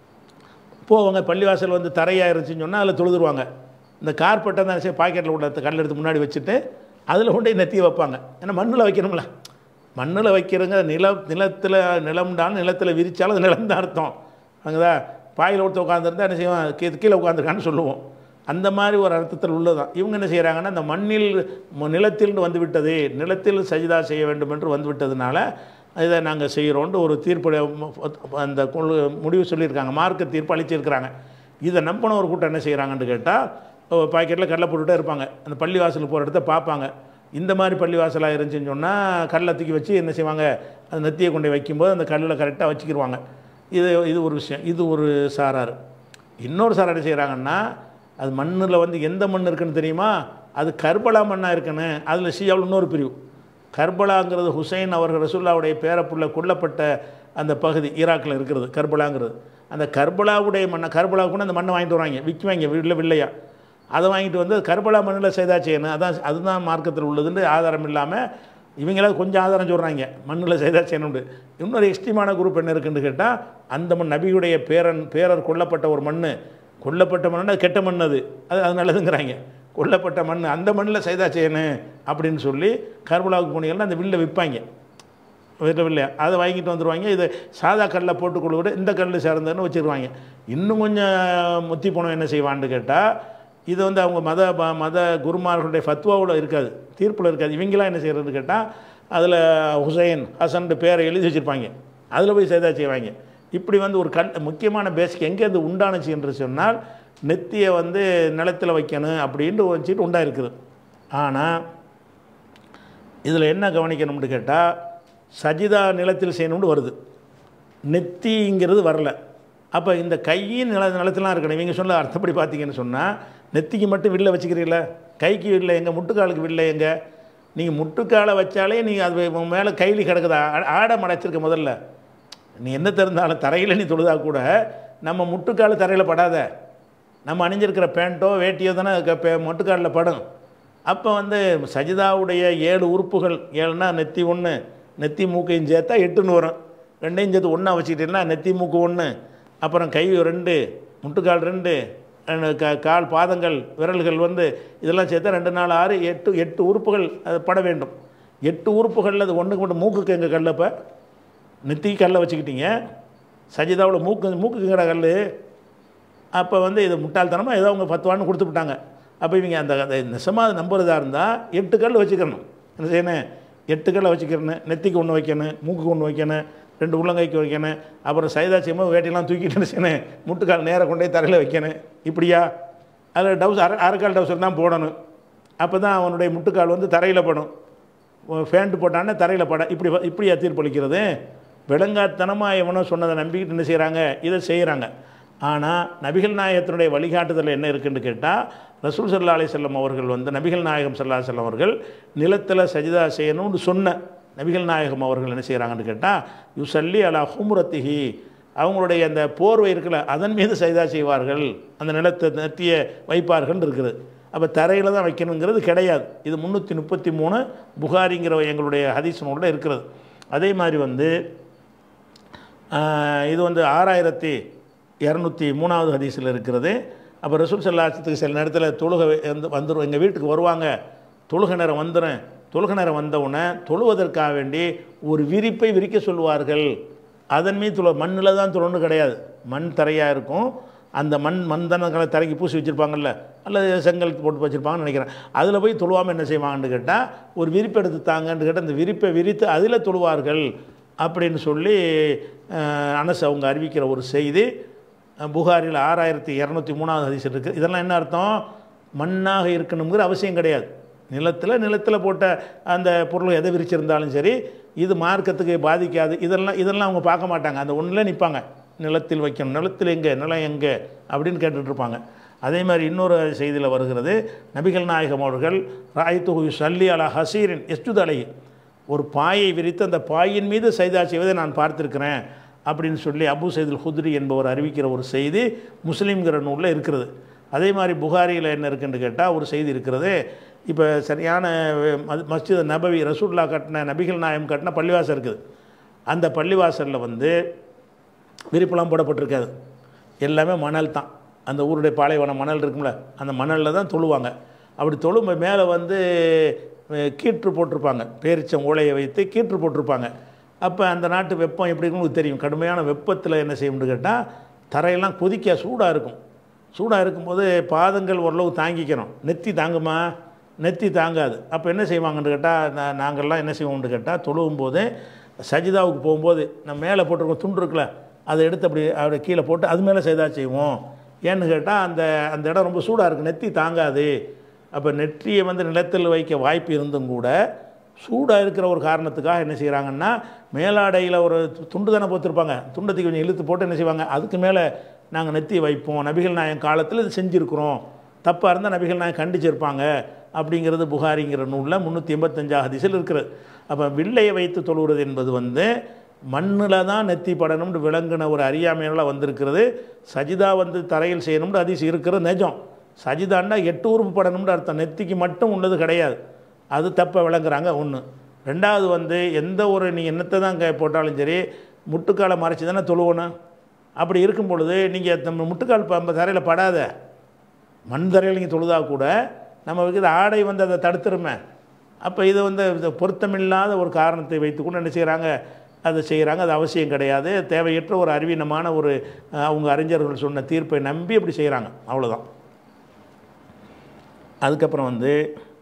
போவாங்க பள்ளிவாசல் வந்து தரையாக இருந்துச்சுன்னு சொன்னால் அதில் தொழுதுருவாங்க இந்த கார்பெட்டை தான் சரி பாக்கெட்டில் உள்ள கல் எடுத்து முன்னாடி வச்சுட்டு அதில் கொண்டு போய் நெத்தியை வைப்பாங்க ஏன்னா மண்ணில் வைக்கணும்ல மண்ணில் வைக்கிறங்க நில நிலத்தில் நிலம்டான்னு நிலத்தில் விரிச்சாலும் அது நிலம் தான் அர்த்தம் அங்கதா பாயில் ஒருத்த உட்காந்துருந்தா என்ன செய்வோம் கீ கீழே உட்காந்துருக்கான்னு சொல்லுவோம் அந்த மாதிரி ஒரு அர்த்தத்தில் உள்ளதான் இவங்க என்ன செய்கிறாங்கன்னா இந்த மண்ணில் ம- நிலத்தில்னு வந்து விட்டது நிலத்தில் சஜிதா செய்ய வேண்டும் என்று வந்து விட்டதுனால இதை நாங்கள் செய்கிறோன்ட்டு ஒரு தீர்ப்பு அந்த கொள் முடிவு சொல்லியிருக்காங்க மார்க்க தீர்ப்பு அளிச்சிருக்கிறாங்க இதை நம்பின ஒரு கூட்டம் என்ன செய்கிறாங்கன்னு கேட்டால் பாக்கெட்டில் கடலை போட்டுகிட்டே இருப்பாங்க அந்த பள்ளிவாசலுக்கு போகிற இடத்த பார்ப்பாங்க இந்த மாதிரி பள்ளிவாசலாக இருந்துச்சுன்னு சொன்னால் கல்லை தூக்கி வச்சு என்ன செய்வாங்க அந்த நெத்தியை கொண்டு போய் வைக்கும்போது அந்த கல்லில் கரெக்டாக வச்சுக்கிருவாங்க இது இது ஒரு விஷயம் இது ஒரு சாரார் இன்னொரு சார் என்ன செய்கிறாங்கன்னா அது மண்ணில் வந்து எந்த மண் இருக்குன்னு தெரியுமா அது கர்பலா மண்ணாக இருக்குன்னு அதில் ஷியாவில் இன்னொரு பிரிவு கர்பலாங்கிறது ஹுசைன் அவர்கள் ரசூல்லாவுடைய பேரப்புள்ள கொல்லப்பட்ட அந்த பகுதி ஈராக்கில் இருக்கிறது கர்பலாங்கிறது அந்த கர்பலாவுடைய மண்ணை கர்பலாவுக்குன்னு அந்த மண்ணை வாங்கிட்டு வராங்க விற்குவாங்க வீட்டில் வில்லையா அதை வாங்கிட்டு வந்து கர்பலா மண்ணில் செய்தா செய்யணும் அதான் அதுதான் மார்க்கத்தில் உள்ளதுன்னு ஆதாரம் இல்லாமல் இவங்களாவது கொஞ்சம் ஆதாரம் சொல்கிறாங்க மண்ணில் செய்தா செய்யணும்னு இன்னொரு எக்ஸ்ட்ரீமான குரூப் என்ன இருக்குன்னு கேட்டால் அந்த மண் நபியுடைய பேரன் பேரர் கொல்லப்பட்ட ஒரு மண் கொல்லப்பட்ட மண் அது கெட்ட மண் அது அது அது நல்லதுங்கிறாங்க கொல்லப்பட்ட மண் அந்த மண்ணில் செய்தா செய்யணும் அப்படின்னு சொல்லி கர்பலாவுக்கு போனீங்கன்னா அந்த வில்லை விற்பாங்க வில்லை அதை வாங்கிட்டு வந்துடுவாங்க இது சாதா கல்லில் போட்டுக்கொள்ள விட இந்த கல் சேர்ந்ததுன்னு வச்சுருவாங்க இன்னும் கொஞ்சம் முத்தி போனோம் என்ன செய்வான்னு கேட்டால் இது வந்து அவங்க மத ப- மத குருமார்களுடைய ஃபத்வாவில் இருக்காது தீர்ப்பில் இருக்காது இவங்களாம் என்ன செய்கிறதுன்னு கேட்டால் அதில் ஹுசைன் ஹசன் பேரை எழுதி வச்சுருப்பாங்க அதில் போய் செய்தா செய்வாங்க இப்படி வந்து ஒரு கல் முக்கியமான பேசிக் எங்கேருந்து உண்டானுச்சு என்று சொன்னால் நெத்தியை வந்து நிலத்தில் வைக்கணும் அப்படின்ட்டு ஒரு சீட்டு உண்டாயிருக்குது ஆனால் இதில் என்ன கவனிக்கணும்னு கேட்டால் சஜிதா நிலத்தில் செய்யணும்னு வருது நெத்திங்கிறது வரல அப்போ இந்த கையின் நில நிலத்திலாம் இருக்கணும் இவங்க சொல்ல அர்த்தப்படி பார்த்தீங்கன்னு சொன்னால் நெத்திக்கு மட்டும் வில்ல வச்சுக்கிறீங்கள கைக்கு வில்லை எங்கே முட்டுக்காலுக்கு வில்லை எங்கே நீங்கள் முட்டுக்காலை வச்சாலே நீங்கள் அது உன் மேலே கைலி கிடக்குதா ஆ- ஆடை மடைச்சிருக்க முதல்ல நீ என்ன தெரிந்தாலும் தரையில் நீ தொழுதா கூட நம்ம முட்டுக்கால் தரையில் படாத நம்ம அணிஞ்சிருக்கிற பேண்ட்டோ வேட்டியோ தானே க- பே- முட்டுக்காலில் படும் அப்போ வந்து சஜிதாவுடைய ஏழு உறுப்புகள் ஏழுனா நெத்தி ஒன்று நெத்தி மூக்கையும் சேர்த்தா எட்டுன்னு வரும் ரெண்டையும் சேர்த்து ஒன்றா வச்சுக்கிட்டீங்கன்னா நெத்தி மூக்கு ஒன்று அப்புறம் கை ரெண்டு முட்டுக்கால் ரெண்டு ரெண்டு க கால் பாதங்கள் விரல்கள் வந்து இதெல்லாம் சேர்த்தா ரெண்டு நாள் ஆறு எட்டு எட்டு உறுப்புகள் அது பட வேண்டும் எட்டு உறுப்புகளில் அது ஒன்றுக்கு மட்டும் மூக்குக்கு எங்கள் கல்ல இப்போ நெத்தி கல்லை வச்சுக்கிட்டீங்க சஜிதாவில் மூக்கு மூக்குக்குங்கிற கல் அப்போ வந்து இது முட்டாள்தனமாக ஏதோ அவங்க பத்துவான்னு கொடுத்து விட்டாங்க அப்போ இவங்க அந்த அந்த நெசமாக அது நம்புறதா இருந்தால் எட்டு கல் வச்சுக்கணும் என்ன செய்யணும் எட்டு கல்லை வச்சுக்கிறணும் நெத்திக்கு ஒன்று வைக்கணும் மூக்குக்கு ஒன்று வைக்கணும் ரெண்டு உள்ளங்கைக்கு வைக்கணும் அப்புறம் சைதா செய்யும்போது வேட்டியெல்லாம் தூக்கிட்டு என்ன செய்யணும் முட்டுக்கால் நேராக கொண்டு போய் தரையில் வைக்கணும் இப்படியா அதில் டவுஸ் அரை அரைக்கால் டவுசர் தான் போடணும் அப்போ தான் அவனுடைய முட்டுக்கால் வந்து தரையில் படும் ஃபேண்ட் போட்டானே தரையில் பட இப்படி வ- இப்படியா தீர்ப்பளிக்கிறது விளங்காத்தனமாக எவனோ சொன்னதை நம்பிக்கிட்டு என்ன செய்கிறாங்க இதை செய்கிறாங்க ஆனால் நபிகள் நாயகத்தினுடைய வழிகாட்டுதல் என்ன இருக்குன்னு கேட்டால் ரசூல் சல்லா அலி செல்லம் அவர்கள் வந்து நபிகள் நாயகம் சல்லா செல்லம் அவர்கள் நிலத்தில் சஜிதா செய்யணும்னு சொன்ன நபிகள் நாயகம் அவர்கள் என்ன செய்கிறாங்கன்னு கேட்டால் யுசல்லி அலா ஹுமுரத்திஹி அவங்களுடைய அந்த போர்வை இருக்குல்ல அதன் மீது சஜிதா செய்வார்கள் அந்த நிலத்தை நெத்திய வைப்பார்கள் இருக்குது அப்போ தரையில் தான் வைக்கணுங்கிறது கிடையாது இது முந்நூற்றி முப்பத்தி மூணு புகாரிங்கிற எங்களுடைய ஹதீஸ் நூலில் இருக்கிறது அதே மாதிரி வந்து ஆஹ், இது வந்து ஆறாயிரத்தி இரநூத்தி மூணாவது ஹதீஸில் இருக்கிறது அப்போ ரசூல் சல்லாசத்துக்கு சில நேரத்தில் தொழுகை வந்து வந்துடும் எங்கள் வீட்டுக்கு வருவாங்க தொழுகை நேரம் வந்துடும் தொழுகை நேரம் வந்தவுடனே தொழுவதற்காக வேண்டி ஒரு விரிப்பை விரிக்க சொல்லுவார்கள் அதன் மீது தொழு மண்ணில் தான் தொழுன்னு கிடையாது மண் தரையாக இருக்கும் அந்த மண் மந்தனங்களை தரைக்கு பூசி வச்சுருப்பாங்கல்ல அல்லது செங்கல் போட்டு வச்சுருப்பாங்கன்னு நினைக்கிறேன் அதில் போய் தொழுவாமல் என்ன செய்வாங்கன்னு கேட்டால் ஒரு விரிப்பு எடுத்து தாங்கன்னு கேட்டால் அந்த விரிப்பை விரித்து அதில் தொழுவார்கள் அப்படின்னு சொல்லி அஹ், அனஸ் அவங்க அறிவிக்கிற ஒரு செய்தி அஹ், புகாரில் ஆறாயிரத்தி இரநூத்தி மூணாவது ஹதீஸ் இருக்குது இதெல்லாம் என்ன அர்த்தம் மண்ணாக இருக்கணுங்கிற அவசியம் கிடையாது நிலத்தில் நிலத்தில் போட்ட அந்த பொருள் எதை விரிச்சிருந்தாலும் சரி இது மார்க்கத்துக்கு பாதிக்காது இதெல்லாம் இதெல்லாம் அவங்க பார்க்க மாட்டாங்க அந்த ஒன்றில் நிற்பாங்க நிலத்தில் வைக்கணும் நிலத்தில் எங்கே நிலம் எங்கே அப்படின்னு கேட்டுட்டு இருப்பாங்க அதே மாதிரி இன்னொரு செய்தியில் வருகிறது நபிகள் நாயகம் அவர்கள் ராய்த்து சல்லி அலா ஹசீரின் எஸ்டுத் அலை ஒரு பாயை விரித்து அந்த பாயின் மீது சைதா செய்வதை நான் பார்த்திருக்கிறேன் அப்படின்னு சொல்லி அபு சைதுல் ஹுத்ரி என்பவர் அறிவிக்கிற ஒரு செய்தி முஸ்லீம்ங்கிற நூலில் இருக்கிறது அதே மாதிரி புகாரியில் என்ன இருக்குன்னு கேட்டால் ஒரு செய்தி இருக்கிறது இப்போ சரியான மஸ்- மஸ்ஜித் நபவி ரசூல்லா கட்டின நபிகள் நாயம் கட்டின பள்ளிவாசல் இருக்குது அந்த பள்ளிவாசலில் வந்து விரிப்பெல்லாம் போடப்பட்டிருக்காது எல்லாமே மணல் தான் அந்த ஊருடைய பாலைவன மணல் இருக்கும்ல அந்த மணலில் தான் தொழுவாங்க அப்படி தொழும் மேலே வந்து அஹ், கீற்று போட்டிருப்பாங்க பேரிச்சம் ஓலையை வைத்து கீற்று போட்டிருப்பாங்க அப்போ அந்த நாட்டு வெப்பம் எப்படி இருக்குன்னு உங்களுக்கு தெரியும் கடுமையான வெப்பத்தில் என்ன செய்யும்னு கேட்டால் தரையெல்லாம் கொதிக்க சூடாக இருக்கும் சூடாக இருக்கும்போது பாதங்கள் ஓரளவு தாங்கிக்கணும் நெத்தி தாங்குமா நெத்தி தாங்காது அப்போ என்ன செய்வாங்கன்னு கேட்டால் நா- நாங்கள்லாம் என்ன செய்வோம்னு கேட்டால் தொழுவும் போது சஜிதாவுக்கு போகும்போது நம்ம மேலே போட்டிருக்கோம் துண்டு இருக்குல்ல அதை எடுத்து அப்படி அப்படி கீழே போட்டு அது மேலே செய்தா செய்வோம் ஏன்னு கேட்டால் அந்த அந்த இடம் ரொம்ப சூடாக இருக்குது நெத்தி தாங்காது அப்போ நெற்றியை வந்து நிலத்தில் வைக்க வாய்ப்பு இருந்தும் கூட சூடாக இருக்கிற ஒரு காரணத்துக்காக என்ன செய்கிறாங்கன்னா மேலாடையில் ஒரு து- துண்டு தானே போத்திருப்பாங்க துண்டத்தை கொஞ்சம் இழுத்து போட்டு என்ன செய்வாங்க அதுக்கு மேலே நாங்கள் நெத்தி வைப்போம் நபிகள் நாயகம் காலத்தில் இது செஞ்சுருக்குறோம் தப்பாக இருந்தால் நபிகள் நாயகம் கண்டிச்சிருப்பாங்க அப்படிங்கிறது புகாரிங்கிற நூலில் முந்நூற்றி எண்பத்தஞ்சா ஹதீஸில் இருக்கிறது அப்போ வில்லையை வைத்து தொழுகிறது என்பது வந்து மண்ணில் தான் நெத்தி படணும்னு விளங்குன ஒரு அறியாமையால் வந்திருக்கிறது சஜிதா வந்து தரையில் செய்யணும்னு ஹதீஸ் இருக்கிறது நிஜம் சஜிதான்னா எட்டு உறுப்பு படணும்னு அர்த்தம் நெத்திக்கு மட்டும் உள்ளது கிடையாது அது தப்பை விளங்குறாங்க ஒன்று ரெண்டாவது வந்து எந்த ஒரு நீ என்னத்தை தான் க- போட்டாலும் சரி முட்டுக்காலை மறைச்சி தானே தொழுவணும் அப்படி இருக்கும் பொழுது நீங்கள் நம்ம முட்டுக்கால் ப தரையில் படாத மண் தரையில் நீங்கள் தொழுதா கூட நம்ம வைக்கிற ஆடை வந்து அதை தடுத்துருமே அப்போ இது வந்து இது பொருத்தமில்லாத ஒரு காரணத்தை வைத்துக்கொண்டு என்ன செய்கிறாங்க அதை செய்கிறாங்க அது அவசியம் கிடையாது தேவையற்ற ஒரு அறிவீனமான ஒரு அஹ், அவங்க அறிஞர்கள் சொன்ன தீர்ப்பை நம்பி அப்படி செய்கிறாங்க அவ்வளோதான் அதுக்கப்புறம் வந்து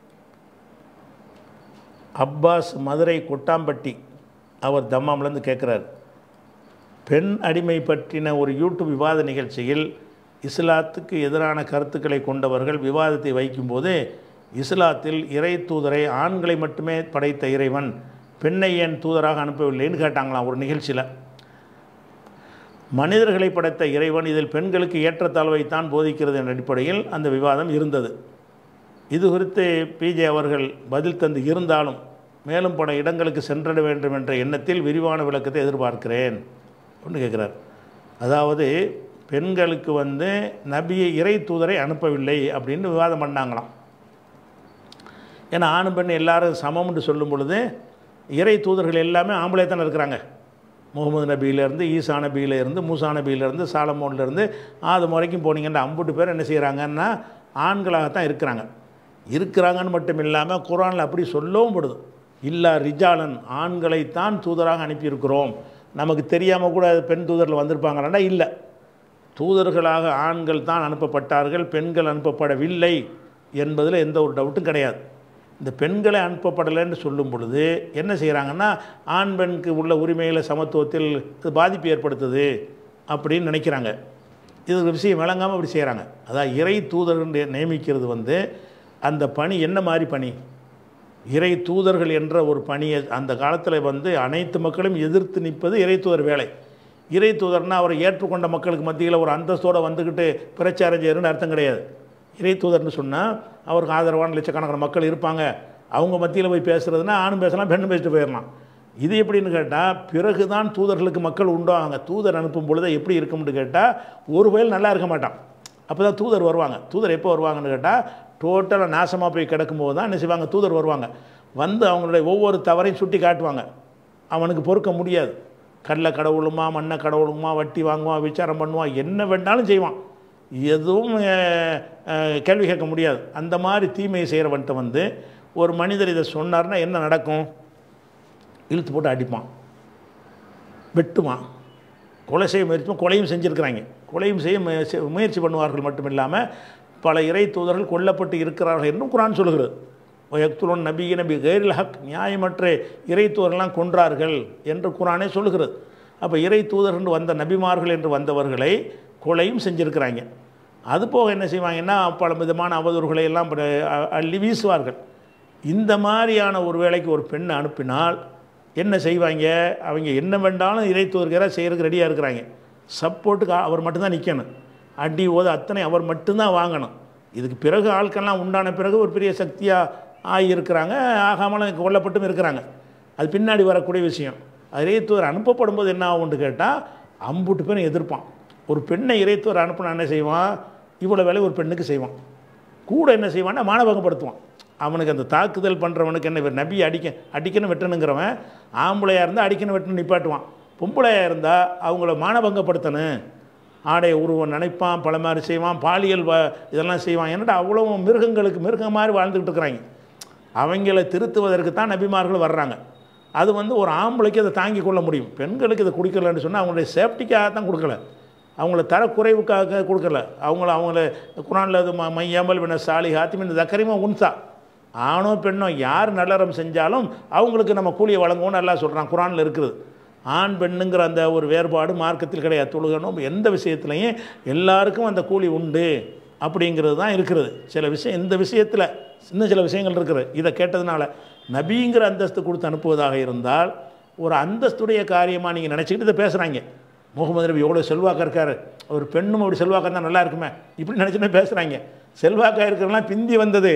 அப்பாஸ் மதுரை கொட்டாம்பட்டி அவர் தம்மாம்லேருந்து கேட்குறாரு பெண் அடிமை பற்றின ஒரு யூடியூப் விவாத நிகழ்ச்சியில் இஸ்லாத்துக்கு எதிரான கருத்துக்களை கொண்டவர்கள் விவாதத்தை வைக்கும்போது இஸ்லாத்தில் இறை தூதரை ஆண்களை மட்டுமே படைத்த இறைவன் பெண்ணை ஏன் தூதராக அனுப்பவில்லைன்னு கேட்டாங்களாம் ஒரு நிகழ்ச்சியில் மனிதர்களை படைத்த இறைவன் இதில் பெண்களுக்கு ஏற்றத்தாழ்வைத்தான் போதிக்கிறது என்ற அடிப்படையில் அந்த விவாதம் இருந்தது இது குறித்து பிஜே அவர்கள் பதில் தந்து இருந்தாலும் மேலும் பல இடங்களுக்கு சென்றிட வேண்டும் என்ற எண்ணத்தில் விரிவான விளக்கத்தை எதிர்பார்க்கிறேன் அப்படின்னு கேட்குறார் அதாவது பெண்களுக்கு வந்து நபியை இறை தூதரை அனுப்பவில்லை அப்படின்னு விவாதம் பண்ணாங்களாம் ஏன்னா ஆணும் பெண் எல்லாரும் சமம்னு சொல்லும் பொழுது இறை தூதர்கள் எல்லாமே ஆம்பளை தானே இருக்கிறாங்க முகமது நபியிலேருந்து ஈசா நபியிலேருந்து மூசா நபியிலேருந்து சாலமோன்லேருந்து ஆதம் வரைக்கும் போனீங்கன்னா அம்புட்டு பேர் என்ன செய்கிறாங்கன்னா ஆண்களாகத்தான் இருக்கிறாங்க இருக்கிறாங்கன்னு மட்டும் இல்லாமல் குரானில் அப்படி சொல்லவும் படுது இல்லா ரிஜாலன் ஆண்களைத்தான் தூதராக அனுப்பியிருக்கிறோம் நமக்கு தெரியாமல் கூட பெண் தூதரில் வந்திருப்பாங்களாண்டா இல்லை தூதர்களாக ஆண்கள் தான் அனுப்பப்பட்டார்கள் பெண்கள் அனுப்பப்படவில்லை என்பதில் எந்த ஒரு டவுட்டும் கிடையாது இந்த பெண்களை அனுப்பப்படலைன்னு சொல்லும் பொழுது என்ன செய்கிறாங்கன்னா ஆண் பெண்ணுக்கு உள்ள உரிமைகளை சமத்துவத்தில் இது பாதிப்பு ஏற்படுத்துது அப்படின்னு நினைக்கிறாங்க இது ஒரு விஷயம் விளங்காமல் அப்படி செய்கிறாங்க அதான் இறை தூதர் நியமிக்கிறது வந்து அந்த பணி என்ன மாதிரி பணி இறை தூதர்கள் என்ற ஒரு பணியை அந்த காலத்தில் வந்து அனைத்து மக்களும் எதிர்த்து நிற்பது இறை தூதர் வேலை இறை தூதர்னா அவரை ஏற்றுக்கொண்ட மக்களுக்கு மத்தியில் ஒரு அந்தஸ்தோடு வந்துக்கிட்டு பிரச்சாரம் செய்யறதுன்னு அர்த்தம் கிடையாது இறை தூதர்னு சொன்னால் அவருக்கு ஆதரவான லட்சக்கணக்கான மக்கள் இருப்பாங்க அவங்க மத்தியில் போய் பேசுகிறதுனா ஆணும் பேசலாம் பெண்ணும் பேசிட்டு போயிடலாம் இது எப்படின்னு கேட்டால் பிறகு தான் தூதர்களுக்கு மக்கள் உண்டாவாங்க தூதர் அனுப்பும் பொழுது எப்படி இருக்கும்னு கேட்டால் ஒரு வயல் நல்லா இருக்க மாட்டான் அப்போ தான் தூதர் வருவாங்க தூதர் எப்போ வருவாங்கன்னு கேட்டால் டோட்டலாக நாசமாக போய் கிடக்கும்போது தான் என்ன செய்வாங்க தூதர் வருவாங்க வந்து அவங்களுடைய ஒவ்வொரு தவறையும் சுட்டி காட்டுவாங்க அவனுக்கு பொறுக்க முடியாது கல்லை கடவுளுமா மண்ணை கடவுளுமா வட்டி வாங்குவான் விசாரம் பண்ணுவான் என்ன வேணாலும் செய்வான் எதுவும் அஹ், அஹ், கேள்வி கேட்க முடியாது அந்த மாதிரி தீமையை செய்கிறவன்ட்ட வந்து ஒரு மனிதர் இதை சொன்னார்னா என்ன நடக்கும் இழுத்து போட்டு அடிப்பான் வெட்டுவான் கொலை செய்ய முயற்சி கொலையும் செஞ்சுருக்கிறாங்க கொலையும் செய்ய முயற்சி முயற்சி பண்ணுவார்கள் மட்டும் இல்லாமல் பல இறை தூதர்கள் கொல்லப்பட்டு இருக்கிறார்கள் என்றும் குரான் சொல்கிறது யக்துலன் நபி நபி கைரில் ஹக் நியாயமற்ற இறை தூதர்கள்லாம் கொன்றார்கள் என்று குரானே சொல்லுகிறது அப்போ இறை தூதர் என்று வந்த நபிமார்கள் என்று வந்தவர்களை கொலையும் செஞ்சுருக்கிறாங்க அது போக என்ன செய்வாங்கன்னா பல விதமான அவதூறுகளை எல்லாம் ப- அ- அள்ளி வீசுவார்கள் இந்த மாதிரியான ஒரு வேலைக்கு ஒரு பெண்ணை அனுப்பினால் என்ன செய்வாங்க அவங்க என்ன வேண்டாலும் இறை தூதர்கிறாக செய்கிறதுக்கு ரெடியாக இருக்கிறாங்க சப்போர்ட்டுக்கு அவர் மட்டும்தான் நிற்கணும் அடி ஓத அத்தனை அவர் மட்டும்தான் வாங்கணும் இதுக்கு பிறகு ஆட்கள்லாம் உண்டான பிறகு ஒரு பெரிய சக்தியாக ஆகியிருக்கிறாங்க ஆகாமலும் கொல்லப்பட்டும் இருக்கிறாங்க அது பின்னாடி வரக்கூடிய விஷயம் இறைத்தூர் அனுப்பப்படும் போது என்ன ஆகும்னு கேட்டால் அம்புட்டு பேரும் எதிர்ப்பான் ஒரு பெண்ணை இறைத்தூர் அனுப்புனா என்ன செய்வான் இவ்வளோ வேலை ஒரு பெண்ணுக்கு செய்வான் கூட என்ன செய்வான்னா மானபங்கப்படுத்துவான் அவனுக்கு அந்த தாக்குதல் பண்ணுறவனுக்கு என்ன இவர் நபி அடிக்க அடிக்கணும் வெட்டணுங்கிறவன் ஆம்பளையாக இருந்தால் அடிக்கணும் வெட்டணும் நிப்பாட்டுவான் பொம்பளையாக இருந்தால் அவங்கள மானபங்கப்படுத்தணும் ஆடை உருவம் நினைப்பான் பல மாதிரி செய்வான் பாலியல் வ- இதெல்லாம் செய்வான் என்னடா அவ்வளோ மிருகங்களுக்கு மிருகம் மாதிரி வாழ்ந்துக்கிட்டு இருக்கிறாங்க அவங்கள திருத்துவதற்கு தான் நபிமார்கள் வர்றாங்க அது வந்து ஒரு ஆம்பளைக்கு அதை தாங்கி கொள்ள முடியும் பெண்களுக்கு இதை கொடுக்கலன்னு சொன்னால் அவங்களுடைய சேஃப்டிக்காக தான் கொடுக்கல அவங்கள தரக்குறைவுக்காக கொடுக்கல அவங்கள அவங்கள குரானில் அது ம- மையாமல் வின சாலி ஹாத்திமின் தக்கரிமா உன்சா ஆணோ பெண்ணோ யார் நல்லறம் செஞ்சாலும் அவங்களுக்கு நம்ம கூலியை வழங்குவோம்னு நல்லா சொல்கிறான் குரானில் இருக்குது ஆண் பெண்ணுங்கிற அந்த ஒரு வேறுபாடு மார்க்கத்தில் கிடையாது தொழுகணும் எந்த விஷயத்துலையும் எல்லாருக்கும் அந்த கூலி உண்டு அப்படிங்கிறது தான் இருக்கிறது சில விஷயம் இந்த விஷயத்தில் இன்னும் சில விஷயங்கள் இருக்குது இதை கேட்டதுனால நபிங்கிற அந்தஸ்து கொடுத்து அனுப்புவதாக இருந்தால் ஒரு அந்தஸ்துடைய காரியமாக நீங்கள் நினச்சிக்கிட்டு இதை பேசுகிறாங்க முகமது நபி எவ்வளோ செல்வாக்கா இருக்காரு ஒரு பெண்ணும் அப்படி செல்வாக்கா இருந்தால் நல்லா இருக்குமே இப்படி நினச்சினே பேசுகிறாங்க செல்வாக்கா இருக்கிறலாம் பிந்தி வந்தது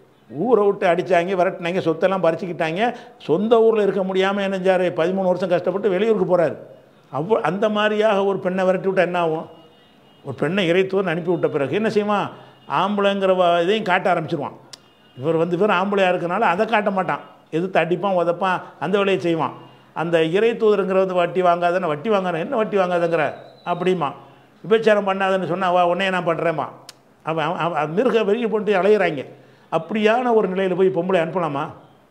ஊரை விட்டு அடித்தாங்க விரட்டினாங்க சொத்தெல்லாம் பறிச்சுக்கிட்டாங்க சொந்த ஊரில் இருக்க முடியாமல் என்னஞ்சாரு பதிமூணு வருஷம் கஷ்டப்பட்டு வெளியூருக்கு போகிறாரு அவ்வளோ அந்த மாதிரியாக ஒரு பெண்ணை விரட்டி விட்டால் என்ன ஆகும் ஒரு பெண்ணை இறைத்துவன் அனுப்பி விட்ட பிறகு என்ன செய்வான் ஆம்பளைங்கிற வ- இதையும் காட்ட ஆரம்பிச்சிருவான் இவர் வந்து இவர் ஆம்பளையாக இருக்கனால அதை காட்ட மாட்டான் எதிர்த்து அடிப்பான் உதப்பான் அந்த வேலையை செய்வான் அந்த இறை தூதருங்கிற வந்து வட்டி வாங்காதானே வட்டி வாங்காத என்ன வட்டி வாங்காதங்கிற அப்படிமா விபச்சாரம் பண்ணாதன்னு சொன்னா அவ உன்னைய நான் பண்ணுறேம்மா அவன் அவன் அவன் மிருக வெறிய போட்டு அலையிறாங்க அப்படியான ஒரு நிலையில் போய் பொம்பளை அனுப்பலாமா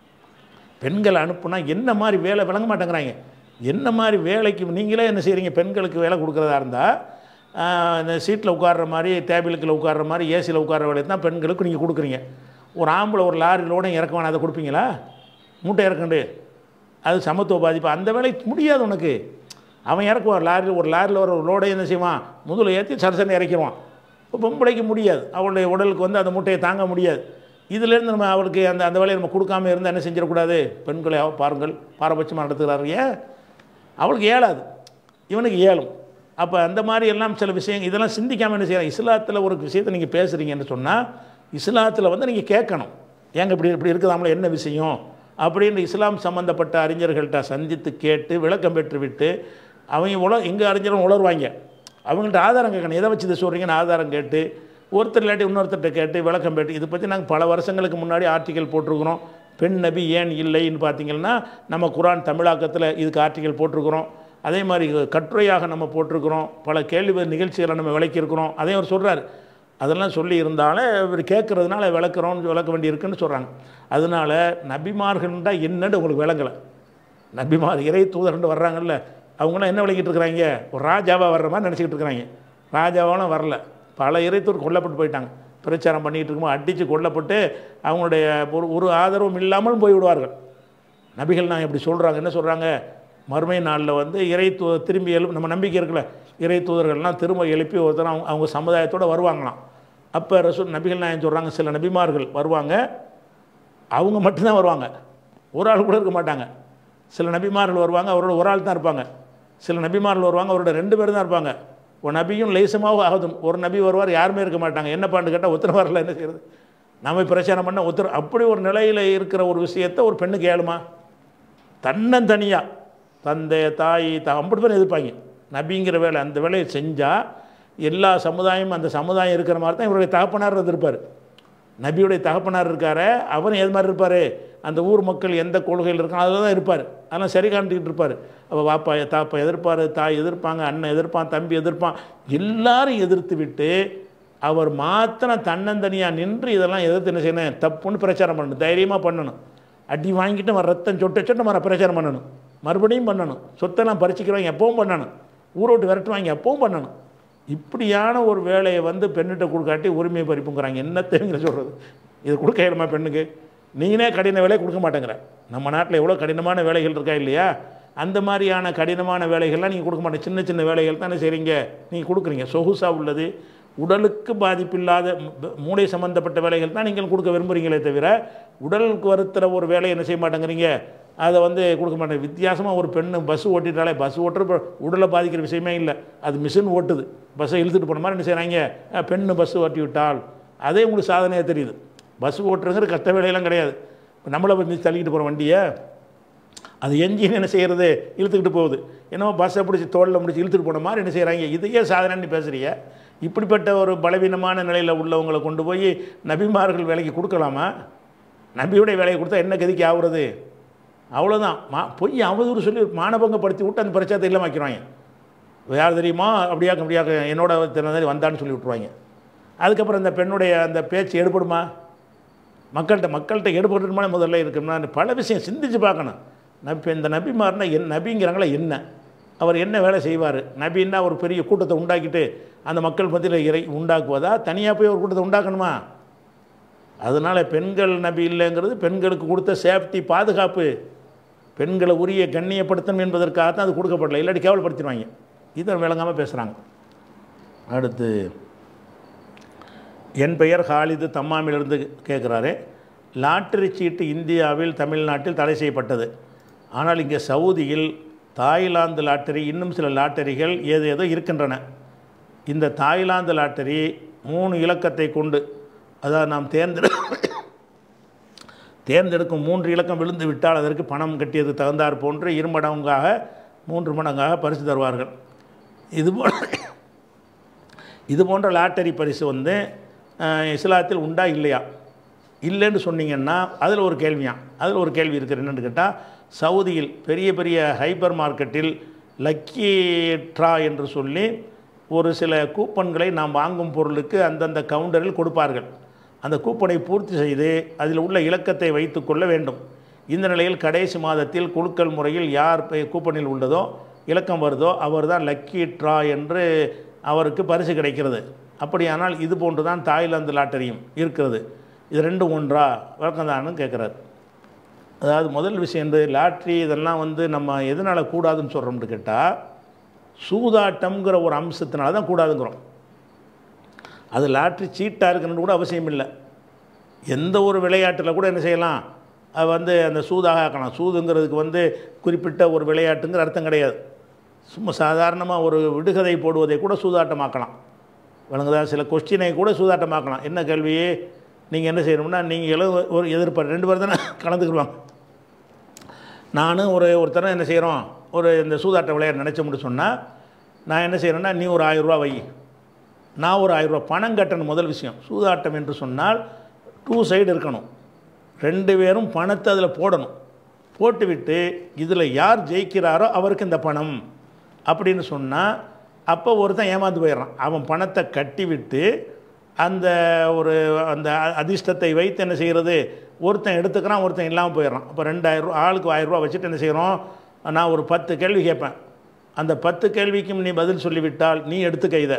பெண்களை அனுப்புனா என்ன மாதிரி வேலை விளங்க மாட்டேங்கிறாங்க என்ன மாதிரி வேலைக்கு நீங்களே என்ன செய்கிறீங்க பெண்களுக்கு வேலை கொடுக்குறதா இருந்தால் இந்த சீட்டில் உட்கார்ற மாதிரி டேபிளுக்கில் உட்கார்ற மாதிரி ஏசியில் உட்கார்ற வேலையை தான் பெண்களுக்கு நீங்கள் கொடுக்குறீங்க ஒரு ஆம்பளை ஒரு லாரியிலோட இறக்க வேணாம் அதை கொடுப்பீங்களா மூட்டை இறக்கண்டு அது சமத்துவ பாதிப்பு அந்த வேலை முடியாது உனக்கு அவன் இறக்குவான் லாரியில் ஒரு லாரியில் வர ஒரு லோடை என்ன செய்வான் முதல்ல ஏற்றி சரசனை இறக்கிடுவான் இப்போ பொம்பளைக்கு முடியாது அவளுடைய உடலுக்கு வந்து அந்த மூட்டையை தாங்க முடியாது இதிலேருந்து நம்ம அவளுக்கு அந்த அந்த வேலையை நம்ம கொடுக்காம இருந்தால் என்ன செஞ்சிடக்கூடாது பெண்களை அவ பாருங்கள் பாரபட்சமாக நடத்துகிறாரு ஏன் அவளுக்கு ஏழாது இவனுக்கு ஏழும் அப்போ அந்த மாதிரி எல்லாம் சில விஷயங்கள் இதெல்லாம் சிந்திக்காமல் என்ன செய்யலாம் இஸ்லாத்தில் ஒரு விஷயத்தை நீங்கள் பேசுகிறீங்கன்னு சொன்னால் இஸ்லாத்தில் வந்து நீங்கள் கேட்கணும் ஏங்க இப்படி இப்படி இருக்குதாமல என்ன விஷயம் அப்படின்னு இஸ்லாம் சம்மந்தப்பட்ட அறிஞர்கள்ட்ட சந்தித்து கேட்டு விளக்கம் பெற்று விட்டு அவங்க உல எங்கள் அறிஞரும் உளருவாங்க அவங்கள்ட்ட ஆதாரம் கேட்கணும் எதை வச்சு இதை சொல்கிறீங்கன்னு ஆதாரம் கேட்டு ஒருத்தர் இல்லாட்டி இன்னொருத்தர்கிட்ட கேட்டு விளக்கம் பெற்று இதை பற்றி நாங்கள் பல வருஷங்களுக்கு முன்னாடி ஆர்டிக்கல் போட்டிருக்கிறோம் பெண் நபி ஏன் இல்லைன்னு பார்த்தீங்கன்னா நம்ம குரான் தமிழாக்கத்தில் இதுக்கு ஆர்டிக்கல் போட்டிருக்கிறோம் அதே மாதிரி கட்டுரையாக நம்ம போட்டிருக்கிறோம் பல கேள்வி பதில் நிகழ்ச்சிகளை நம்ம விளக்கியிருக்கிறோம் அதையும் அவர் சொல்கிறார் அதெல்லாம் சொல்லி இருந்தாலும் இவர் கேட்குறதுனால விளக்குறோம்னு விளக்க வேண்டி இருக்குன்னு சொல்கிறாங்க அதனால நபிமார்கள்ன்றா என்னன்னு உங்களுக்கு விளங்கலை நபிமார் இறை தூதர்ன்ட்டு வர்றாங்கல்ல அவங்களாம் என்ன விளக்கிட்டு இருக்கிறாங்க ஒரு ராஜாவாக வர்ற மாதிரி நினச்சிக்கிட்டு இருக்கிறாங்க ராஜாவெல்லாம் வரல பல இறைத்தூர் கொல்லப்பட்டு போயிட்டாங்க பிரச்சாரம் பண்ணிகிட்டு இருக்கும்போது அடித்து கொல்லப்பட்டு அவங்களுடைய ஒரு ஒரு ஆதரவும் இல்லாமல் போய் விடுவார்கள் நபிகள் நான் இப்படி சொல்கிறாங்க என்ன சொல்கிறாங்க மறுமை நாளில் வந்து இறை தூ திரும்பி எழு நம்ம நம்பிக்கை இருக்குல்ல இறை தூதர்கள்லாம் திரும்ப எழுப்பி ஒருத்தர் அவங்க அவங்க சமுதாயத்தோடு வருவாங்களாம் அப்போ ரசூல் நபிகள் நாயன் சொல்கிறாங்க சில நபிமார்கள் வருவாங்க அவங்க மட்டும்தான் வருவாங்க ஒரு ஆள் கூட இருக்க மாட்டாங்க சில நபிமார்கள் வருவாங்க அவரோட ஒரு ஆள் தான் இருப்பாங்க சில நபிமார்கள் வருவாங்க அவரோட ரெண்டு பேர் தான் இருப்பாங்க ஒரு நபியும் லேசமாக ஆகுதும் ஒரு நபி வருவார் யாருமே இருக்க மாட்டாங்க என்ன பாண்டு கேட்டால் ஒருத்தர் வரல என்ன செய்யறது நம்ம பிரச்சாரம் பண்ண ஒருத்தர் அப்படி ஒரு நிலையில் இருக்கிற ஒரு விஷயத்தை ஒரு பெண்ணுக்கு ஏழுமா தன்னந்தனியாக தந்தை தாய் த ஐம்பது பேர் எதிர்ப்பாங்க நபிங்கிற வேலை அந்த வேலையை செஞ்சால் எல்லா சமுதாயமும் அந்த சமுதாயம் இருக்கிற மாதிரி தான் இவருடைய தகப்பனார் இருந்திருப்பார் நபியுடைய தகப்பனார் இருக்கார அவரும் எது மாதிரி இருப்பார் அந்த ஊர் மக்கள் எந்த கொள்கையில் இருக்கானோ அதில் தான் இருப்பார் அதெல்லாம் சரி காண்டிக்கிட்டு இருப்பார் அப்போ வாப்பா தாப்பா எதிர்ப்பார் தாய் எதிர்ப்பாங்க அண்ணன் எதிர்ப்பான் தம்பி எதிர்ப்பான் எல்லாரும் எதிர்த்து விட்டு அவர் மாத்திரம் தன்னந்தனியாக நின்று இதெல்லாம் எதிர்த்து என்ன செய்யணும் தப்புன்னு பிரச்சாரம் பண்ணணும் தைரியமாக பண்ணணும் அடி வாங்கிட்டு அவன் ரத்தம் சொட்ட சொட்ட மர பிரச்சாரம் பண்ணணும் மறுபடியும் பண்ணணும் சொத்தெல்லாம் பறிச்சுக்கிறவங்க எப்பவும் பண்ணணும் ஊரை விட்டு விரட்டுவாங்க எப்பவும் பண்ணணும் இப்படியான ஒரு வேலையை வந்து பெண்ணிட்ட கொடுக்காட்டி உரிமையை பறிப்புங்கிறாங்க என்ன தெரியுங்க சொல்கிறது இது கொடுக்க இயலுமா பெண்ணுக்கு நீனே கடின வேலையை கொடுக்க மாட்டேங்கிற நம்ம நாட்டில் எவ்வளோ கடினமான வேலைகள் இருக்கா இல்லையா அந்த மாதிரியான கடினமான வேலைகள்லாம் நீங்கள் கொடுக்க மாட்டேங்க சின்ன சின்ன வேலைகள் தானே செய்கிறீங்க நீங்கள் கொடுக்குறீங்க சொகுசாக உள்ளது உடலுக்கு பாதிப்பில்லாத ம- மூளை சம்பந்தப்பட்ட வேலைகள் தான் நீங்கள் கொடுக்க விரும்புகிறீங்களே தவிர உடலுக்கு வருத்துகிற ஒரு வேலையை என்ன செய்ய மாட்டேங்கிறீங்க அதை வந்து கொடுக்க மாட்டேங்க வித்தியாசமாக ஒரு பெண்ணு பஸ் ஓட்டிட்டாலே பஸ் ஓட்டுற உடலை பாதிக்கிற விஷயமே இல்லை அது மிஷின் ஓட்டுது பஸ்ஸை இழுத்துட்டு போன மாதிரி என்ன செய்கிறாங்க அஹ், பெண்ணு பஸ் ஓட்டி விட்டால் அதே உங்களுக்கு சாதனையாக தெரியுது பஸ் ஓட்டுறங்கிற கஷ்ட வேலையெல்லாம் கிடையாது இப்போ நம்மளை வந்து தள்ளிக்கிட்டு போகிற வண்டியை அது என்ஜின் என்ன செய்கிறது இழுத்துக்கிட்டு போகுது என்னமோ பஸ்ஸை பிடிச்சி தோளில் முடிச்சு இழுத்துட்டு போன மாதிரி என்ன செய்கிறாங்க இதையே சாதனைன்னு பேசுகிறீங்க இப்படிப்பட்ட ஒரு பலவீனமான நிலையில் உள்ளவங்களை கொண்டு போய் நபிமார்கள் வேலைக்கு கொடுக்கலாமா நபியுடைய வேலையை கொடுத்தா என்ன கதிக்கு ஆகுறது அவ்வளோதான் மா பொய் அவதூறு சொல்லி மானபங்கப்படுத்தி விட்டு அந்த பிரச்சாரத்தை இல்லமாக்கிறாங்க யார் தெரியுமா அப்படியா அப்படியா என்னோட திறனாரி வந்தான்னு சொல்லி விட்ருவாங்க அதுக்கப்புறம் இந்த பெண்ணுடைய அந்த பேச்சு எடுபடுமா மக்கள்கிட்ட மக்கள்கிட்ட எடுபடுமா முதல்ல இருக்குன்னா பல விஷயம் சிந்திச்சு பார்க்கணும் நபி இந்த நபிமார்னா என் நபிங்கிறாங்களா என்ன அவர் என்ன வேலை செய்வார் நபின்னா ஒரு பெரிய கூட்டத்தை உண்டாக்கிட்டு அந்த மக்கள் மத்தியில் இறை உண்டாக்குவதா தனியாக போய் ஒரு கூட்டத்தை உண்டாக்கணுமா அதனால் பெண்கள் நபி இல்லைங்கிறது பெண்களுக்கு கொடுத்த சேஃப்டி பாதுகாப்பு பெண்களை உரிய கண்ணியப்படுத்தணும் என்பதற்காக தான் அது கொடுக்கப்படல இல்லாட்டி கேவலப்படுத்திடுவாங்க இதை விளங்காமல் பேசுகிறாங்க அடுத்து என் பெயர் ஹாலிது தம்மாமிலிருந்து கேட்குறாரு லாட்டரி சீட்டு இந்தியாவில் தமிழ்நாட்டில் தடை செய்யப்பட்டது ஆனால் இங்கே சவுதியில் தாய்லாந்து லாட்டரி இன்னும் சில லாட்டரிகள் ஏது ஏதோ இருக்கின்றன இந்த தாய்லாந்து லாட்டரி மூணு இலக்கத்தை கொண்டு அதாவது நாம் தேர்ந்தெடு தேர்ந்தெடுக்கும் மூன்று இலக்கம் விழுந்து விட்டால் அதற்கு பணம் கட்டியது தகுந்தாற் போன்று இருமடங்காக மூன்று மடங்காக பரிசு தருவார்கள் இது போ இது போன்ற லாட்டரி பரிசு வந்து அஹ், இஸ்லாத்தில் உண்டா இல்லையா இல்லைன்னு சொன்னீங்கன்னா அதில் ஒரு கேள்வியா அதில் ஒரு கேள்வி இருக்குது என்னென்னு கேட்டால் சவுதியில் பெரிய பெரிய ஹைப்பர் மார்க்கெட்டில் லக்கி ட்ரா என்று சொல்லி ஒரு சில கூப்பன்களை நாம் வாங்கும் பொருளுக்கு அந்தந்த கவுண்டரில் கொடுப்பார்கள் அந்த கூப்பனை பூர்த்தி செய்து அதில் உள்ள இலக்கத்தை வைத்துக்கொள்ள வேண்டும் இந்த நிலையில் கடைசி மாதத்தில் குலுக்கல் முறையில் யார் பெ- கூப்பனில் உள்ளதோ இலக்கம் வருதோ அவர்தான் லக்கி ட்ரா என்று அவருக்கு பரிசு கிடைக்கிறது அப்படியானால் இது போன்று தான் தாய்லாந்து லாட்டரியும் இருக்கிறது இது ரெண்டும் ஒன்றா விளக்கம்தான்னு கேட்குறாரு அதாவது முதல் விஷயம் இந்த லாட்ரி இதெல்லாம் வந்து நம்ம எதனால் கூடாதுன்னு சொல்கிறோம்னு கேட்டால் சூதாட்டம்ங்கிற ஒரு அம்சத்தினால தான் கூடாதுங்கிறோம் அது லாட்ரி சீட்டாக இருக்கணும்னு கூட அவசியம் இல்லை எந்த ஒரு விளையாட்டில் கூட என்ன செய்யலாம் அது வந்து அந்த சூதாக ஆக்கலாம் சூதுங்கிறதுக்கு வந்து குறிப்பிட்ட ஒரு விளையாட்டுங்கிற அர்த்தம் கிடையாது சும்மா சாதாரணமாக ஒரு விடுகதை போடுவதை கூட சூதாட்டமாக்கலாம் விளங்குதா சில கொஸ்டினை கூட சூதாட்டமாக்கலாம் என்ன கேள்வி நீங்கள் என்ன செய்யணும்னா நீங்கள் எழு ஒரு எதிர்பார்ப்பு ரெண்டு பேர் தானே கலந்துக்கிடுவாங்க நானும் ஒரு ஒருத்தரும் என்ன செய்கிறோம் ஒரு இந்த சூதாட்ட விளையாட்டு நினச்சோம்னு சொன்னால் நான் என்ன செய்கிறேன்னா நீ ஒரு ஆயிரரூவா வை நான் ஒரு ஆயிரரூவா பணம் கட்டணும் முதல் விஷயம் சூதாட்டம் என்று சொன்னால் டூ சைடு இருக்கணும் ரெண்டு பேரும் பணத்தை அதில் போடணும் போட்டுவிட்டு இதில் யார் ஜெயிக்கிறாரோ அவருக்கு இந்த பணம் அப்படின்னு சொன்னால் அப்போ ஒருத்தன் ஏமாந்து போயிடுறான் அவன் பணத்தை கட்டி விட்டு அந்த ஒரு அந்த அ- அதிர்ஷ்டத்தை வைத்து என்ன செய்கிறது ஒருத்தன் எடுத்துக்கிறான் ஒருத்தன் இல்லாமல் போயிடுறான் அப்போ ரெண்டாயிரம் ரூபா ஆளுக்கு ஆயிரம் ரூபா வச்சுட்டு என்ன செய்கிறோம் நான் ஒரு பத்து கேள்வி கேட்பேன் அந்த பத்து கேள்விக்கும் நீ பதில் சொல்லிவிட்டால் நீ எடுத்துக்க இதை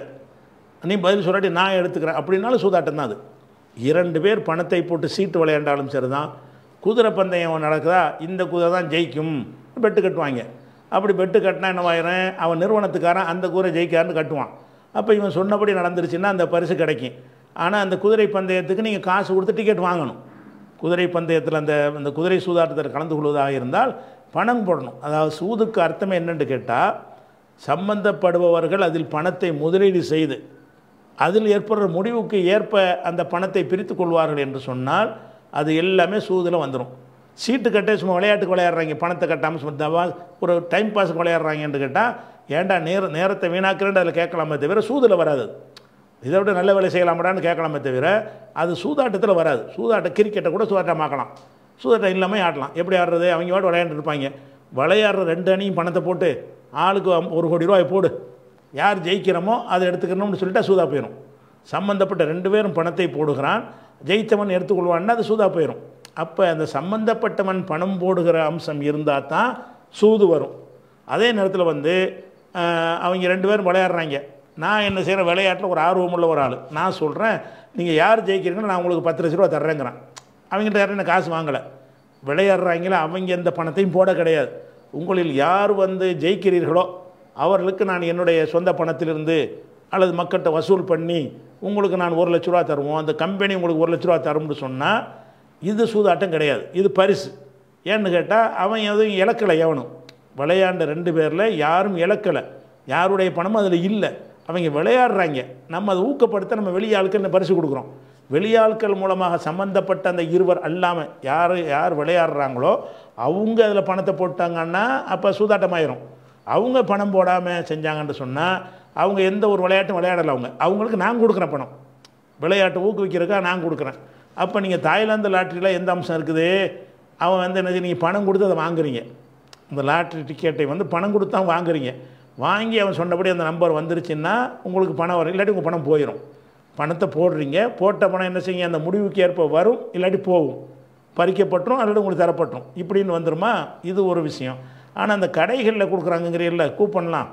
நீ பதில் சொல்லாட்டி நான் எடுத்துக்கிறேன் அப்படின்னாலும் சூதாட்டம் தான் அது இரண்டு பேர் பணத்தை போட்டு சீட்டு விளையாண்டாலும் சரிதான் குதிரை பந்தயம் நடக்குதா இந்த குதிரை தான் ஜெயிக்கும் பெட்டு கட்டுவாங்க அப்படி பெட்டு கட்டினா என்னவாயிரும் அவன் நிறுவனத்துக்காரன் அந்த குதிரை ஜெயிக்காருன்னு கட்டுவான் அப்போ இவன் சொன்னபடி நடந்துருச்சுன்னா அந்த பரிசு கிடைக்கும் ஆனால் அந்த குதிரை பந்தயத்துக்கு நீங்கள் காசு கொடுத்து டிக்கெட் வாங்கணும் குதிரை பந்தயத்தில் அந்த அந்த குதிரை சூதாட்டத்தில் கலந்து கொள்வதாக இருந்தால் பணம் போடணும் அதாவது சூதுக்கு அர்த்தமே என்னன்னு கேட்டால் சம்பந்தப்படுபவர்கள் அதில் பணத்தை முதலீடு செய்து அதில் ஏற்படுற முடிவுக்கு ஏற்ப அந்த பணத்தை பிரித்து கொள்வார்கள் என்று சொன்னால் அது எல்லாமே சூதில் வந்துடும் சீட்டு கட்டே சும்மா விளையாட்டுக்கு விளையாடுறாங்க பணத்தை கட்டாமல் சும்மா தவா ஒரு டைம் பாஸுக்கு விளையாடுறாங்கன்னு கேட்டால் ஏன்டா நேர நேரத்தை வீணாக்குறேன்னு அதில் கேட்கலாமே தவிர சூதில் வராது அது. இதை விட நல்ல வேலை செய்யலாமடான்னு கேட்கலாமே தவிர அது சூதாட்டத்தில் வராது சூதாட்ட கிரிக்கெட்டை கூட சூதாட்டமாக்கலாம் சூதாட்டம் இல்லாமல் ஆடலாம் எப்படி ஆடுறது அவங்க வாட்டு விளையாண்டு இருப்பாங்க விளையாடுற ரெண்டு அணியும் பணத்தை போட்டு ஆளுக்கு அம்- ஒரு கோடி ரூபாய் போடு யார் ஜெயிக்கிறோமோ அதை எடுத்துக்கணும்னு சொல்லிட்டா சூதா போயிடும் சம்பந்தப்பட்ட ரெண்டு பேரும் பணத்தை போடுகிறான் ஜெயித்தவன் எடுத்துக்கொள்வான்னா அது சூதா போயிடும் அப்போ அந்த சம்பந்தப்பட்டவன் பணம் போடுகிற அம்சம் இருந்தால் தான் சூது வரும் அதே நேரத்தில் வந்து ஆஹ், அவங்க ரெண்டு பேரும் விளையாடுறாங்க நான் என்ன செய்கிற விளையாட்டில் ஒரு ஆர்வமுள்ள ஒரு ஆள் நான் சொல்கிறேன் நீங்கள் யார் ஜெயிக்கிறீங்கன்னு நான் உங்களுக்கு பத்து லட்ச ரூபா தர்றேங்கிறேன் அவங்ககிட்ட யாரும் என்ன காசு வாங்கலை விளையாடுறாங்களே அவங்க எந்த பணத்தையும் போட கிடையாது உங்களில் யார் வந்து ஜெயிக்கிறீர்களோ அவர்களுக்கு நான் என்னுடைய சொந்த பணத்திலிருந்து அல்லது மக்கள்கிட்ட வசூல் பண்ணி உங்களுக்கு நான் ஒரு லட்ச ரூபா தருவோம் அந்த கம்பெனி உங்களுக்கு ஒரு லட்ச ரூபா தரும்னு சொன்னால் இது சூதாட்டம் கிடையாது இது பரிசு ஏன்னு கேட்டால் அவன் எதுவும் இழக்கலை எவனும் விளையாண்ட ரெண்டு பேரில் யாரும் இழக்கலை யாருடைய பணமும் அதில் இல்லை அவங்க விளையாடுறாங்க நம்ம அதை ஊக்கப்படுத்த நம்ம வெளியாளுக்கு இந்த பரிசு கொடுக்குறோம் வெளியாட்கள் மூலமாக சம்மந்தப்பட்ட அந்த இருவர் அல்லாமல் யார் யார் விளையாடுறாங்களோ அவங்க அதில் பணத்தை போட்டாங்கன்னா அப்போ சூதாட்டமாயிரும் அவங்க பணம் போடாமல் செஞ்சாங்கன்னு சொன்னால் அவங்க எந்த ஒரு விளையாட்டும் விளையாடலை அவங்க அவங்களுக்கு நான் கொடுக்குறேன் பணம் விளையாட்டை ஊக்குவிக்கிறதுக்கா நான் கொடுக்குறேன் அப்போ நீங்கள் தாய்லாந்து லாட்டரியில் எந்த அம்சம் இருக்குது அவன் வந்து என்னது நீங்கள் பணம் கொடுத்து அதை வாங்குறீங்க இந்த லாட்ரி டிக்கெட்டை வந்து பணம் கொடுத்து தான் வாங்குறீங்க வாங்கி அவன் சொன்னபடி அந்த நம்பர் வந்துருச்சுன்னா உங்களுக்கு பணம் வரும் இல்லாட்டி உங்கள் பணம் போயிடும் பணத்தை போடுறீங்க போட்ட பணம் என்ன செய்யுங்க அந்த முடிவுக்கு ஏற்ப வரும் இல்லாட்டி போகும் பறிக்கப்பட்டுரும் அல்லது உங்களுக்கு தரப்பட்டுரும் இப்படின்னு வந்துருமா இது ஒரு விஷயம் ஆனால் அந்த கடைகளில் கொடுக்குறாங்கங்கிறீல்ல கூப்பன்லாம்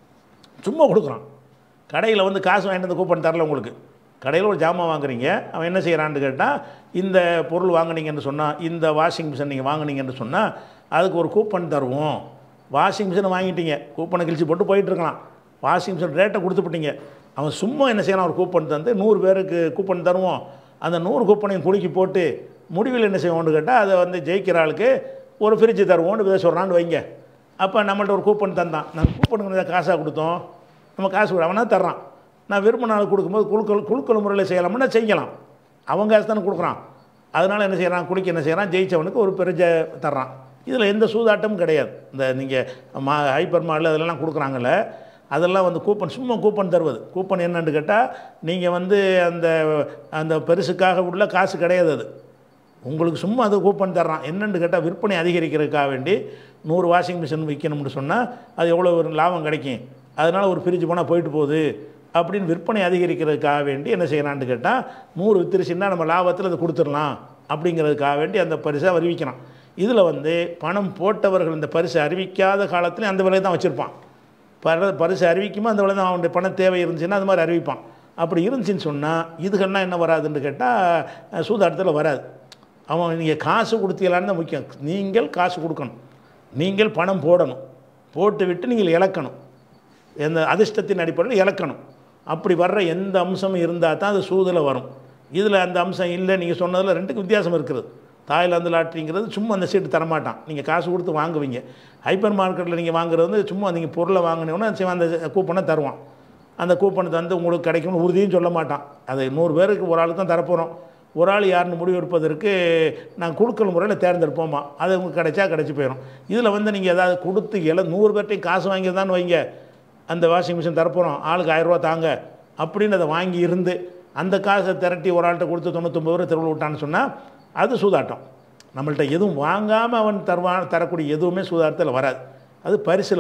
சும்மா கொடுக்குறான் கடையில் வந்து காசு வாங்கிட்டு வந்து கூப்பன் தரல உங்களுக்கு கடையில் ஒரு ஜாமான் வாங்குறீங்க அவன் என்ன செய்கிறான்னு கேட்டால் இந்த பொருள் வாங்குனீங்கன்னு சொன்னால் இந்த வாஷிங் மிஷின் நீங்கள் வாங்குனீங்கன்னு சொன்னால் அதுக்கு ஒரு கூப்பன் தருவோம் வாஷிங் மிஷினை வாங்கிட்டீங்க கூப்பனை கிழிச்சு போட்டு போயிட்டு இருக்கலாம் வாஷிங் மிஷின் ரேட்டை கொடுத்துப்பிட்டீங்க அவன் சும்மா என்ன செய்யலாம் ஒரு கூப்பன் தந்து நூறு பேருக்கு கூப்பன் தருவோம் அந்த நூறு கூப்பனையும் குலுக்கி போட்டு முடிவில் என்ன செய்வோம்னு கேட்டால் அதை வந்து ஜெயிக்கிற ஆளுக்கு ஒரு ஃப்ரிட்ஜ் தருவோம்னு விதை சொல்கிறான்னு வைங்க அப்போ நம்மள்ட்ட ஒரு கூப்பன் தந்தான் நான் கூப்பனுக்கு காசாக கொடுத்தோம் நம்ம காசு கொடு அவனா தர்றான் நான் விரும்பின ஆள் கொடுக்கும்போது குழுக்கள் குழுக்கள் முறையில் செய்யலாம்னா செய்யலாம் அவன் காசு தானே கொடுக்குறான் அதனால் என்ன செய்கிறான் குளிக்க என்ன செய்கிறான் ஜெயிச்சவனுக்கு ஒரு பெரிய தர்றான் இதில் எந்த சூதாட்டமும் கிடையாது இந்த நீங்கள் மா ஹைப்பர் மாலில் அதெல்லாம் கொடுக்குறாங்கல்ல அதெல்லாம் வந்து கூப்பன் சும்மா கூப்பன் தருவது கூப்பன் என்னன்னு கேட்டால் நீங்கள் வந்து அந்த அந்த பெருசுக்காக உள்ள காசு கிடையாது அது உங்களுக்கு சும்மா அது கூப்பன் தர்றான் என்னன்னு கேட்டால் விற்பனை அதிகரிக்கிறதுக்காக வேண்டி நூறு வாஷிங் மிஷின் விற்கணும்னு சொன்னால் அது எவ்வளோ ஒரு லாபம் கிடைக்கும் அதனால் ஒரு ஃப்ரிட்ஜ் போனால் போயிட்டு போகுது அப்படின்னு விற்பனை அதிகரிக்கிறதுக்காக வேண்டி என்ன செய்யலான்னு கேட்டால் நூறு வித்துருச்சுன்னா நம்ம லாபத்தில் அதை கொடுத்துடலாம் அப்படிங்கிறதுக்காக வேண்டி அந்த பரிசை அறிவிக்கிறான் இதில் வந்து பணம் போட்டவர்கள் இந்த பரிசு அறிவிக்காத காலத்துலேயும் அந்த விலையை தான் வச்சுருப்பான் பர பரிசு அறிவிக்குமோ அந்த விலை தான் அவனுடைய பண தேவை இருந்துச்சுன்னா அது மாதிரி அறிவிப்பான் அப்படி இருந்துச்சுன்னு சொன்னால் இதுகள்லாம் என்ன வராதுன்னு கேட்டால் சூதாட்டத்தில் வராது அவன் நீங்கள் காசு கொடுத்தீங்களான்னு தான் முக்கியம் நீங்கள் காசு கொடுக்கணும் நீங்கள் பணம் போடணும் போட்டு விட்டு நீங்கள் இழக்கணும் எந்த அதிர்ஷ்டத்தின் அடிப்படையில் இழக்கணும் அப்படி வர்ற எந்த அம்சமும் இருந்தால் தான் அது சூதில் வரும் இதில் அந்த அம்சம் இல்லை நீங்கள் சொன்னதில் ரெண்டுக்கு வித்தியாசம் இருக்கிறது தாய்லாந்து லாட்ரிங்கிறது சும்மா அந்த சீட்டு தரமாட்டான் நீங்கள் காசு கொடுத்து வாங்குவீங்க ஹைப்பர் மார்க்கெட்டில் நீங்கள் வாங்குறது வந்து சும்மா நீங்கள் பொருளை வாங்கினோன்னா அந்த கூப்பனை தருவான் அந்த கூப்பனை தந்து உங்களுக்கு கிடைக்கும்னு உறுதியும் சொல்ல மாட்டான் அது நூறு பேருக்கு ஒரு ஆளுக்கு தான் தரப்போகிறோம் ஒரு ஆள் யாருன்னு முடிவெடுப்பதற்கு நான் குழுக்கள் முறையில் தேர்ந்தெடுப்போமா அது உங்களுக்கு கிடைச்சா கிடைச்சி போயிடும் இதில் வந்து நீங்கள் ஏதாவது கொடுத்து எல்லாம் நூறு பேர்ட்டையும் காசு வாங்கியிருந்தான்னு வைங்க அந்த வாஷிங் மிஷின் தரப்போகிறோம் ஆளுக்கு ஆயிரரூவா தாங்க அப்படின்னு அதை வாங்கி இருந்து அந்த காசை திரட்டி ஒரு ஆள்கிட்ட கொடுத்து தொண்ணூத்தொம்பது ரூபா தெருவில் விட்டான்னு சொன்னால் அது சூதாட்டம் நம்மள்ட்ட எதுவும் வாங்காமல் அவன் தருவான் தரக்கூடிய எதுவுமே சூதாட்டத்தில் வராது அது பரிசில் வரும்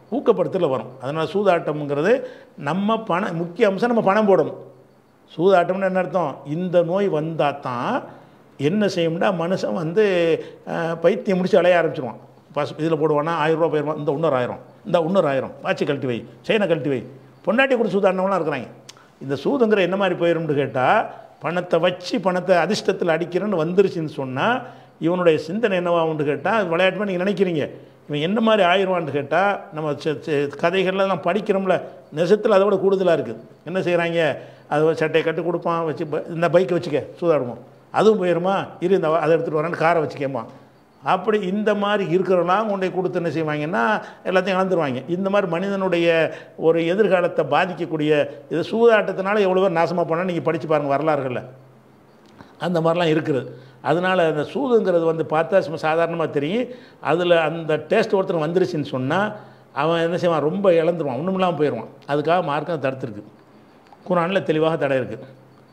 ஊக்கப்படுத்தல வரும் அதனால் சூதாட்டம்ங்கிறது நம்ம பணம் முக்கிய அம்சம் நம்ம பணம் போடணும் சூதாட்டம்னு என்ன அர்த்தம் இந்த நோய் வந்தால் தான் என்ன செய்யும்னா மனுஷன் வந்து அஹ், பைத்தியம் முடிச்சு அலைய ஆரம்பிச்சிருவான் பஸ் இதில் போடுவானா ஆயிரம் ரூபா போயிடுவான் இந்த இன்னொரு ஆயிரம் இந்த இன்னொரு ஆயிரம் வாட்சி கழட்டி வை செயினை கழட்டி வை பொண்டாட்டி கூட சூதாடினவங்களாம் இருக்கிறாங்க இந்த சூதுங்கிற என்ன மாதிரி போயிடும்னு கேட்டால் பணத்தை வச்சு பணத்தை அதிர்ஷ்டத்தில் அடிக்கிறேன்னு வந்துருச்சுன்னு சொன்னால் இவனுடைய சிந்தனை என்னவாகும்னு கேட்டால் விளையாட்டுமா நீங்கள் நினைக்கிறீங்க இவன் என்ன மாதிரி ஆயிடுவான்னு கேட்டால் நம்ம செ- செ- கதைகள்லாம் நம்ம படிக்கிறோம்ல நெசத்தில் அதை விட கூடுதலாக இருக்குது என்ன செய்கிறாங்க அதை வச்சு சட்டையை கட்டி கொடுப்பான் வச்சு ப- இந்த பைக்கை வச்சுக்க சூதாடுவோம் அதுவும் போயிருமா இரு இந்த அதை எடுத்துகிட்டு வரேன்னு காரை வச்சுக்கேம்மா அப்படி இந்த மாதிரி இருக்கிறவங்களாம் கொண்டு போய் கொடுத்து என்ன செய்வாங்கன்னா எல்லாத்தையும் இழந்துருவாங்க இந்த மாதிரி மனிதனுடைய ஒரு எதிர்காலத்தை பாதிக்கக்கூடிய இது சூதாட்டத்தினால எவ்வளோ பேர் நாசமாக போனால் நீங்கள் படித்து பாருங்கள் வரலாறுகளில் அந்த மாதிரிலாம் இருக்குது அதனால் அந்த சூதுங்கிறது வந்து பார்த்தா சும்மா சாதாரணமாக தெரியும் அதில் அந்த டேஸ்ட் ஒருத்தர் வந்துருச்சுன்னு சொன்னால் அவன் என்ன செய்வான் ரொம்ப இழந்துருவான் ஒன்றும் இல்லாமல் போயிடுவான் அதுக்காக மார்க்கம் தடுத்துருக்கு குரானில் தெளிவாக தடை இருக்குது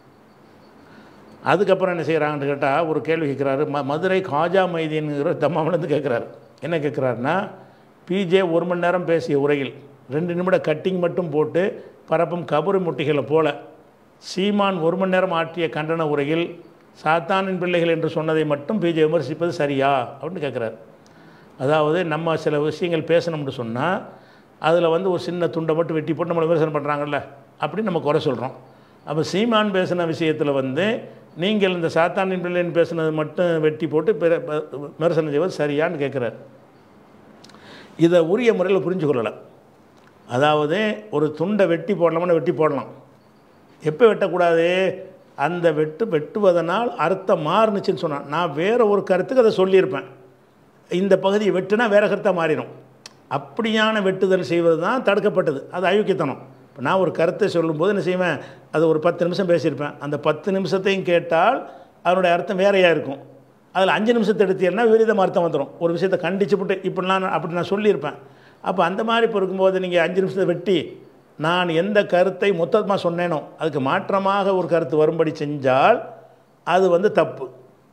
அதுக்கப்புறம் என்ன செய்கிறாங்கன்னு கேட்டால் ஒரு கேள்வி கேட்குறாரு ம மதுரை காஜா மைதீன்கிற தம்மாவிலேருந்து கேட்குறாரு என்ன கேட்குறாருன்னா பிஜே ஒரு மணி நேரம் பேசிய உரையில் ரெண்டு நிமிட கட்டிங் மட்டும் போட்டு பரப்பும் கபரு முட்டிகளை போல சீமான் ஒரு மணி நேரம் ஆற்றிய கண்டன உரையில் சாத்தானின் பிள்ளைகள் என்று சொன்னதை மட்டும் பிஜே விமர்சிப்பது சரியா அப்படின்னு கேட்குறாரு அதாவது நம்ம சில விஷயங்கள் பேசணும்னு சொன்னால் அதில் வந்து ஒரு சின்ன துண்டை மட்டும் வெட்டி போட்டு நம்மளை விமர்சனம் பண்ணுறாங்கல்ல அப்படின்னு நம்ம குறை சொல்கிறோம் அப்போ சீமான் பேசின விஷயத்தில் வந்து நீங்கள் இந்த சாத்தானின் பிள்ளைன்னு பேசுனது மட்டும் வெட்டி போட்டு பிற ப- விமர்சனம் செய்வது சரியான்னு கேட்குறாரு இதை உரிய முறையில் புரிஞ்சு கொள்ளலாம் அதாவது ஒரு துண்டை வெட்டி போடலாம்னு வெட்டி போடலாம் எப்போ வெட்டக்கூடாது அந்த வெட்டு வெட்டுவதனால் அர்த்தம் மாறுனுச்சுன்னு சொன்னான் நான் வேறு ஒரு கருத்துக்கு அதை சொல்லியிருப்பேன் இந்த பகுதியை வெட்டுனா வேறு கருத்தாக மாறிடும் அப்படியான வெட்டுதல் செய்வது தான் தடுக்கப்பட்டது அது அயோக்கியத்தனம் இப்போ நான் ஒரு கருத்தை சொல்லும்போது என்ன செய்வேன் அது ஒரு பத்து நிமிஷம் பேசியிருப்பேன் அந்த பத்து நிமிஷத்தையும் கேட்டால் அதனுடைய அர்த்தம் வேறையாக இருக்கும் அதில் அஞ்சு நிமிஷத்தை எடுத்தீங்கன்னா விபரீதம் அர்த்தம் வந்துடும் ஒரு விஷயத்தை கண்டிச்சு போட்டு இப்படிலாம் நான் அப்படி நான் சொல்லியிருப்பேன் அப்போ அந்த மாதிரி இப்போ இருக்கும்போது நீங்கள் அஞ்சு நிமிஷத்தை வெட்டி நான் எந்த கருத்தை மொத்தமாக சொன்னேனோ அதுக்கு மாற்றமாக ஒரு கருத்து வரும்படி செஞ்சால் அது வந்து தப்பு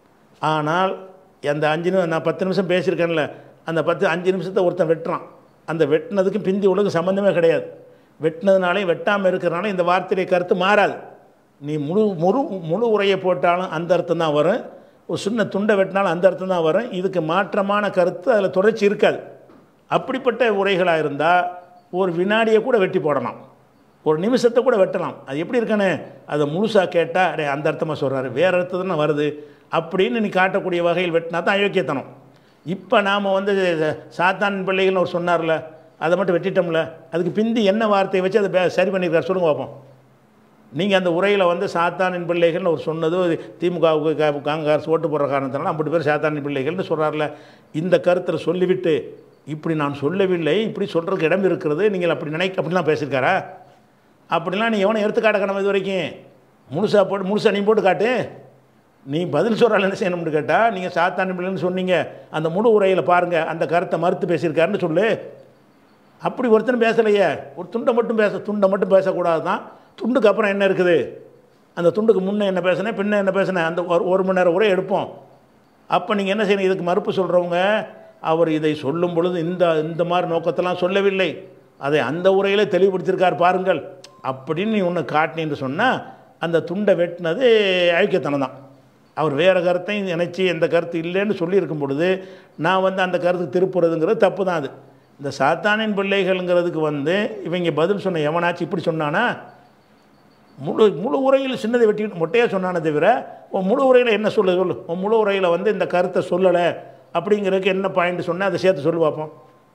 ஆனால் அந்த அஞ்சு நிமி நான் பத்து நிமிஷம் பேசியிருக்கேன்ல அந்த பத்து அஞ்சு நிமிஷத்தை ஒருத்தன் வெட்டுறான் அந்த வெட்டினதுக்கும் பிந்தி உலகம் சம்மந்தமே கிடையாது வெட்டினதுனாலையும் வெட்டாமல் இருக்கிறனால இந்த வார்த்தையுடைய கருத்து மாறாது நீ முழு முழு முழு உரையை போட்டாலும் அந்த அர்த்தம் தான் வரும் ஒரு சின்ன துண்டை வெட்டினாலும் அந்த அர்த்தம் தான் வரும் இதுக்கு மாற்றமான கருத்து அதில் தொடர்ச்சி இருக்காது அப்படிப்பட்ட உரைகளாக இருந்தால் ஒரு வினாடியை கூட வெட்டி போடலாம் ஒரு நிமிஷத்தை கூட வெட்டலாம் அது எப்படி இருக்கானே அதை முழுசாக கேட்டால் அடே அந்த அர்த்தமாக சொல்கிறாரு வேறு அர்த்தம் தான் வருது அப்படின்னு நீ காட்டக்கூடிய வகையில் வெட்டினா தான் அயோக்கியத்தனம் இப்போ நாம் வந்து சாத்தான் பிள்ளைகள்னு ஒரு சொன்னார்ல அதை மட்டும் வெட்டிட்டோம்ல அதுக்கு பிந்தி என்ன வார்த்தையை வச்சு அதை பே- சரி பண்ணியிருக்காரு சொல்லுங்க பார்ப்போம் நீங்கள் அந்த உரையில் வந்து சாத்தானின் பிள்ளைகள்னு ஒரு சொன்னது திமுகவுக்கு கா- காங்கிரஸ் ஓட்டு போடுற காரணத்தினால ஐம்பது பேர் சாத்தானின் பிள்ளைகள்னு சொல்கிறார்ல இந்த கருத்தில் சொல்லிவிட்டு இப்படி நான் சொல்லவில்லை இப்படி சொல்கிறதுக்கு இடம் இருக்கிறது நீங்கள் அப்படி நினைக்க அப்படிலாம் பேசியிருக்காரா அப்படிலாம் நீ எவனை எடுத்து காட்டக்கணும் இது வரைக்கும் முழுசாக போட்டு முழுசாக நீ போட்டு காட்டு நீ பதில் சொல்கிறாள் என்ன செய்யணும்னு கேட்டால் நீங்கள் சாத்தானின் பிள்ளைன்னு சொன்னீங்க அந்த முழு உரையில் பாருங்கள் அந்த கருத்தை மறுத்து பேசியிருக்காருன்னு சொல்லு அப்படி ஒருத்தனும் பேசலையே ஒரு துண்டை மட்டும் பேச துண்டை மட்டும் பேசக்கூடாது தான் துண்டுக்கு அப்புறம் என்ன இருக்குது அந்த துண்டுக்கு முன்னே என்ன பேசினேன் பின்ன என்ன பேசினேன் அந்த ஒரு ஒரு மணி நேரம் உரை எடுப்போம் அப்போ நீங்கள் என்ன செய்யணும் இதுக்கு மறுப்பு சொல்கிறவங்க அவர் இதை சொல்லும் பொழுது இந்த இந்த மாதிரி நோக்கத்தெல்லாம் சொல்லவில்லை அதை அந்த உரையிலே தெளிவுபடுத்தியிருக்கார் பாருங்கள் அப்படின்னு நீ ஒன்று காட்டினு சொன்னால் அந்த துண்டை வெட்டினது ஐக்கியத்தனம் தான் அவர் வேறு கருத்தையும் நினச்சி எந்த கருத்து இல்லைன்னு சொல்லியிருக்கும் பொழுது நான் வந்து அந்த கருத்துக்கு திருப்புறதுங்கிறது தப்பு தான் அது இந்த சாத்தானின் பிள்ளைகள்ங்கிறதுக்கு வந்து இவங்க பதில் சொன்ன எவனாச்சும் இப்படி சொன்னானா முழு முழு உரையில் சின்னதை வெட்டி மொட்டையாக சொன்னானே தவிர உன் முழு உரையில் என்ன சொல்லு சொல்லு உன் முழு உரையில் வந்து இந்த கருத்தை சொல்லலை அப்படிங்கிறதுக்கு என்ன பாயிண்ட் சொன்னால் அதை சேர்த்து சொல்லு பார்ப்போம்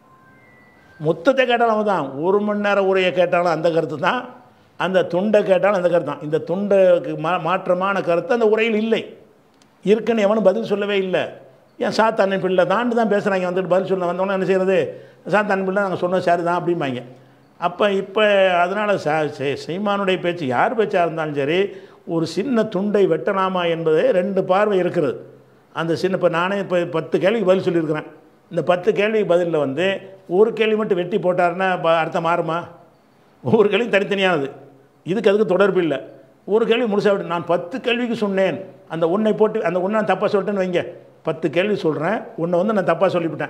மொத்தத்தை கேட்டாலும் அவன் தான் ஒரு மணி நேரம் உரையை கேட்டாலும் அந்த கருத்து தான் அந்த துண்டை கேட்டாலும் அந்த கருத்து தான் இந்த துண்டுக்கு மா மாற்றமான கருத்து அந்த உரையில் இல்லை இருக்குன்னு எவனும் பதில் சொல்லவே இல்லை ஏன் சாத்தானின் பிள்ளை தாண்டு தான் பேசுகிறாங்க வந்துட்டு பதில் சொல்ல வந்தவொன்னே என்ன செய்கிறது சாத்தானின் பிள்ளை நாங்கள் சொன்னோம் சரி தான் அப்படிம்பாங்க அப்போ இப்போ அதனால் சா சே- சீமானுடைய பேச்சு யார் பேச்சாக இருந்தாலும் சரி ஒரு சின்ன துண்டை வெட்டலாமா என்பது ரெண்டு பார்வை இருக்கிறது அந்த சின்ன இப்போ நானே இப்போ பத்து கேள்விக்கு பதில் சொல்லியிருக்கிறேன் இந்த பத்து கேள்விக்கு பதிலில் வந்து ஒரு கேள்வி மட்டும் வெட்டி போட்டாருன்னா ப- அர்த்தம் மாறுமா ஒவ்வொரு கேள்வியும் தனித்தனியானது இதுக்கு அதுக்கு தொடர்பு இல்லை ஒரு கேள்வி முழுசாக விட்டு நான் பத்து கேள்விக்கு சொன்னேன் அந்த ஒன்றை போட்டு அந்த ஒன்றை நான் தப்பாக சொல்லிட்டேன்னு வைங்க பத்து கேள்வி சொல்கிறேன் ஒன்றை வந்து நான் தப்பாக சொல்லிவிட்டேன்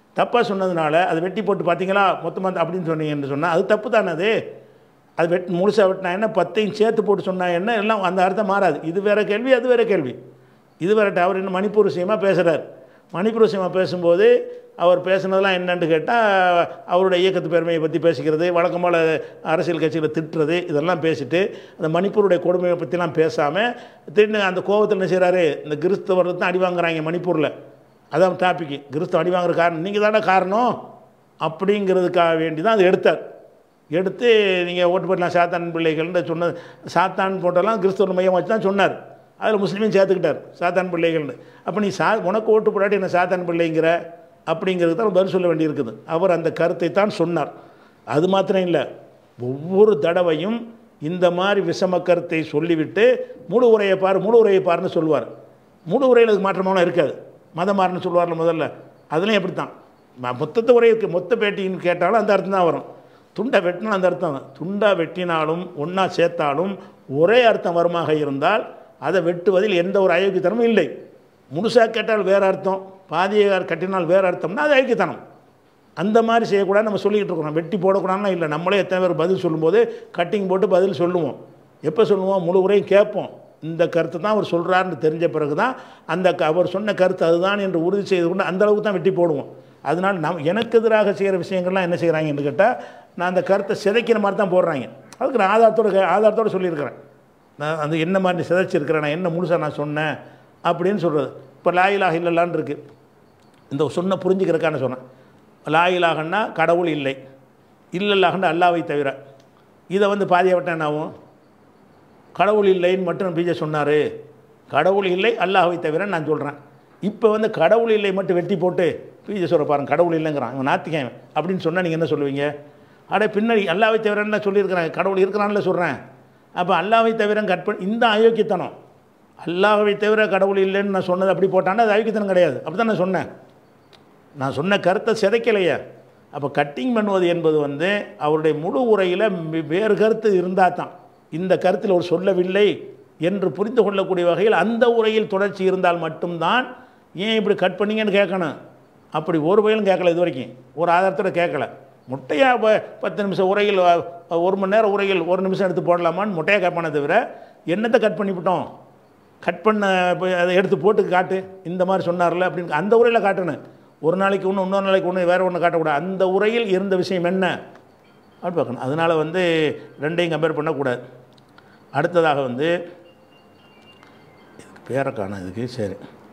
தப்பாக சொன்னதுனால அது வெட்டி போட்டு பார்த்தீங்களா மொத்தமாக அப்படின்னு சொன்னீங்கன்னு சொன்னால் அது தப்பு தானே அது அது வெட் முழுசாக வெட்டினா என்ன பத்தையும் சேர்த்து போட்டு சொன்னா என்ன எல்லாம் அந்த அர்த்தம் மாறாது இது வேற கேள்வி அது வேற கேள்வி இது வேற அவர் இன்னும் மணிப்பூர் விஷயமாக பேசுகிறார் மணிப்பூர் விஷயமாக பேசும்போது அவர் பேசுனதெல்லாம் என்னன்னு கேட்டால் அவருடைய இயக்கத்து பெருமையை பற்றி பேசிக்கிறது வழக்கமான அரசியல் கட்சிகளை திட்டுறது இதெல்லாம் பேசிட்டு அந்த மணிப்பூருடைய கொடுமையை பற்றிலாம் பேசாமல் திடீர்னு அந்த கோபத்தில் என்ன செய்கிறாரு இந்த கிறிஸ்தவர் தான் அடி வாங்குறாங்க மணிப்பூரில் அதான் டாபிக் கிறிஸ்தவ அடி வாங்குற காரணம் நீங்கள் தானே காரணம் அப்படிங்கிறதுக்காக வேண்டி தான் அதை எடுத்தார் எடுத்து நீங்கள் ஓட்டு போடலாம் சாத்தான் பிள்ளைகள்னு சொன்னது சாத்தான் போட்டெல்லாம் கிறிஸ்தவ மையம் வச்சு தான் சொன்னார் அதில் முஸ்லீமையும் சேர்த்துக்கிட்டார் சாத்தான் பிள்ளைகள்னு அப்போ நீ சா உனக்கு ஓட்டு போடாட்டி என்ன சாத்தான் பிள்ளைங்கிற அப்படிங்கிறது தான் பதில் சொல்ல வேண்டியிருக்குது அவர் அந்த கருத்தை தான் சொன்னார் அது மாத்திரம் இல்லை ஒவ்வொரு தடவையும் இந்த மாதிரி விஷம கருத்தை சொல்லிவிட்டு முழு உரையை பாரு முழு உரையை பாருன்னு சொல்லுவார் முழு உரையில் அதுக்கு மாற்றமான இருக்காது மதம் மாறுன்னு சொல்லுவார்ல முதல்ல அதுலேயும் எப்படி தான் மொத்தத்தை உரை இருக்கு மொத்த பேட்டின்னு கேட்டாலும் அந்த அர்த்தம் தான் வரும் துண்டை வெட்டினா அந்த அர்த்தம் தான் துண்டா வெட்டினாலும் ஒன்றா சேர்த்தாலும் ஒரே அர்த்தம் வருமாக இருந்தால் அதை வெட்டுவதில் எந்த ஒரு அயோக்கியத்தனமும் இல்லை முழுசாக கேட்டால் வேறு அர்த்தம் பாதியை கட்டினால் வேறு அர்த்தம்னா அது அயோக்கியத்தனம் அந்த மாதிரி செய்யக்கூடாது நம்ம சொல்லிக்கிட்டு இருக்கோம் வெட்டி போடக்கூடாதுன்னா இல்லை நம்மளே எத்தனை பேர் பதில் சொல்லும்போது கட்டிங் போட்டு பதில் சொல்லுவோம் எப்போ சொல்லுவோம் முழு உரையும் கேட்போம் இந்த கருத்து தான் அவர் சொல்கிறாருன்னு தெரிஞ்ச பிறகு தான் அந்த க- அவர் சொன்ன கருத்து அதுதான் என்று உறுதி செய்து கொண்டு அந்த அளவுக்கு தான் வெட்டி போடுவோம் அதனால் நம் எனக்கு எதிராக செய்கிற விஷயங்கள்லாம் என்ன செய்கிறாங்கன்னு கேட்டால் நான் அந்த கருத்தை சிதைக்கிற மாதிரி தான் போடுறாங்க அதுக்கு நான் ஆதாரத்தோட ஆதாரத்தோடு சொல்லியிருக்கிறேன் நான் அந்த என்ன மாதிரி சிதைச்சிருக்கிறேன் நான் என்ன முழுசாக நான் சொன்னேன் அப்படின்னு சொல்கிறது இப்போ லாயிலாக இல்லைலான்னு இருக்குது இந்த சொன்ன புரிஞ்சுக்கிறக்கான சொன்னேன் லாயிலாகன்னா கடவுள் இல்லை இல்லல்லாகன்னா அல்லாவை தவிர இதை வந்து பாதியை விட்டா என்ன ஆகும் கடவுள் இல்லைன்னு மட்டும் பிஜே சொன்னார் கடவுள் இல்லை அல்லாஹ்வை தவிர நான் சொல்கிறேன் இப்போ வந்து கடவுள் இல்லை மட்டும் வெட்டி போட்டு பிஜே சொல்ற பாருங்க கடவுள் இல்லைங்கிறான் இவன் நாத்திகன் அப்படின்னு சொன்னால் நீங்கள் என்ன சொல்லுவீங்க அட பின்னாடி அல்லாவை தவிரன்னு சொல்லியிருக்கிறாங்க கடவுள் இருக்கிறான்ல சொல்கிறேன் அப்போ அல்லாவை தவிர கட் பண்ணி இந்த அயோக்கியத்தனம் அல்லாஹ்வை தவிர கடவுள் இல்லைன்னு நான் சொன்னது அப்படி போட்டான்னா அது அயோக்கியத்தனம் கிடையாது அப்படி தான் நான் சொன்னேன் நான் சொன்ன கருத்தை சிதைக்கலையே அப்போ கட்டிங் பண்ணுவது என்பது வந்து அவருடைய முழு உரையில் வேறு கருத்து இருந்தால் தான் இந்த கருத்தில் அவர் சொல்லவில்லை என்று புரிந்து கொள்ளக்கூடிய வகையில் அந்த உரையில் தொடர்ச்சி இருந்தால் மட்டும்தான் ஏன் இப்படி கட் பண்ணீங்கன்னு கேட்கணும் அப்படி ஒரு வகையிலும் கேட்கல இது வரைக்கும் ஒரு ஆதாரத்தோட கேட்கல முட்டையாக ப- பத்து நிமிஷம் உரையில் அஹ், ஒரு மணி நேரம் உரையில் ஒரு நிமிஷம் எடுத்து போடலாமான்னு முட்டையாக கேட்பானே தவிர என்னத்தை கட் பண்ணிவிட்டோம் கட் பண்ண போய் அதை எடுத்து போட்டு காட்டு இந்த மாதிரி சொன்னார்ல அப்படின்னு அந்த உரையில் காட்டணும் ஒரு நாளைக்கு ஒன்று இன்னொரு நாளைக்கு ஒன்று வேறு ஒன்று காட்டக்கூடாது அந்த உரையில் இருந்த விஷயம் என்ன அப்படி பார்க்கணும் அதனால் வந்து ரெண்டையும் கம்பேர் பண்ணக்கூடாது அடுத்ததாக வந்து இதுக்கு பேரை காணும் இதுக்கு சரி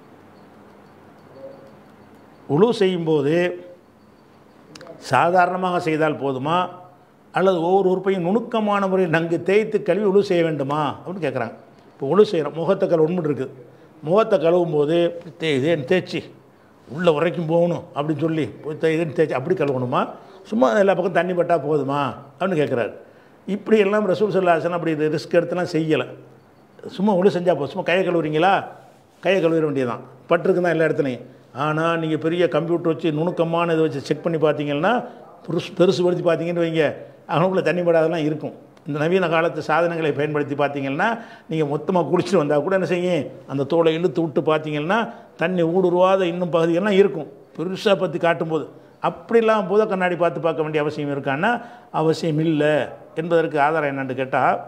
உழு செய்யும்போது சாதாரணமாக செய்தால் போதுமா அல்லது ஒவ்வொரு உறுப்பையும் நுணுக்கமான முறையில் நன்கு தேய்த்து கழுவி உழு செய்ய வேண்டுமா அப்படின்னு கேட்குறாங்க இப்போ உழு செய்கிறோம் முகத்தை கழுவு ஒன்று இருக்குது முகத்தை கழுவும் போது தே இதேன்னு தேய்ச்சி உள்ளே உரைக்கும் போகணும் அப்படின்னு சொல்லி போய் தே- இதுன்னு தேய்ச்சி அப்படி கழுவணுமா சும்மா எல்லா பக்கம் தண்ணி பட்டா போதுமா அப்படின்னு கேட்குறாரு இப்படி எல்லாம் ரசூல் சொல்லாசன் அப்படி ரிஸ்க் எடுத்துலாம் செய்யலை சும்மா ஒன்று செஞ்சால் போதும் சும்மா கையை கழுவுறீங்களா கையை கழுவிட வேண்டியதுதான் பட்டிருக்கு தான் எல்லா இடத்துலையும் ஆனால் நீங்கள் பெரிய கம்ப்யூட்டர் வச்சு நுணுக்கமான இதை வச்சு செக் பண்ணி பார்த்தீங்கன்னா பெருசு பெருசுபடுத்தி பார்த்தீங்கன்னு வைங்க அவனுக்குள்ள தண்ணி படாதெல்லாம் இருக்கும் இந்த நவீன காலத்து சாதனங்களை பயன்படுத்தி பார்த்தீங்கன்னா நீங்கள் மொத்தமாக குளிச்சுட்டு வந்தால் கூட என்ன செய்யும் அந்த தோலை இழுத்து விட்டு பார்த்தீங்கன்னா தண்ணி ஊடுருவாத இன்னும் பகுதியெல்லாம் இருக்கும் பெருசாக பற்றி காட்டும்போது அப்படிலாம் பூத கண்ணாடி பார்த்து பார்க்க வேண்டிய அவசியம் இருக்கான்னா அவசியம் இல்லை என்பதற்கு ஆதாரம் என்னன்னு கேட்டால்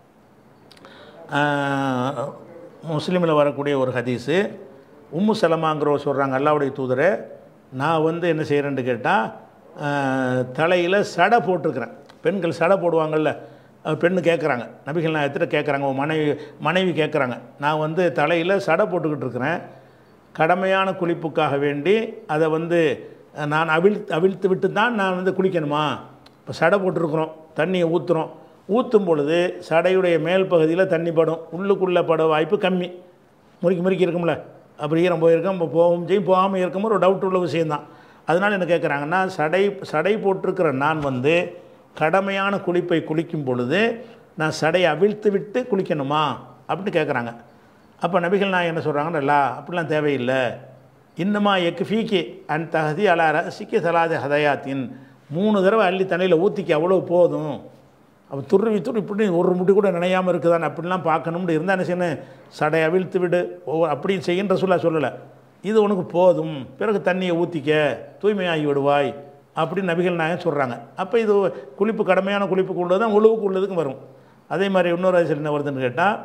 முஸ்லீமில் வரக்கூடிய ஒரு ஹதீஸு உம்மு சலமாங்கிறவர் சொல்கிறாங்க அல்லாவுடைய தூதரை நான் வந்து என்ன செய்கிறேன்னு கேட்டால் தலையில் சடை போட்டிருக்கிறேன் பெண்கள் சடை போடுவாங்கள்ல அஹ் பெண்ணு கேட்குறாங்க நபிகள் நாயகத்தில் கேட்குறாங்க உன் மனைவி மனைவி கேட்குறாங்க நான் வந்து தலையில் சடை போட்டுக்கிட்டு இருக்கிறேன் கடமையான குளிப்புக்காக வேண்டி அதை வந்து அஹ், நான் அவிழ் அவிழ்த்து விட்டு தான் நான் வந்து குளிக்கணுமா இப்போ சடை போட்டிருக்கிறோம் தண்ணியை ஊற்றுறோம் ஊற்றும் பொழுது சடையுடைய மேல் பகுதியில் தண்ணி படும் உள்ளுக்குள்ளே பட வாய்ப்பு கம்மி முறுக்கி முறுக்கி இருக்கும்ல அப்படி ஈரம் போயிருக்கோம் இப்போ போகவும் செய்யும் போகாமல் இருக்கும் ஒரு டவுட் உள்ள விஷயந்தான் அதனால் என்ன கேட்குறாங்கன்னா சடை சடை போட்டிருக்கிற நான் வந்து கடமையான குளிப்பை குளிக்கும் பொழுது நான் சடையை அவிழ்த்து விட்டு குளிக்கணுமா அப்படின்னு கேட்குறாங்க அப்போ நபிகள் நான் என்ன சொல்கிறாங்கன்னா இல்ல அப்படிலாம் தேவையில்லை இன்னுமா எக்கு ஃபீக்கி அன் தகுதி அலா ரசிக்க சலாத ஹதயாத்தின் மூணு தடவை அள்ளி தண்ணியில் ஊற்றிக்க அவ்வளோ போதும் அப்போ துருவி துருவி இப்படி ஒரு முட்டி கூட நினையாமல் இருக்குதான்னு அப்படிலாம் பார்க்கணும்னு இருந்தால் என்ன செய்யணும் சடை அவிழ்த்து விடு ஒவ்வொரு அப்படி செய்யுன்ற சொல்ல சொல்லலை இது உனக்கு போதும் பிறகு தண்ணியை ஊற்றிக்க தூய்மையாகி விடுவாய் அப்படின்னு நபிகள் நாயகம் சொல்கிறாங்க அப்போ இது குளிப்பு கடமையான குளிப்புக்கு உள்ளது தான் உழவுக்கு உள்ளதுக்கும் வரும் அதே மாதிரி இன்னொரு அதிசயம் என்ன வருதுன்னு கேட்டால்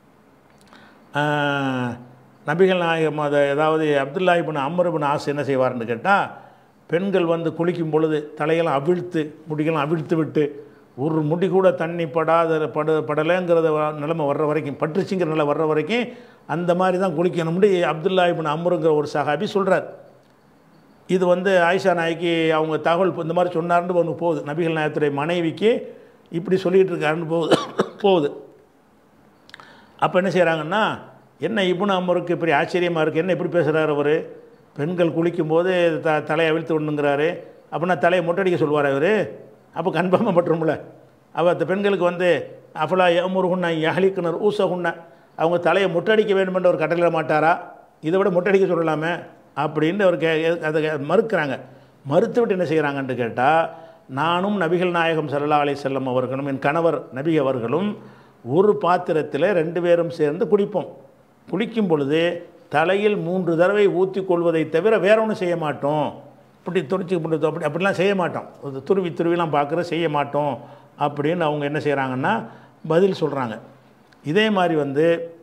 நபிகள் நாயகம் அதை ஏதாவது அப்துல்லா இபின் அமர் இபின் ஆசை என்ன செய்வார்னு கேட்டால் பெண்கள் வந்து குளிக்கும் பொழுது தலையெல்லாம் அவிழ்த்து முடிகள்லாம் அவிழ்த்து விட்டு ஒரு முடி கூட தண்ணி படாத பட படலைங்கிறத வ- நிலைமை வர்ற வரைக்கும் பட்டுச்சுங்கிற நிலை வர்ற வரைக்கும் அந்த மாதிரி தான் குளிக்கணும்னு அப்துல்லா இபின் அமருங்கிற ஒரு சஹாபி சொல்கிறார் இது வந்து ஆயிஷா நாய்க்கு அவங்க தகவல் இந்த மாதிரி சொன்னார்னு ஒன்று போகுது நபிகள் நாயகத்துடைய மனைவிக்கு இப்படி சொல்லிகிட்டு இருக்காருன்னு போகுது போகுது அப்போ என்ன செய்கிறாங்கன்னா என்ன இப்னு அமருக்கு இப்படி ஆச்சரியமாக இருக்குது என்ன இப்படி பேசுகிறார் அவர் பெண்கள் குளிக்கும்போது த தலையை அவிழ்த்து விடணுங்கிறாரு அப்படின்னா தலையை மொட்டடிக்க சொல்லுவார் அவர் அப்போ கன்ஃபார்மாக பட்டுரும்ல அவள் அந்த பெண்களுக்கு வந்து அஃபலா யமுருகுன்னா யஹலிக்குனர் ஊசகுன்னா அவங்க தலையை முட்டடிக்க வேண்டுமென்று அவர் கட்டளையிட மாட்டாரா இதை விட முட்டடிக்க சொல்லலாமே அப்படின்னு அவர் கே அதை கே- மறுக்கிறாங்க மறுத்து விட்டு என்ன செய்கிறாங்கன்னு கேட்டால் நானும் நபிகள் நாயகம் ஸல்லல்லாஹு அலைஹி செல்லம் அவர்களும் என் கணவர் நபி அவர்களும் ஒரு பாத்திரத்தில் ரெண்டு பேரும் சேர்ந்து குடிப்போம் குளிக்கும் பொழுது தலையில் மூன்று தடவை ஊற்றி கொள்வதை தவிர வேற ஒன்றும் செய்ய மாட்டோம் இப்படி துடிச்சு இப்படி அப்படி அப்படிலாம் செய்ய மாட்டோம் அது துருவி துருவிலாம் பார்க்குற செய்ய மாட்டோம் அப்படின்னு அவங்க என்ன செய்கிறாங்கன்னா பதில் சொல்கிறாங்க இதே மாதிரி வந்து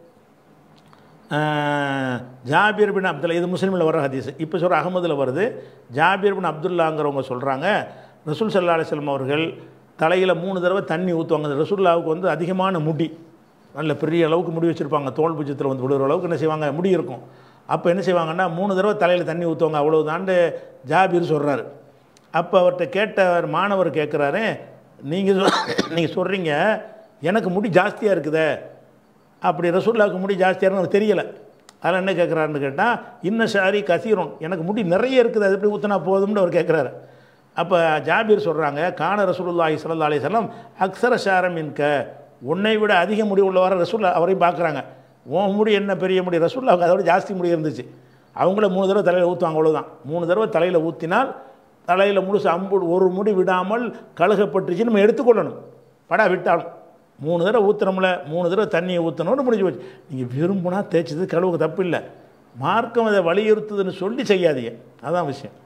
ஆஹ், ஜாபீர் பின் அப்துல்லா இது முஸ்லீமில் வர ஹதீஸ் இப்போ சொல்கிற அகமதில் வருது ஜாபீர் பின் அப்துல்லாங்கிறவங்க சொல்கிறாங்க ரசூல் சல்லா அலிஸ்லாம் அவர்கள் தலையில் மூணு தடவை தண்ணி ஊற்றுவாங்க அந்த ரசூல்லாவுக்கு வந்து அதிகமான முடி நல்ல பெரிய அளவுக்கு முடி வச்சுருப்பாங்க தோல் பூஜ்ஜத்தில் வந்து விழுகிற அளவுக்கு என்ன செய்வாங்க முடி இருக்கும் அப்போ என்ன செய்வாங்கன்னா மூணு தடவை தலையில் தண்ணி ஊற்றுவாங்க அவ்வளவுதாண்டு ஜாபீர் சொல்கிறாரு அப்போ அவர்கிட்ட கேட்ட மாணவர் கேட்குறாரு நீங்கள் நீங்கள் சொல்கிறீங்க எனக்கு முடி ஜாஸ்தியாக இருக்குதே அப்படி ரசூல்லாவுக்கு முடி ஜாஸ்தியாக எனக்கு தெரியலை அதில் என்ன கேட்குறாருன்னு கேட்டால் இன்ன சாரி கசீரும் எனக்கு முடி நிறைய இருக்குது அது எப்படி ஊற்றினா போதும்னு அவர் கேட்குறாரு அப்போ ஜாபீர் சொல்கிறாங்க கான ரசூலுல்லாஹி ஸல்லல்லாஹு அலைஹி வஸல்லம் அக்ஸர ஷாரம் இன்க உன்னை விட அதிக முடி உள்ளவர ரசூல்லா அவரையும் பார்க்குறாங்க உன் முடி என்ன பெரிய முடி ரசூல்லாவுக்கு அதோட ஜாஸ்தி முடி இருந்துச்சு அவங்கள மூணு தடவை தலையில் ஊற்றுவாங்க அவ்வளோதான் மூணு தடவை தலையில் ஊற்றினால் தலையில் முழுசு அம்பு ஒரு முடி விடாமல் கழுகப்பட்டுச்சு நம்ம எடுத்துக்கொள்ளணும் படா விட்டாலும் மூணு தடவை ஊற்றுறோம்ல மூணு தடவை தண்ணியை ஊற்றணும்னு முடிஞ்சு போச்சு நீங்கள் விரும்புனா தேய்ச்சது கழுவுக்கு தப்பு இல்லை மார்க்கம் அதை வலியுறுத்துதுன்னு சொல்லி செய்யாதீங்க அதான் விஷயம்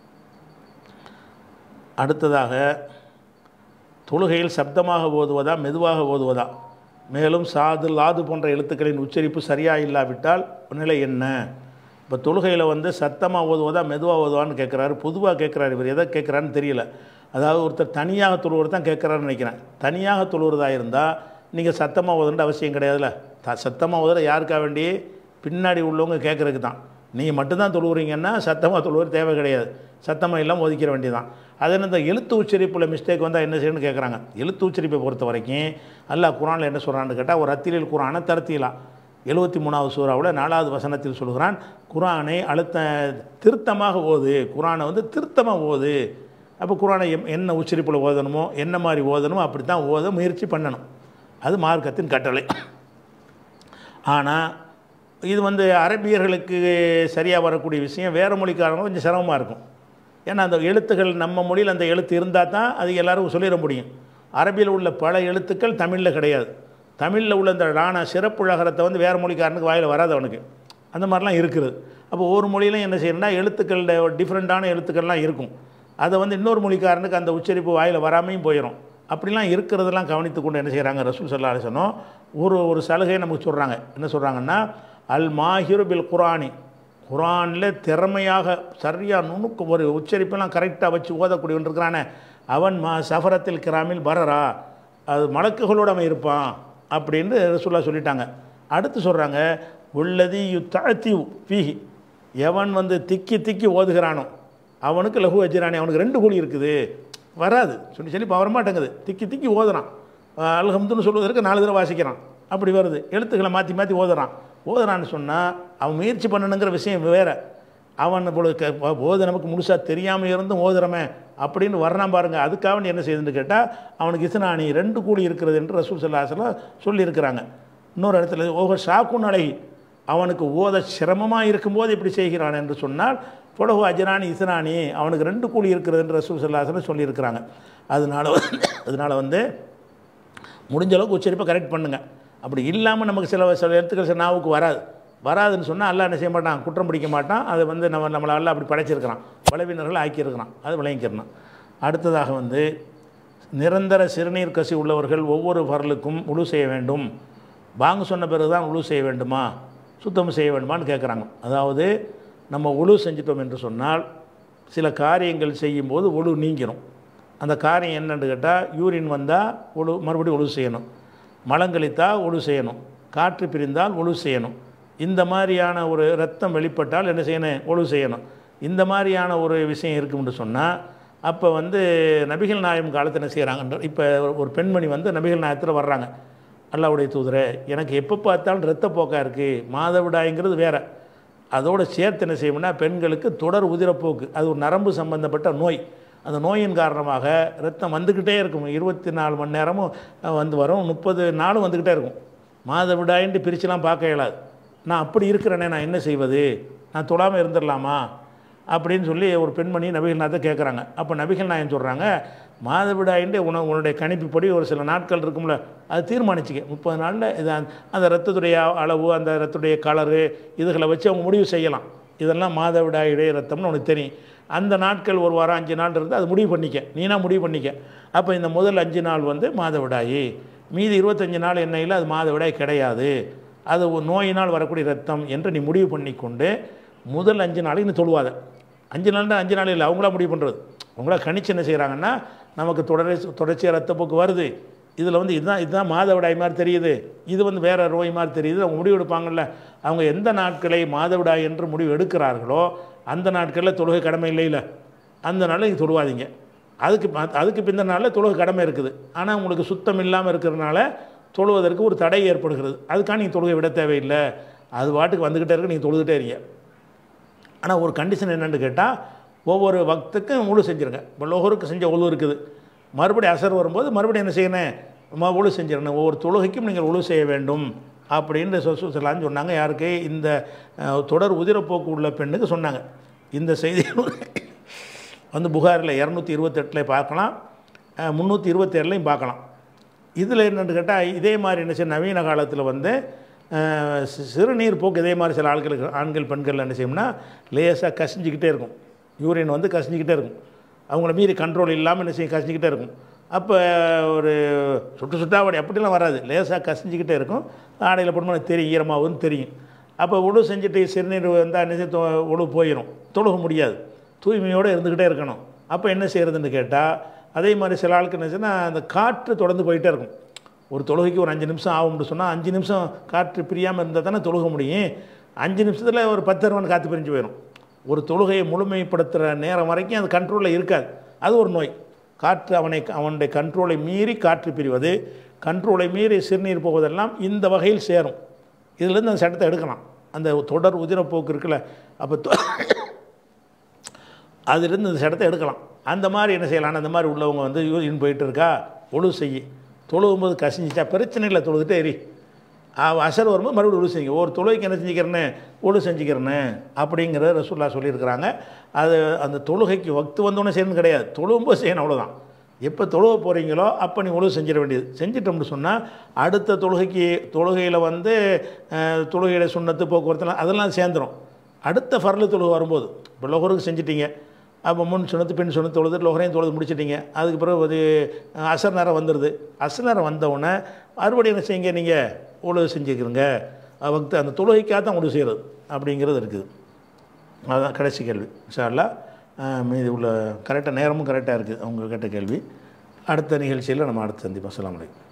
அடுத்ததாக தொழுகையில் சப்தமாக ஓதுவதா மெதுவாக ஓதுவதா மேலும் சாது லாது போன்ற எழுத்துக்களின் உச்சரிப்பு சரியாக இல்லாவிட்டால் நிலை என்ன இப்போ தொழுகையில் வந்து சத்தமாக ஓதுவதா மெதுவாக ஓதுவான்னு கேட்குறாரு பொதுவாக கேட்குறாரு இவர் எதை கேட்குறாருன்னு தெரியல அதாவது ஒருத்தர் தனியாக தொழுவது தான் கேட்குறாருன்னு நினைக்கிறேன் தனியாக தொழுகிறதா இருந்தால் நீங்கள் சத்தமாக ஓதுன்ற அவசியம் கிடையாதுல்ல த சத்தமாக ஓதுற யாருக்கா வேண்டி பின்னாடி உள்ளவங்க கேட்குறதுக்கு தான் நீங்கள் மட்டும்தான் தொழுவுறீங்கன்னா சத்தமாக தொழுவது தேவை கிடையாது சத்தமாக இல்லாமல் ஒதுக்கிற வேண்டியதான் அது என்ன இந்த எழுத்து உச்சரிப்பில் மிஸ்டேக் வந்தால் என்ன செய்யணும்னு கேட்குறாங்க எழுத்து உச்சரிப்பை பொறுத்த வரைக்கும் அல்லாஹ் குரானில் என்ன சொல்கிறான்னு கேட்டால் ஒரு அத்திலில் குரானை தரத்திலாம் எழுபத்தி மூணாவது சூறாவில் நாலாவது வசனத்தில் சொல்கிறான் குரானை அழுத்த திருத்தமாக ஓது குரானை வந்து திருத்தமாக ஓது அப்போ குரானை எம் என்ன உச்சரிப்பில் ஓதணுமோ என்ன மாதிரி ஓதணுமோ அப்படி தான் ஓத முயற்சி பண்ணணும் அது மார்க்கத்தின் கட்டளை ஆனால் இது வந்து அரபியர்களுக்கு சரியாக வரக்கூடிய விஷயம் வேறு மொழிக்காரங்க கொஞ்சம் சிரமமாக இருக்கும் ஏன்னா அந்த எழுத்துக்கள் நம்ம மொழியில் அந்த எழுத்து இருந்தால் தான் அது எல்லாரும் சொல்லிட முடியும் அரபியில் உள்ள பல எழுத்துக்கள் தமிழில் கிடையாது தமிழில் உள்ள இந்த ராணா சிறப்புழகரத்தை வந்து வேறு மொழிக்காரனுக்கு வாயில் வராது அவனுக்கு அந்த மாதிரிலாம் இருக்குது அப்போ ஒவ்வொரு மொழியிலும் என்ன செய்யணும்னா எழுத்துக்களில் டிஃப்ரெண்ட்டான எழுத்துக்கள்லாம் இருக்கும் அதை வந்து இன்னொரு மொழிக்காரனுக்கு அந்த உச்சரிப்பு வாயில் வராமையும் போயிடும் அப்படிலாம் இருக்கிறதெல்லாம் கவனித்து கொண்டு என்ன செய்கிறாங்க ரசூல் சல்லா அலிசனும் ஒரு ஒரு சலுகையை நமக்கு சொல்கிறாங்க என்ன சொல்கிறாங்கன்னா அல் மாஹிரு பில் குரானி குரானில் திறமையாக சரியாக நுணுக்கு ஒரு உச்சரிப்பெல்லாம் கரெக்டாக வச்சு ஓதக்கூடியவன் இருக்கிறானே அவன் மா சஃபரத்தில் கிராமில் பரரா அது மலக்குகளோட அவன் இருப்பான் அப்படின்னு ரசூல்லா சொல்லிட்டாங்க அடுத்து சொல்கிறாங்க உள்ளதி யு தாழ்த்தி பீஹி எவன் வந்து திக்கி திக்கி ஓதுகிறானோ அவனுக்கு லகு அஜிரானி அவனுக்கு ரெண்டு கூலி இருக்குது வராது சொல்லி சொல்லி இப்போ வரமாட்டேங்குது திக்கி திக்கி ஓதுறான் அல்ஹம்துன்னு சொல்வதற்கு நாலு தடவை வாசிக்கிறான் அப்படி வருது எழுத்துக்களை மாற்றி மாற்றி ஓதுறான் ஓதுறான்னு சொன்னால் அவன் முயற்சி பண்ணணுங்கிற விஷயம் வேறு அவன் இப்பொழுது ஓது நமக்கு முழுசாக தெரியாமல் இருந்தும் ஓதுறமே அப்படின்னு வர்றான் பாருங்க அதுக்காக நீ என்ன செய்யுதுன்னு கேட்டால் அவனுக்கு இசனானி ரெண்டு கூலி இருக்கிறது என்று ரசூல் சல்லாஹலாம் சொல்லியிருக்கிறாங்க இன்னொரு இடத்துல ஓஹோ ஷாக்குன் அலை அவனுக்கு ஓத சிரமமாக இருக்கும்போது இப்படி செய்கிறான் என்று சொன்னால் புலகு அஜரானி இசனானி அவனுக்கு ரெண்டு கூலி இருக்கிறது என்று ரசூல் சல்லாஹலம் சொல்லியிருக்கிறாங்க அதனால வந்து அதனால் வந்து முடிஞ்ச அளவுக்கு உச்சரிப்பை கரெக்ட் பண்ணுங்க அப்படி இல்லாமல் நமக்கு சில சில எழுத்துக்கள் சில நாவுக்கு வராது வராதுன்னு சொன்னால் அல்லாஹ் என்ன செய்ய மாட்டான் குற்றம் பிடிக்க மாட்டான் அது வந்து நம்ம நம்மளை அல்லாஹ் அப்படி படைச்சிருக்கிறான் பலவீனர்கள் ஆக்கியிருக்கிறான் அது விளங்கிக்கிறணும் அடுத்ததாக வந்து நிரந்தர சிறுநீர் கசி உள்ளவர்கள் ஒவ்வொரு பரலுக்கும் உழு செய்ய வேண்டும் வாங்க சொன்ன பிறகு தான் உழு செய்ய வேண்டுமா சுத்தம் செய்ய வேண்டுமான்னு கேட்குறாங்க அதாவது நம்ம உழு செஞ்சிட்டோம் என்று சொன்னால் சில காரியங்கள் செய்யும்போது ஒழு நீங்கிரும் அந்த காரியம் என்னன்னு கேட்டால் யூரின் வந்தால் ஒழு மறுபடியும் ஒழு செய்யணும் மலங்கழித்தா ஒழு செய்யணும் காற்று பிரிந்தால் ஒழு செய்யணும் இந்த மாதிரியான ஒரு ரத்தம் வெளிப்பட்டால் என்ன செய்யணும் ஒழு செய்யணும் இந்த மாதிரியான ஒரு விஷயம் இருக்கும்னு சொன்னால் அப்போ வந்து நபிகள் நாயம் காலத்தில் என்ன செய்கிறாங்க இப்போ ஒரு பெண்மணி வந்து நபிகள் நாயத்தில் வர்றாங்க அல்லாவுடைய தூதரே எனக்கு எப்போ பார்த்தாலும் இரத்தப்போக்காக இருக்குது மாதவிடாய்ங்கிறது வேறு அதோடு சேர்த்து என்ன செய்யணும்னா பெண்களுக்கு தொடர் உதிரப்போக்கு அது ஒரு நரம்பு சம்பந்தப்பட்ட நோய் அந்த நோயின் காரணமாக ரத்தம் வந்துக்கிட்டே இருக்கும் இருபத்தி நாலு மணி நேரமும் அஹ், வந்து வரும் முப்பது நாளும் வந்துக்கிட்டே இருக்கும் மாதவிடாயின்ட்டு பிரிச்சுலாம் பார்க்க இயலாது நான் அப்படி இருக்கிறேனே நான் என்ன செய்வது நான் தொடாமல் இருந்துடலாமா அப்படின்னு சொல்லி ஒரு பெண்மணி நபிகள் நாயத்தை கேட்குறாங்க அப்போ நபிகள் நாயன் சொல்கிறாங்க மாதவிடாயின்ட்டு உன உன்னுடைய கணிப்புப்படி ஒரு சில நாட்கள் இருக்கும்ல அது தீர்மானிச்சுக்க முப்பது நாளில் இது அந்த- அந்த ரத்தத்துடைய அளவு அந்த ரத்தத்துடைய கலரு இதுகளை வச்சு அவங்க முடிவு செய்யலாம் இதெல்லாம் மாதவிடாயுடைய ரத்தம்னு உனக்கு தெரியும் அந்த நாட்கள் ஒரு வாரம் அஞ்சு நாள் இருந்து அது முடிவு பண்ணிக்க நீனா முடிவு பண்ணிக்க அப்போ இந்த முதல் அஞ்சு நாள் வந்து மாதவிடாயி மீதி இருபத்தஞ்சு நாள் என்னையில் அது மாதவிடாய் கிடையாது அது ஒரு நோயினால் வரக்கூடிய ரத்தம் என்று நீ முடிவு பண்ணிக்கொண்டு முதல் அஞ்சு நாளைக்கு நீ தொழுவாத அஞ்சு நாள் அஞ்சு நாள் இல்லை அவங்களா முடிவு பண்ணுறது அவங்களா கணிச்சு என்ன செய்கிறாங்கன்னா நமக்கு தொடர்ச்சி தொடர்ச்சியாக ரத்தப்போக்கு வருது இதில் வந்து இதுதான் இதுதான் மாதவிடாய் மாதிரி தெரியுது இது வந்து வேறு நோய் மாதிரி தெரியுது அவங்க முடிவு எடுப்பாங்கல்ல அவங்க எந்த நாட்களை மாதவிடாய் என்று முடிவு எடுக்கிறார்களோ அந்த நாட்களில் தொழுகை கடமை இல்லைல்ல அந்த நாளில் நீங்கள் தொழுவாதீங்க அதுக்கு ப- அதுக்கு பிந்த நாளில் தொழுகை கடமை இருக்குது ஆனால் உங்களுக்கு சுத்தம் இல்லாமல் இருக்கிறதுனால தொழுவதற்கு ஒரு தடை ஏற்படுகிறது அதுக்காக நீங்கள் தொழுகை விட தேவையில்லை அது பாட்டுக்கு வந்துக்கிட்டே இருக்கு நீங்கள் தொழுதுகிட்டே இருங்க ஆனால் ஒரு கண்டிஷன் என்னன்னு கேட்டால் ஒவ்வொரு வக்துக்கும் முழு செஞ்சுருங்க இப்போ லோகருக்கு செஞ்ச ஒழு இருக்குது மறுபடியும் அசர் வரும்போது மறுபடியும் என்ன செய்யணும் ம- ஒழு செஞ்சிடணும் ஒவ்வொரு தொழுகைக்கும் நீங்கள் ஒழு செய்ய வேண்டும் அப்படின்னு சொல்லான்னு சொன்னாங்க யாருக்கு இந்த அஹ், தொடர் உதிரப்போக்கு உள்ள பெண்ணுக்கு சொன்னாங்க இந்த செய்தி வந்து புகாரில் இரநூத்தி இருபத்தெட்டில் பார்க்கலாம் முந்நூற்றி இருபத்தேழுலையும் பார்க்கலாம் இதில் என்னென்னு கேட்டால் இதே மாதிரி என்ன செய்ய நவீன காலத்தில் வந்து அஹ், சி- சிறுநீர் போக்கு இதே மாதிரி சில ஆட்களுக்கு ஆண்கள் பெண்கள் என்ன செய்யும்னா லேசாக கசிஞ்சிக்கிட்டே இருக்கும் யூரின் வந்து கசிஞ்சிக்கிட்டே இருக்கும் அவங்கள மீறி கண்ட்ரோல் இல்லாமல் என்ன செய்யும் கசிஞ்சிக்கிட்டே இருக்கும் அப்போ ஒரு சுட்டு சுட்டாவடி அப்படிலாம் வராது லேசாக கசிஞ்சிக்கிட்டே இருக்கும் ஆடையில் போடும்போது தெரியும் ஈரமாகவும் தெரியும் அப்போ உழு செஞ்சுட்டு சிறுநீர் வந்தால் என்ன செய்ய தொ- உழு போயிடும் தொழுக முடியாது தூய்மையோடு இருந்துக்கிட்டே இருக்கணும் அப்போ என்ன செய்கிறதுன்னு கேட்டால் அதே மாதிரி சில ஆளுக்கு என்ன செய்யணும் அந்த காற்று தொடர்ந்து போயிட்டே இருக்கும் ஒரு தொழுகைக்கு ஒரு அஞ்சு நிமிஷம் ஆகும்னு சொன்னால் அஞ்சு நிமிஷம் காற்று பிரியாமல் இருந்தால் தானே தொழுக முடியும் அஞ்சு நிமிஷத்தில் ஒரு பத்து ரூபான்னு காற்று பிரிஞ்சு போயிடும் ஒரு தொழுகையை முழுமைப்படுத்துகிற நேரம் வரைக்கும் அது கண்ட்ரோலில் இருக்காது அது ஒரு நோய் காற்று அவனை அவனுடைய கண்ட்ரோலை மீறி காற்று பிரிவது கண்ட்ரோலை மீறி சிறுநீர் போவதெல்லாம் இந்த வகையில் சேரும் இதுலேருந்து அந்த சட்டத்தை எடுக்கலாம் அந்த தொடர் உதிரப்போக்கு இருக்குல்ல அப்போ தொ- அதிலிருந்து இந்த சட்டத்தை எடுக்கலாம் அந்த மாதிரி என்ன செய்யலாம் அந்த மாதிரி உள்ளவங்க வந்து யூரின் போயிட்டு இருக்கா ஒழு செய்யி தொழுவும்போது கசிஞ்சிச்சா பிரச்சனை இல்லை தொழுதுட்டே எரி அவ அசர் வரும்போது மறுபடியும் ஒழு செய்யுங்க ஒரு தொழுகைக்கு என்ன செஞ்சுக்கிறேன்னு ஒழு செஞ்சுக்கிறேன்னு அப்படிங்கிறத ரசூல்லா சொல்லியிருக்கிறாங்க அது அந்த தொழுகைக்கு வக்து வந்தோடனே செய்யணும் கிடையாது தொழுவும்போது செய்யணும் அவ்வளோதான் எப்போ தொழுவ போகிறீங்களோ அப்போ நீ ஒழுவு செஞ்சிட வேண்டியது செஞ்சிட்டோம்னு சொன்னால் அடுத்த தொழுகைக்கு தொழுகையில் வந்து அஹ், தொழுகையில சுண்ணத்து போக்குவரத்துலாம் அதெல்லாம் சேர்ந்துடும் அடுத்த ஃபர்லு தொழுகை வரும்போது இப்போ லோகருக்கு செஞ்சிட்டீங்க அப்போ முன் சுனத்து பின் சுனத்து தொழுது லோகரையும் தொழுது முடிச்சிட்டீங்க அதுக்கு பிறகு அது அஹ், அசர் நேரம் வந்துடுது அசர் நேரம் வந்த உடனே மறுபடியும் என்ன செய்யுங்க நீங்கள் உழவு செஞ்சுக்கிறீங்க வக்து அந்த தொழுகைக்காக தான் உழவு செய்கிறது அப்படிங்கிறது இருக்குது அதுதான் கடைசி கேள்வி இன்ஷால்லா அஹ், மீதி உள்ள கரெக்டாக நேரமும் கரெக்டாக இருக்குது அவங்க கேட்ட கேள்வி அடுத்த நிகழ்ச்சியில் நம்ம அடுத்து சந்திப்போம் அஸ்ஸலாமு அலைக்கும்